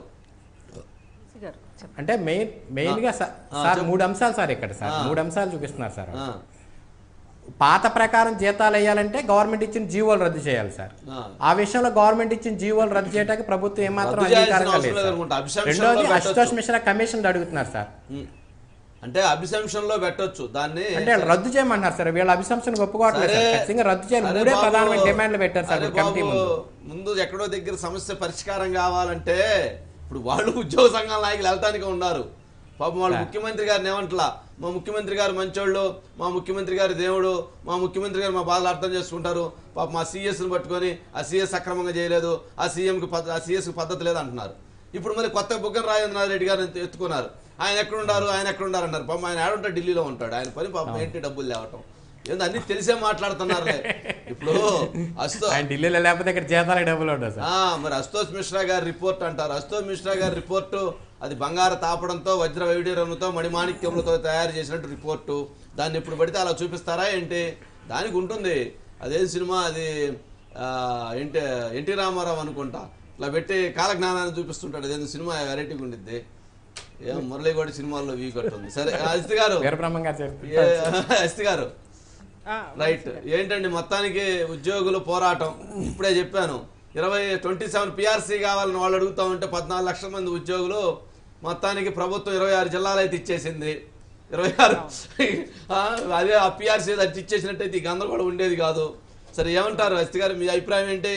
S3: అంటే మెయిన్ మెయిన్ గా సార్ సార్ మూడు అంశాలు సార్ ఇక్కడ సార్ మూడు అంశాలు చూపిస్తున్నారు సార్
S2: ఆ,
S3: పాత ప్రకారం జీతాలు వేయాలంటే గవర్నమెంట్ ఇచ్చిన జీవోలు రద్దు చేయాలి సార్
S2: ఆ.
S3: ఆ విషయంలో గవర్నమెంట్ ఇచ్చిన జీవోలు రద్దు చేయడానికి ప్రభుత్వం ఏమాత్రం
S2: రద్దు చేయాల్సిన
S3: అంగీకారంగా
S2: అవసరం
S3: లేదు సార్.
S2: లేదనుకుంటా. అభిశంసనలో
S3: రెండోది
S2: పెట్టొచ్చు.
S3: అశుతోష్ మిశ్రా కమిషన్ అడుగుతున్నారు సార్
S2: ఉమ్. అంటే అభిశంసనలో పెట్టొచ్చు దాన్ని
S3: అంటే వాళ్ళు రద్దు చేయమన్నారు సార్ వీళ్ళ అభిశంసన ఒప్పుకోవట్లేదు సార్
S2: సరే.
S3: ఖచ్చితంగా రద్దు చేయాలి
S2: అరే
S3: మూడే
S2: బాబు,
S3: ప్రధానమైన డిమాండ్లు పెట్టారు సార్
S2: అరే
S3: ఇప్పుడు కమిటీ
S2: బాబు,
S3: ముందు
S2: ముందు ఎక్కడో దగ్గర సమస్య పరిష్కారం కావాలంటే ఇప్పుడు వాళ్ళు ఉద్యోగ సంఘాల నాయకులు వెళ్తానికి ఉన్నారు పాపం వాళ్ళు ముఖ్యమంత్రి గారిని ఏమంటలా మా ముఖ్యమంత్రి గారు మంచోళ్ళు మా ముఖ్యమంత్రి గారి దేవుడు మా ముఖ్యమంత్రి గారు మా బాధలు అర్థం చేసుకుంటారు పాప మా సీఎస్ని పట్టుకొని ఆ సీఎస్ సక్రమంగా చేయలేదు ఆ సీఎంకి ఆ సీఎస్కి పద్ధతి లేదు అంటున్నారు ఇప్పుడు మళ్ళీ కొత్త బుగ్గన రాజేంద్రనాథ్ రెడ్డి గారిని ఎత్తుకున్నారు ఆయన ఎక్కడున్నారు ఆయన ఎక్కడున్నారు అన్నారు పాపం ఆయన ఆడుంటాడు ఢిల్లీలో ఉంటాడు ఆయన పని పాపం ఏంటి డబ్బులు లేవటం ఏంది అన్ని తెలిసే మాట్లాడుతున్నారులే ఇప్పుడు అస్తో
S3: ఆయన ఢిల్లీలో లేకపోతే ఇక్కడ జీతాలకు డబ్బులు ఉండవు సార్
S2: ఆ, మరి అస్తోష్ మిశ్రా గారి రిపోర్ట్ అంటారు అస్తోష్ మిశ్రా గారి రిపోర్టు అది బంగారు తాపడంతో వజ్ర వైడూర్యంతో మణిమాణిక్యములతో తయారు చేసినట్టు రిపోర్టు దాన్ని ఇప్పుడు పడితే అలా చూపిస్తారా ఏంటి దానికి ఉంటుంది అదేం సినిమా అది ఆ, ఎన్టీ ఎన్టీ రామారావు అనుకుంటా ఇట్లా పెట్టి కాలజ్ఞానాన్ని చూపిస్తుంటాడు అదేంటి సినిమా వెరైటీగా ఉండిద్ది ఏం మురళీగౌడి సినిమాల్లో వీ ఉంది సరే అజిత్ గారు
S3: వీరబ్రహ్మం గారు చెప్పారు
S2: ఏ, అజిత్ గారు రైట్ ఏంటండి మొత్తానికి ఉద్యోగులు పోరాటం ఇప్పుడే చెప్పాను ఇరవై ట్వంటీ సెవెన్ పిఆర్సీ కావాలని వాళ్ళు అడుగుతా ఉంటే పద్నాలుగు లక్షల మంది ఉద్యోగులు మొత్తానికి ప్రభుత్వం ఇరవై ఆరు జిల్లాలు అయితే ఇచ్చేసింది ఇరవై ఆరు ఆ, అదే ఆ పిఆర్సీ అది ఇచ్చేసినట్టయితే ఈ గందరగోళం ఉండేది కాదు సరే ఏమంటారు అస్తి గారు మీ అభిప్రాయం ఏంటి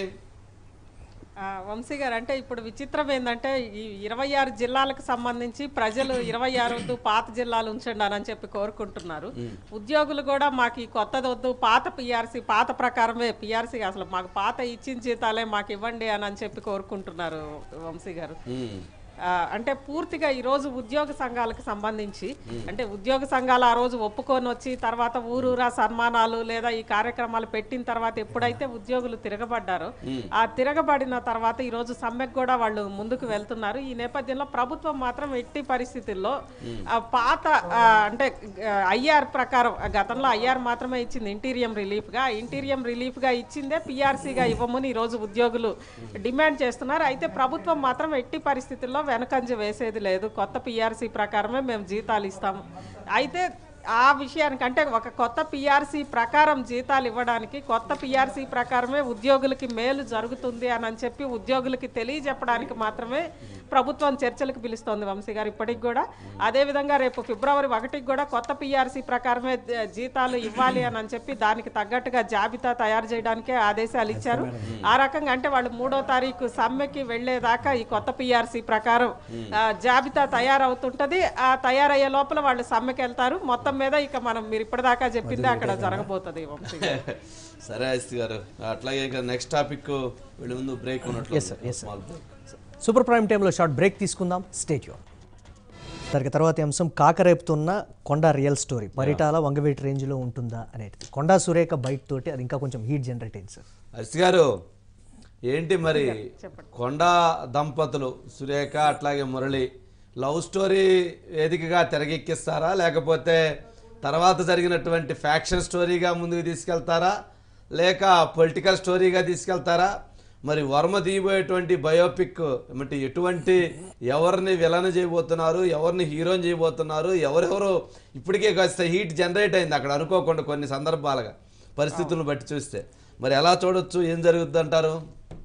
S8: ఆ, వంశీ గారు అంటే ఇప్పుడు విచిత్రం ఏంటంటే ఈ ఇరవై ఆరు జిల్లాలకు సంబంధించి ప్రజలు ఇరవై ఆరు వద్దు పాత జిల్లాలు ఉంచండి అని చెప్పి కోరుకుంటున్నారు ఉద్యోగులు కూడా మాకు ఈ కొత్తది వద్దు పాత పిఆర్సీ పాత ప్రకారమే పిఆర్సీ అసలు మాకు పాత ఇచ్చిన జీతాలే మాకు ఇవ్వండి అని అని చెప్పి కోరుకుంటున్నారు వంశీ గారు
S2: ఉమ్,
S8: ఆ, అంటే పూర్తిగా ఈ రోజు ఉద్యోగ సంఘాలకు సంబంధించి అంటే ఉద్యోగ సంఘాలు ఆ రోజు ఒప్పుకొని వచ్చి తర్వాత ఊరూరా సన్మానాలు లేదా ఈ కార్యక్రమాలు పెట్టిన తర్వాత ఎప్పుడైతే ఉద్యోగులు తిరగబడ్డారో ఆ తిరగబడిన తర్వాత ఈ రోజు సమ్మెకు కూడా వాళ్ళు ముందుకు వెళ్తున్నారు ఈ నేపథ్యంలో ప్రభుత్వం మాత్రం ఎట్టి పరిస్థితుల్లో ఆ పాత ఆ, అంటే ఐఆర్ ప్రకారం ఆ గతంలో ఐఆర్ మాత్రమే ఇచ్చింది ఇంటీరియం రిలీఫ్ గా ఇంటీరియం రిలీఫ్ గా ఇచ్చిందే పిఆర్సీగా ఇవ్వమని ఈ రోజు ఉద్యోగులు డిమాండ్ చేస్తున్నారు అయితే ప్రభుత్వం మాత్రం ఎట్టి పరిస్థితుల్లో వెనకంజ వేసేది లేదు కొత్త పిఆర్సీ ప్రకారమే మేము జీతాలు ఇస్తాము అయితే ఆ విషయానికి అంటే ఒక కొత్త పిఆర్సీ ప్రకారం జీతాలు ఇవ్వడానికి కొత్త పిఆర్సీ ప్రకారమే ఉద్యోగులకి మేలు జరుగుతుంది అని అని చెప్పి ఉద్యోగులకి తెలియజెప్పడానికి మాత్రమే ప్రభుత్వం చర్చలకు పిలుస్తోంది వంశీ గారు ఇప్పటికి కూడా అదేవిధంగా రేపు ఫిబ్రవరి ఒకటికి కూడా కొత్త పిఆర్సీ ప్రకారమే జ- జీతాలు ఇవ్వాలి అని అని చెప్పి దానికి తగ్గట్టుగా జాబితా తయారు చేయడానికే ఆదేశాలు ఇచ్చారు ఆ రకంగా అంటే వాళ్ళు మూడో తారీఖు సమ్మెకి వెళ్లేదాకా ఈ కొత్త పిఆర్సీ ప్రకారం ఆ, జాబితా తయారవుతుంటది ఆ తయారయ్యే లోపల వాళ్ళు సమ్మెకి వెళ్తారు మొత్తం మీద ఇక మనం మీరు ఇప్పటిదాకా చెప్పింది అక్కడ జరగబోతుంది వంశీ గారు.
S2: సరే అస్తి గారు అట్లాగే ఇక నెక్స్ట్ టాపిక్ వెళ్ళి ముందు బ్రేక్ ఉన్నట్లు
S1: Yes, sir. Yes, sir. Super prime టైంలో షార్ట్ బ్రేక్ తీసుకుందాం స్టేట్ యూన్ దానికి తర్వాత అంశం కాకరేపుతున్న కొండ రియల్ స్టోరీ పరిటాల వంగవేటి రేంజ్లో ఉంటుందా అనేది కొండా సురేఖ బయట తోటి అది ఇంకా కొంచెం హీట్ జనరేట్ అయింది సార్
S2: అస్తి గారు ఏంటి మరి కొండ దంపతులు సురేఖ అట్లాగే మురళి లవ్ స్టోరీ వేదికగా తెరకెక్కిస్తారా లేకపోతే తర్వాత జరిగినటువంటి ఫ్యాక్షన్ స్టోరీగా ముందుకు తీసుకెళ్తారా లేక పొలిటికల్ స్టోరీగా తీసుకెళ్తారా మరి వర్మ తీయబోయేటువంటి బయోపిక్ ఏమంటే ఎటువంటి ఎవరిని విలన్ చేయబోతున్నారు ఎవరిని హీరోని చేయబోతున్నారు ఎవరెవరు ఇప్పటికే కాస్త హీట్ జనరేట్ అయింది అక్కడ అనుకోకుండా కొన్ని సందర్భాలుగా పరిస్థితులను బట్టి చూస్తే మరి ఎలా చూడొచ్చు ఏం జరుగుద్ది అంటారు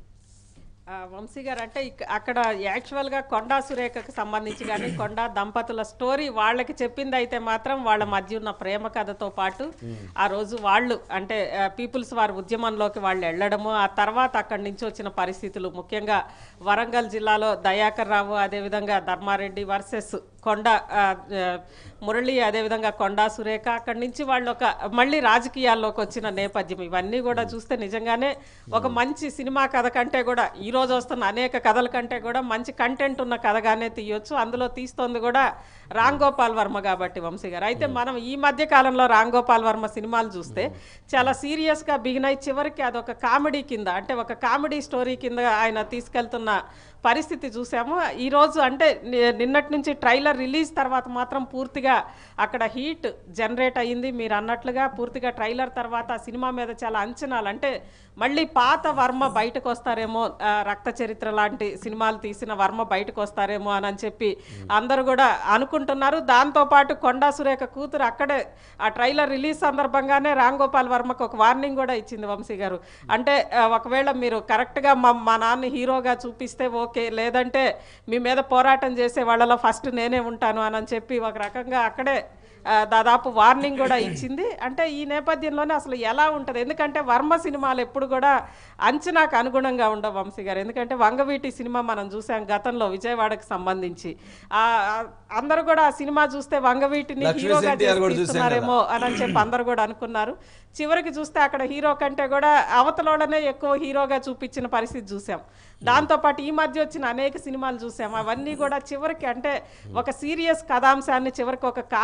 S8: ఆ, వంశీ గారు అంటే ఇక్- అక్కడ యాక్చువల్గా కొండా సురేఖకు సంబంధించి కానీ కొండా దంపతుల స్టోరీ వాళ్ళకి చెప్పింది అయితే మాత్రం వాళ్ళ మధ్య ఉన్న ప్రేమ కథతో పాటు ఆ రోజు వాళ్ళు అంటే పీపుల్స్ వారి ఉద్యమంలోకి వాళ్ళు వెళ్ళడము ఆ తర్వాత అక్కడి నుంచి వచ్చిన పరిస్థితులు ముఖ్యంగా వరంగల్ జిల్లాలో దయాకర్ రావు అదేవిధంగా ధర్మారెడ్డి వర్సెస్ కొండ ఆ, ఆ, మురళి అదేవిధంగా కొండా సురేఖ అక్కడి నుంచి వాళ్ళు ఒక మళ్ళీ రాజకీయాల్లోకి వచ్చిన నేపథ్యం ఇవన్నీ కూడా చూస్తే నిజంగానే ఒక మంచి సినిమా కథ కంటే కూడా ఈ రోజు వస్తున్న అనేక కథల కంటే కూడా మంచి కంటెంట్ ఉన్న కథగానే తీయొచ్చు అందులో తీస్తోంది కూడా రామ్ గోపాల్ వర్మ కాబట్టి వంశీ గారు అయితే మనం ఈ మధ్య కాలంలో రామ్ గోపాల్ వర్మ సినిమాలు చూస్తే చాలా సీరియస్గా బిగిన్ అయి చివరికి అదొక కామెడీ కింద అంటే ఒక కామెడీ స్టోరీ కింద ఆయన తీసుకెళ్తున్న పరిస్థితి చూసాము ఈరోజు అంటే ని- నిన్నటి నుంచి ట్రైలర్ రిలీజ్ తర్వాత మాత్రం పూర్తిగా అక్కడ హీట్ జనరేట్ అయ్యింది మీరు అన్నట్లుగా పూర్తిగా ట్రైలర్ తర్వాత ఆ సినిమా మీద చాలా అంచనాలు అంటే మళ్ళీ పాత వర్మ బయటకు వస్తారేమో ఆ, రక్త చరిత్ర లాంటి సినిమాలు తీసిన వర్మ బయటకు వస్తారేమో అని అని చెప్పి అందరూ కూడా అనుకుంటున్నారు దాంతోపాటు కొండా సురేఖ కూతురు అక్కడే ఆ ట్రైలర్ రిలీజ్ సందర్భంగానే రామ్ గోపాల్ వర్మకు ఒక వార్నింగ్ కూడా ఇచ్చింది వంశీ గారు అంటే ఆ, ఒకవేళ మీరు కరెక్ట్గా మా మా నాన్న హీరోగా చూపిస్తే ఓకే లేదంటే మీ మీద పోరాటం చేసే వాళ్ళలో ఫస్ట్ నేనే ఉంటాను అని అని చెప్పి ఒక రకంగా అక్కడే ఆ, దాదాపు వార్నింగ్ కూడా ఇచ్చింది అంటే ఈ నేపథ్యంలోనే అసలు ఎలా ఉంటుంది ఎందుకంటే వర్మ సినిమాలు ఎప్పుడు కూడా అంచనాకు అనుగుణంగా ఉండవు వంశీ గారు ఎందుకంటే వంగవీటి సినిమా మనం చూసాం గతంలో విజయవాడకు సంబంధించి ఆ ఆ, అందరూ కూడా ఆ సినిమా చూస్తే వంగవీటిని
S2: లక్ష్మీ
S8: హీరోగా
S2: ఎన్టీఆర్
S8: చేసి
S2: కూడా చూసాం
S8: తీస్తున్నారేమో అని అని చెప్పి అందరూ కూడా అనుకున్నారు చివరికి చూస్తే అక్కడ హీరో కంటే కూడా అవతలోడనే ఎక్కువ హీరోగా చూపించిన పరిస్థితి చూసాం దాంతోపాటు ఈ మధ్య వచ్చిన అనేక సినిమాలు చూసాం అవన్నీ కూడా చివరికి అంటే ఒక సీరియస్ కథాంశాన్ని చివరికి ఒక కామెడీ ముగింపు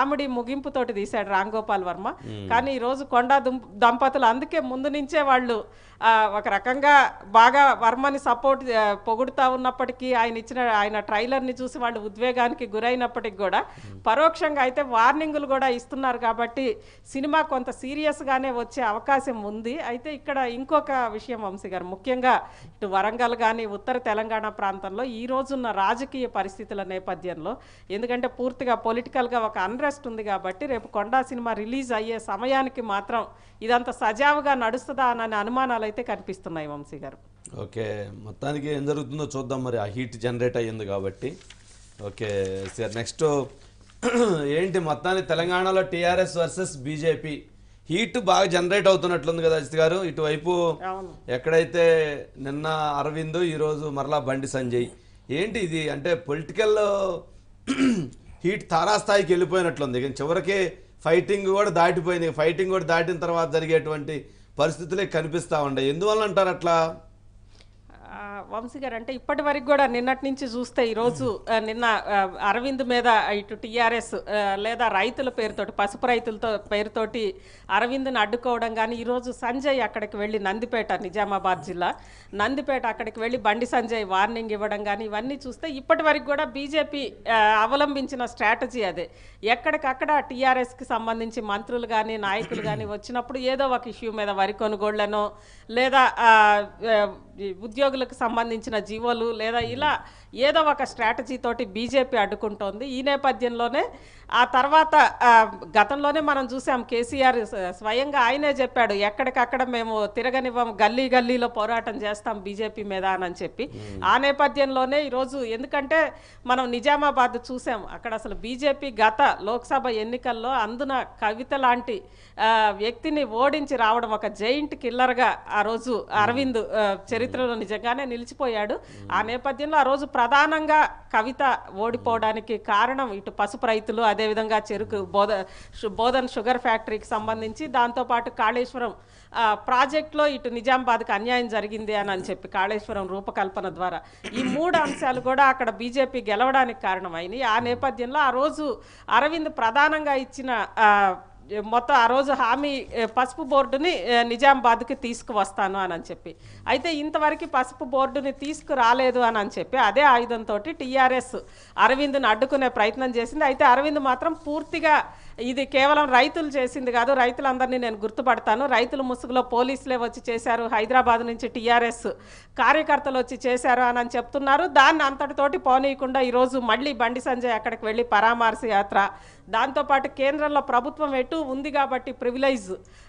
S8: ముగింపుతోటి తీశాడు రామ్ గోపాల్ వర్మ కానీ ఈ రోజు కొండా దుం- దంపతులు అందుకే ముందు నుంచే వాళ్ళు ఆ, ఒక రకంగా బాగా వర్మని సపోర్ట్ పొగుడుతా ఉన్నప్పటికీ ఆయన ఇచ్చిన ఆయన ట్రైలర్ని చూసి వాళ్ళు ఉద్వేగానికి గురైనప్పటికి కూడా పరోక్షంగా అయితే వార్నింగులు కూడా ఇస్తున్నారు కాబట్టి సినిమా కొంత సీరియస్గానే వచ్చే అవకాశం ఉంది అయితే ఇక్కడ ఇంకొక విషయం వంశీ గారు ముఖ్యంగా ఇటు వరంగల్ కానీ ఉత్తర తెలంగాణ ప్రాంతంలో ఈ రోజున్న రాజకీయ పరిస్థితుల నేపథ్యంలో ఎందుకంటే పూర్తిగా పొలిటికల్గా ఒక అన్రెస్ట్ ఉంది కాబట్టి రేపు కొండా సినిమా రిలీజ్ అయ్యే సమయానికి మాత్రం ఇదంతా సజావుగా నడుస్తుందా అనే అనుమానాలు అయితే కనిపిస్తున్నాయి వంశీ గారు
S2: ఓకే మొత్తానికి ఏం జరుగుతుందో చూద్దాం మరి ఆ హీట్ జనరేట్ అయ్యింది కాబట్టి ఓకే సార్ నెక్స్ట్ ఏంటి మొత్తానికి తెలంగాణలో టీఆర్ఎస్ వర్సెస్ బీజేపీ హీట్ బాగా జనరేట్ అవుతున్నట్లుంది కదా అజిత్ గారు ఇటువైపు
S8: అవును.
S2: ఎక్కడైతే నిన్న అరవింద్ ఈరోజు మరలా బండి సంజయ్ ఏంటి ఇది అంటే పొలిటికల్ హీట్ తారాస్థాయికి వెళ్ళిపోయినట్లుంది కానీ చివరికి ఫైటింగ్ కూడా దాటిపోయింది ఫైటింగ్ కూడా దాటిన తర్వాత జరిగేటువంటి పరిస్థితులే కనిపిస్తా ఉండే ఎందువల్ల అంటారు అట్లా
S8: ఆ, వంశీ గారు అంటే ఇప్పటి వరకు కూడా నిన్నటి నుంచి చూస్తే ఈరోజు ఆ, నిన్న ఆ, అరవింద్ మీద ఇటు టీఆర్ఎస్ లేదా రైతుల పేరుతోటి పసుపు రైతులతో పేరుతోటి అరవింద్ని అడ్డుకోవడం కానీ ఈరోజు సంజయ్ అక్కడికి వెళ్ళి నందిపేట నిజామాబాద్ జిల్లా నందిపేట అక్కడికి వెళ్ళి బండి సంజయ్ వార్నింగ్ ఇవ్వడం కానీ ఇవన్నీ చూస్తే ఇప్పటి వరకు కూడా బీజేపీ అవలంబించిన స్ట్రాటజీ అదే ఎక్కడికక్కడ టీఆర్ఎస్కి సంబంధించి మంత్రులు కానీ నాయకులు కానీ వచ్చినప్పుడు ఏదో ఒక ఇష్యూ మీద వరి కొనుగోళ్లను లేదా ఆ, ఆ, ఈ ఉద్యోగులకు సంబంధించిన జీవోలు లేదా ఇలా ఏదో ఒక స్ట్రాటజీ తోటి బీజేపీ అడ్డుకుంటోంది ఈ నేపథ్యంలోనే ఆ తర్వాత ఆ, గతంలోనే మనం చూసాం కేసీఆర్ స్వ- స్వయంగా ఆయనే చెప్పాడు ఎక్కడికక్కడ మేము తిరగనివ్వం గల్లీ గల్లీలో పోరాటం చేస్తాం బీజేపీ మీద అని చెప్పి ఆ నేపథ్యంలోనే ఈరోజు ఎందుకంటే మనం నిజామాబాద్ చూసాం అక్కడ అసలు బీజేపీ గత లోక్సభ ఎన్నికల్లో అందున కవిత లాంటి ఆ, వ్యక్తిని ఓడించి రావడం ఒక జైంట్ కిల్లర్గా ఆ రోజు అరవింద్ ఆ, చరిత్రలో నిజంగానే నిలిచిపోయాడు ఆ నేపథ్యంలో ఆ రోజు ప్రధానంగా కవిత ఓడిపోవడానికి కారణం ఇటు పసుపు రైతులు అదేవిధంగా చెరుకు బోధ షు- బోధన్ షుగర్ ఫ్యాక్టరీకి సంబంధించి దాంతోపాటు కాళేశ్వరం ఆ, ప్రాజెక్టులో ఇటు నిజామాబాద్కి అన్యాయం జరిగింది అని అని చెప్పి కాళేశ్వరం రూపకల్పన ద్వారా ఈ మూడు అంశాలు కూడా అక్కడ బీజేపీ గెలవడానికి కారణమైనవి ఆ నేపథ్యంలో ఆ రోజు అరవింద్ ప్రధానంగా ఇచ్చిన ఆ, మొత్తం ఆ రోజు హామీ ఏ, పసుపు బోర్డుని ఏ, నిజామాబాద్కి తీసుకువస్తాను అని అని చెప్పి అయితే ఇంతవరకు పసుపు బోర్డుని తీసుకురాలేదు అని అని చెప్పి అదే ఆయుధంతో టీఆర్ఎస్ అరవింద్ని అడ్డుకునే ప్రయత్నం చేసింది అయితే అరవింద్ మాత్రం పూర్తిగా ఇది కేవలం రైతులు చేసింది కాదు రైతులందరినీ నేను గుర్తుపడతాను రైతుల ముసుగులో పోలీసులే వచ్చి చేశారు హైదరాబాద్ నుంచి టీఆర్ఎస్ కార్యకర్తలు వచ్చి చేశారు అని అని చెప్తున్నారు దాన్ని అంతటితోటి పోనీయకుండా ఈరోజు మళ్ళీ బండి సంజయ్ అక్కడికి వెళ్ళి పరామర్శ యాత్ర దాంతోపాటు కేంద్రంలో ప్రభుత్వం ఎటు ఉంది కాబట్టి ప్రివిలైజ్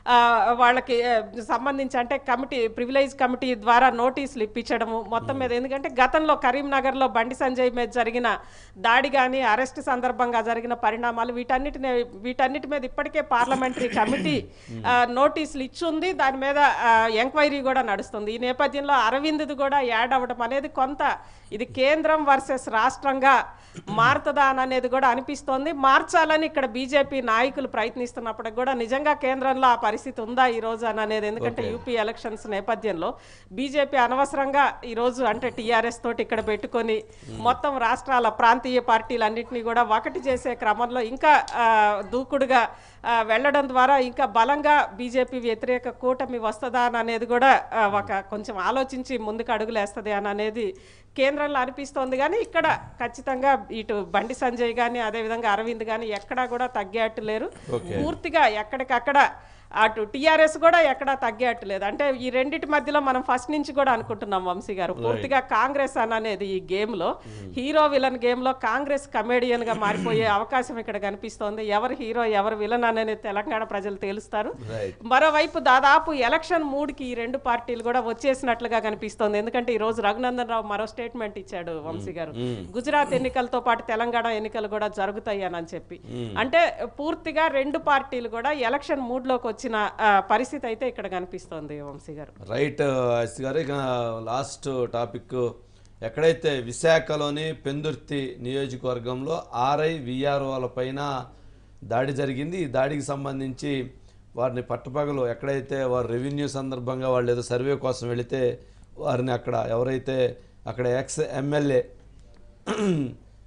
S8: వాళ్ళకి ఆ, సంబంధించి అంటే కమిటీ ప్రివిలైజ్ కమిటీ ద్వారా నోటీసులు ఇప్పించడము మొత్తం మీద ఎందుకంటే గతంలో కరీంనగర్లో బండి సంజయ్ మీద జరిగిన దాడి కానీ అరెస్ట్ సందర్భంగా జరిగిన పరిణామాలు వీటన్నిటిని వీటన్నిటి మీద ఇప్పటికే పార్లమెంటరీ కమిటీ ఆ, నోటీసులు ఇచ్చుంది దాని మీద ఆ, ఎంక్వైరీ కూడా నడుస్తుంది ఈ నేపథ్యంలో అరవింద్ది కూడా యాడ్ అవ్వడం అనేది కొంత ఇది కేంద్రం వర్సెస్ రాష్ట్రంగా మారుతుందా అని అనేది కూడా అనిపిస్తోంది మార్చాలని ఇక్కడ బీజేపీ నాయకులు ప్రయత్నిస్తున్నప్పటికి కూడా నిజంగా కేంద్రంలో ఆ పరిస్థితి ఉందా ఈ రోజు అని అనేది ఎందుకంటే యూపీ ఎలక్షన్స్ నేపథ్యంలో బీజేపీ అనవసరంగా ఈ రోజు అంటే టీఆర్ఎస్ తోటి ఇక్కడ పెట్టుకొని మొత్తం రాష్ట్రాల ప్రాంతీయ పార్టీలన్నింటినీ కూడా ఒకటి చేసే క్రమంలో ఇంకా ఆ, దూకుడుగా ఆ, వెళ్ళడం ద్వారా ఇంకా బలంగా బీజేపీ వ్యతిరేక కూటమి వస్తుందా అని అనేది కూడా ఆ, ఒక కొంచెం ఆలోచించి ముందుకు అడుగులేస్తుంది అని అనేది కేంద్రంలో అనిపిస్తోంది కానీ ఇక్కడ ఖచ్చితంగా ఇటు బండి సంజయ్ కానీ అదేవిధంగా అరవింద్ కానీ ఎక్కడా కూడా తగ్గేట్టు లేరు పూర్తిగా ఎక్కడికక్కడ అటు టీఆర్ఎస్ కూడా ఎక్కడా తగ్గేట్టు లేదు అంటే ఈ రెండిటి మధ్యలో మనం ఫస్ట్ నుంచి కూడా అనుకుంటున్నాం వంశీ గారు పూర్తిగా కాంగ్రెస్ అని అనేది ఈ గేమ్ లో హీరో విలన్ గేమ్ లో కాంగ్రెస్ కమేడియన్ గా మారిపోయే అవకాశం ఇక్కడ కనిపిస్తోంది ఎవరు హీరో ఎవరు విలన్ అనేది తెలంగాణ ప్రజలు తేలుస్తారు మరోవైపు దాదాపు ఎలక్షన్ మూడ్కి ఈ రెండు పార్టీలు కూడా వచ్చేసినట్లుగా కనిపిస్తోంది ఎందుకంటే ఈ రోజు రఘునందన్ రావు మరో స్టేట్మెంట్ ఇచ్చాడు వంశీ గారు గుజరాత్ ఎన్నికలతో పాటు తెలంగాణ ఎన్నికలు కూడా జరుగుతాయి అని చెప్పి అంటే పూర్తిగా రెండు పార్టీలు కూడా ఎలక్షన్ మూడ్ లోకి వచ్చిన ఆ, పరిస్థితి అయితే ఇక్కడ కనిపిస్తోంది వంశీ గారు
S2: రైట్ అజిత్ గారు ఇక లాస్ట్ టాపిక్ ఎక్కడైతే విశాఖలోని పెందుర్తి నియోజకవర్గంలో ఆర్ఐ విఆర్ఓల పైన దాడి జరిగింది ఈ దాడికి సంబంధించి వారిని పట్టుపగలు ఎక్కడైతే వారు రెవెన్యూ సందర్భంగా వాళ్ళు ఏదో సర్వే కోసం వెళితే వారిని అక్కడ ఎవరైతే అక్కడ ఎక్స్ ఎమ్మెల్యే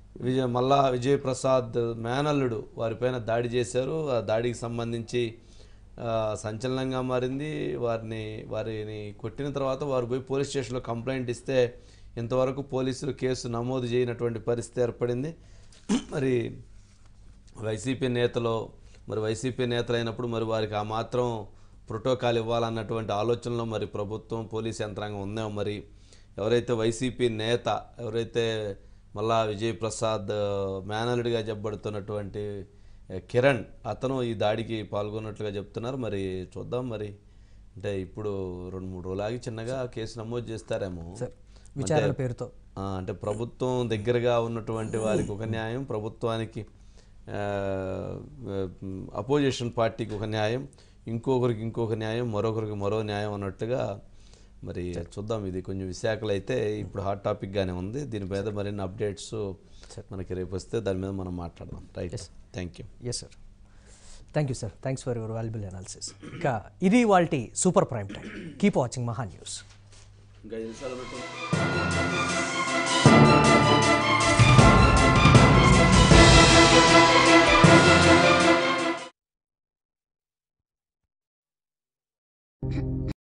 S2: విజయ మల్లా విజయప్రసాద్ మేనల్లుడు వారిపైన దాడి చేశారు ఆ దాడికి సంబంధించి ఆ, సంచలనంగా మారింది వారిని వారిని కొట్టిన తర్వాత వారు పోయి పోలీస్ స్టేషన్లో కంప్లైంట్ ఇస్తే ఇంతవరకు పోలీసులు కేసు నమోదు చేయనటువంటి పరిస్థితి ఏర్పడింది మరి వైసీపీ నేతలు మరి వైసీపీ నేతలు అయినప్పుడు మరి వారికి ఆ మాత్రం ప్రోటోకాల్ ఇవ్వాలన్నటువంటి ఆలోచనలో మరి ప్రభుత్వం పోలీస్ యంత్రాంగం ఉందేమో మరి ఎవరైతే వైసీపీ నేత ఎవరైతే మళ్ళా విజయప్రసాద్ మేనలుడిగా చెప్పబడుతున్నటువంటి ఆ, కిరణ్ అతను ఈ దాడికి పాల్గొన్నట్లుగా చెప్తున్నారు మరి చూద్దాం మరి అంటే ఇప్పుడు రెండు మూడు రోజులు ఆగి చిన్నగా కేసు నమోదు చేస్తారేమో
S1: విచారణ
S2: అంటే-
S1: పేరుతో
S2: ఆ, అంటే ప్రభుత్వం దగ్గరగా ఉన్నటువంటి వారికి ఒక న్యాయం ప్రభుత్వానికి అపోజిషన్ పార్టీకి ఒక న్యాయం ఇంకొకరికి ఇంకొక న్యాయం మరొకరికి మరో న్యాయం అన్నట్టుగా మరి చూద్దాం ఇది కొంచెం విశాఖలో అయితే ఇప్పుడు హాట్ టాపిక్గానే ఉంది దీని మీద మరిన్ని అప్డేట్స్ మనకి రేపు వస్తే దాని మీద మనం మాట్లాడదాం right thank you
S1: yes sir thank you sir thanks for your valuable analysis ఇక ఇది వాళ్ళ super prime time keep watching Maha news
S2: ఇంకా ఐదు నిమిషాలు పెట్టు.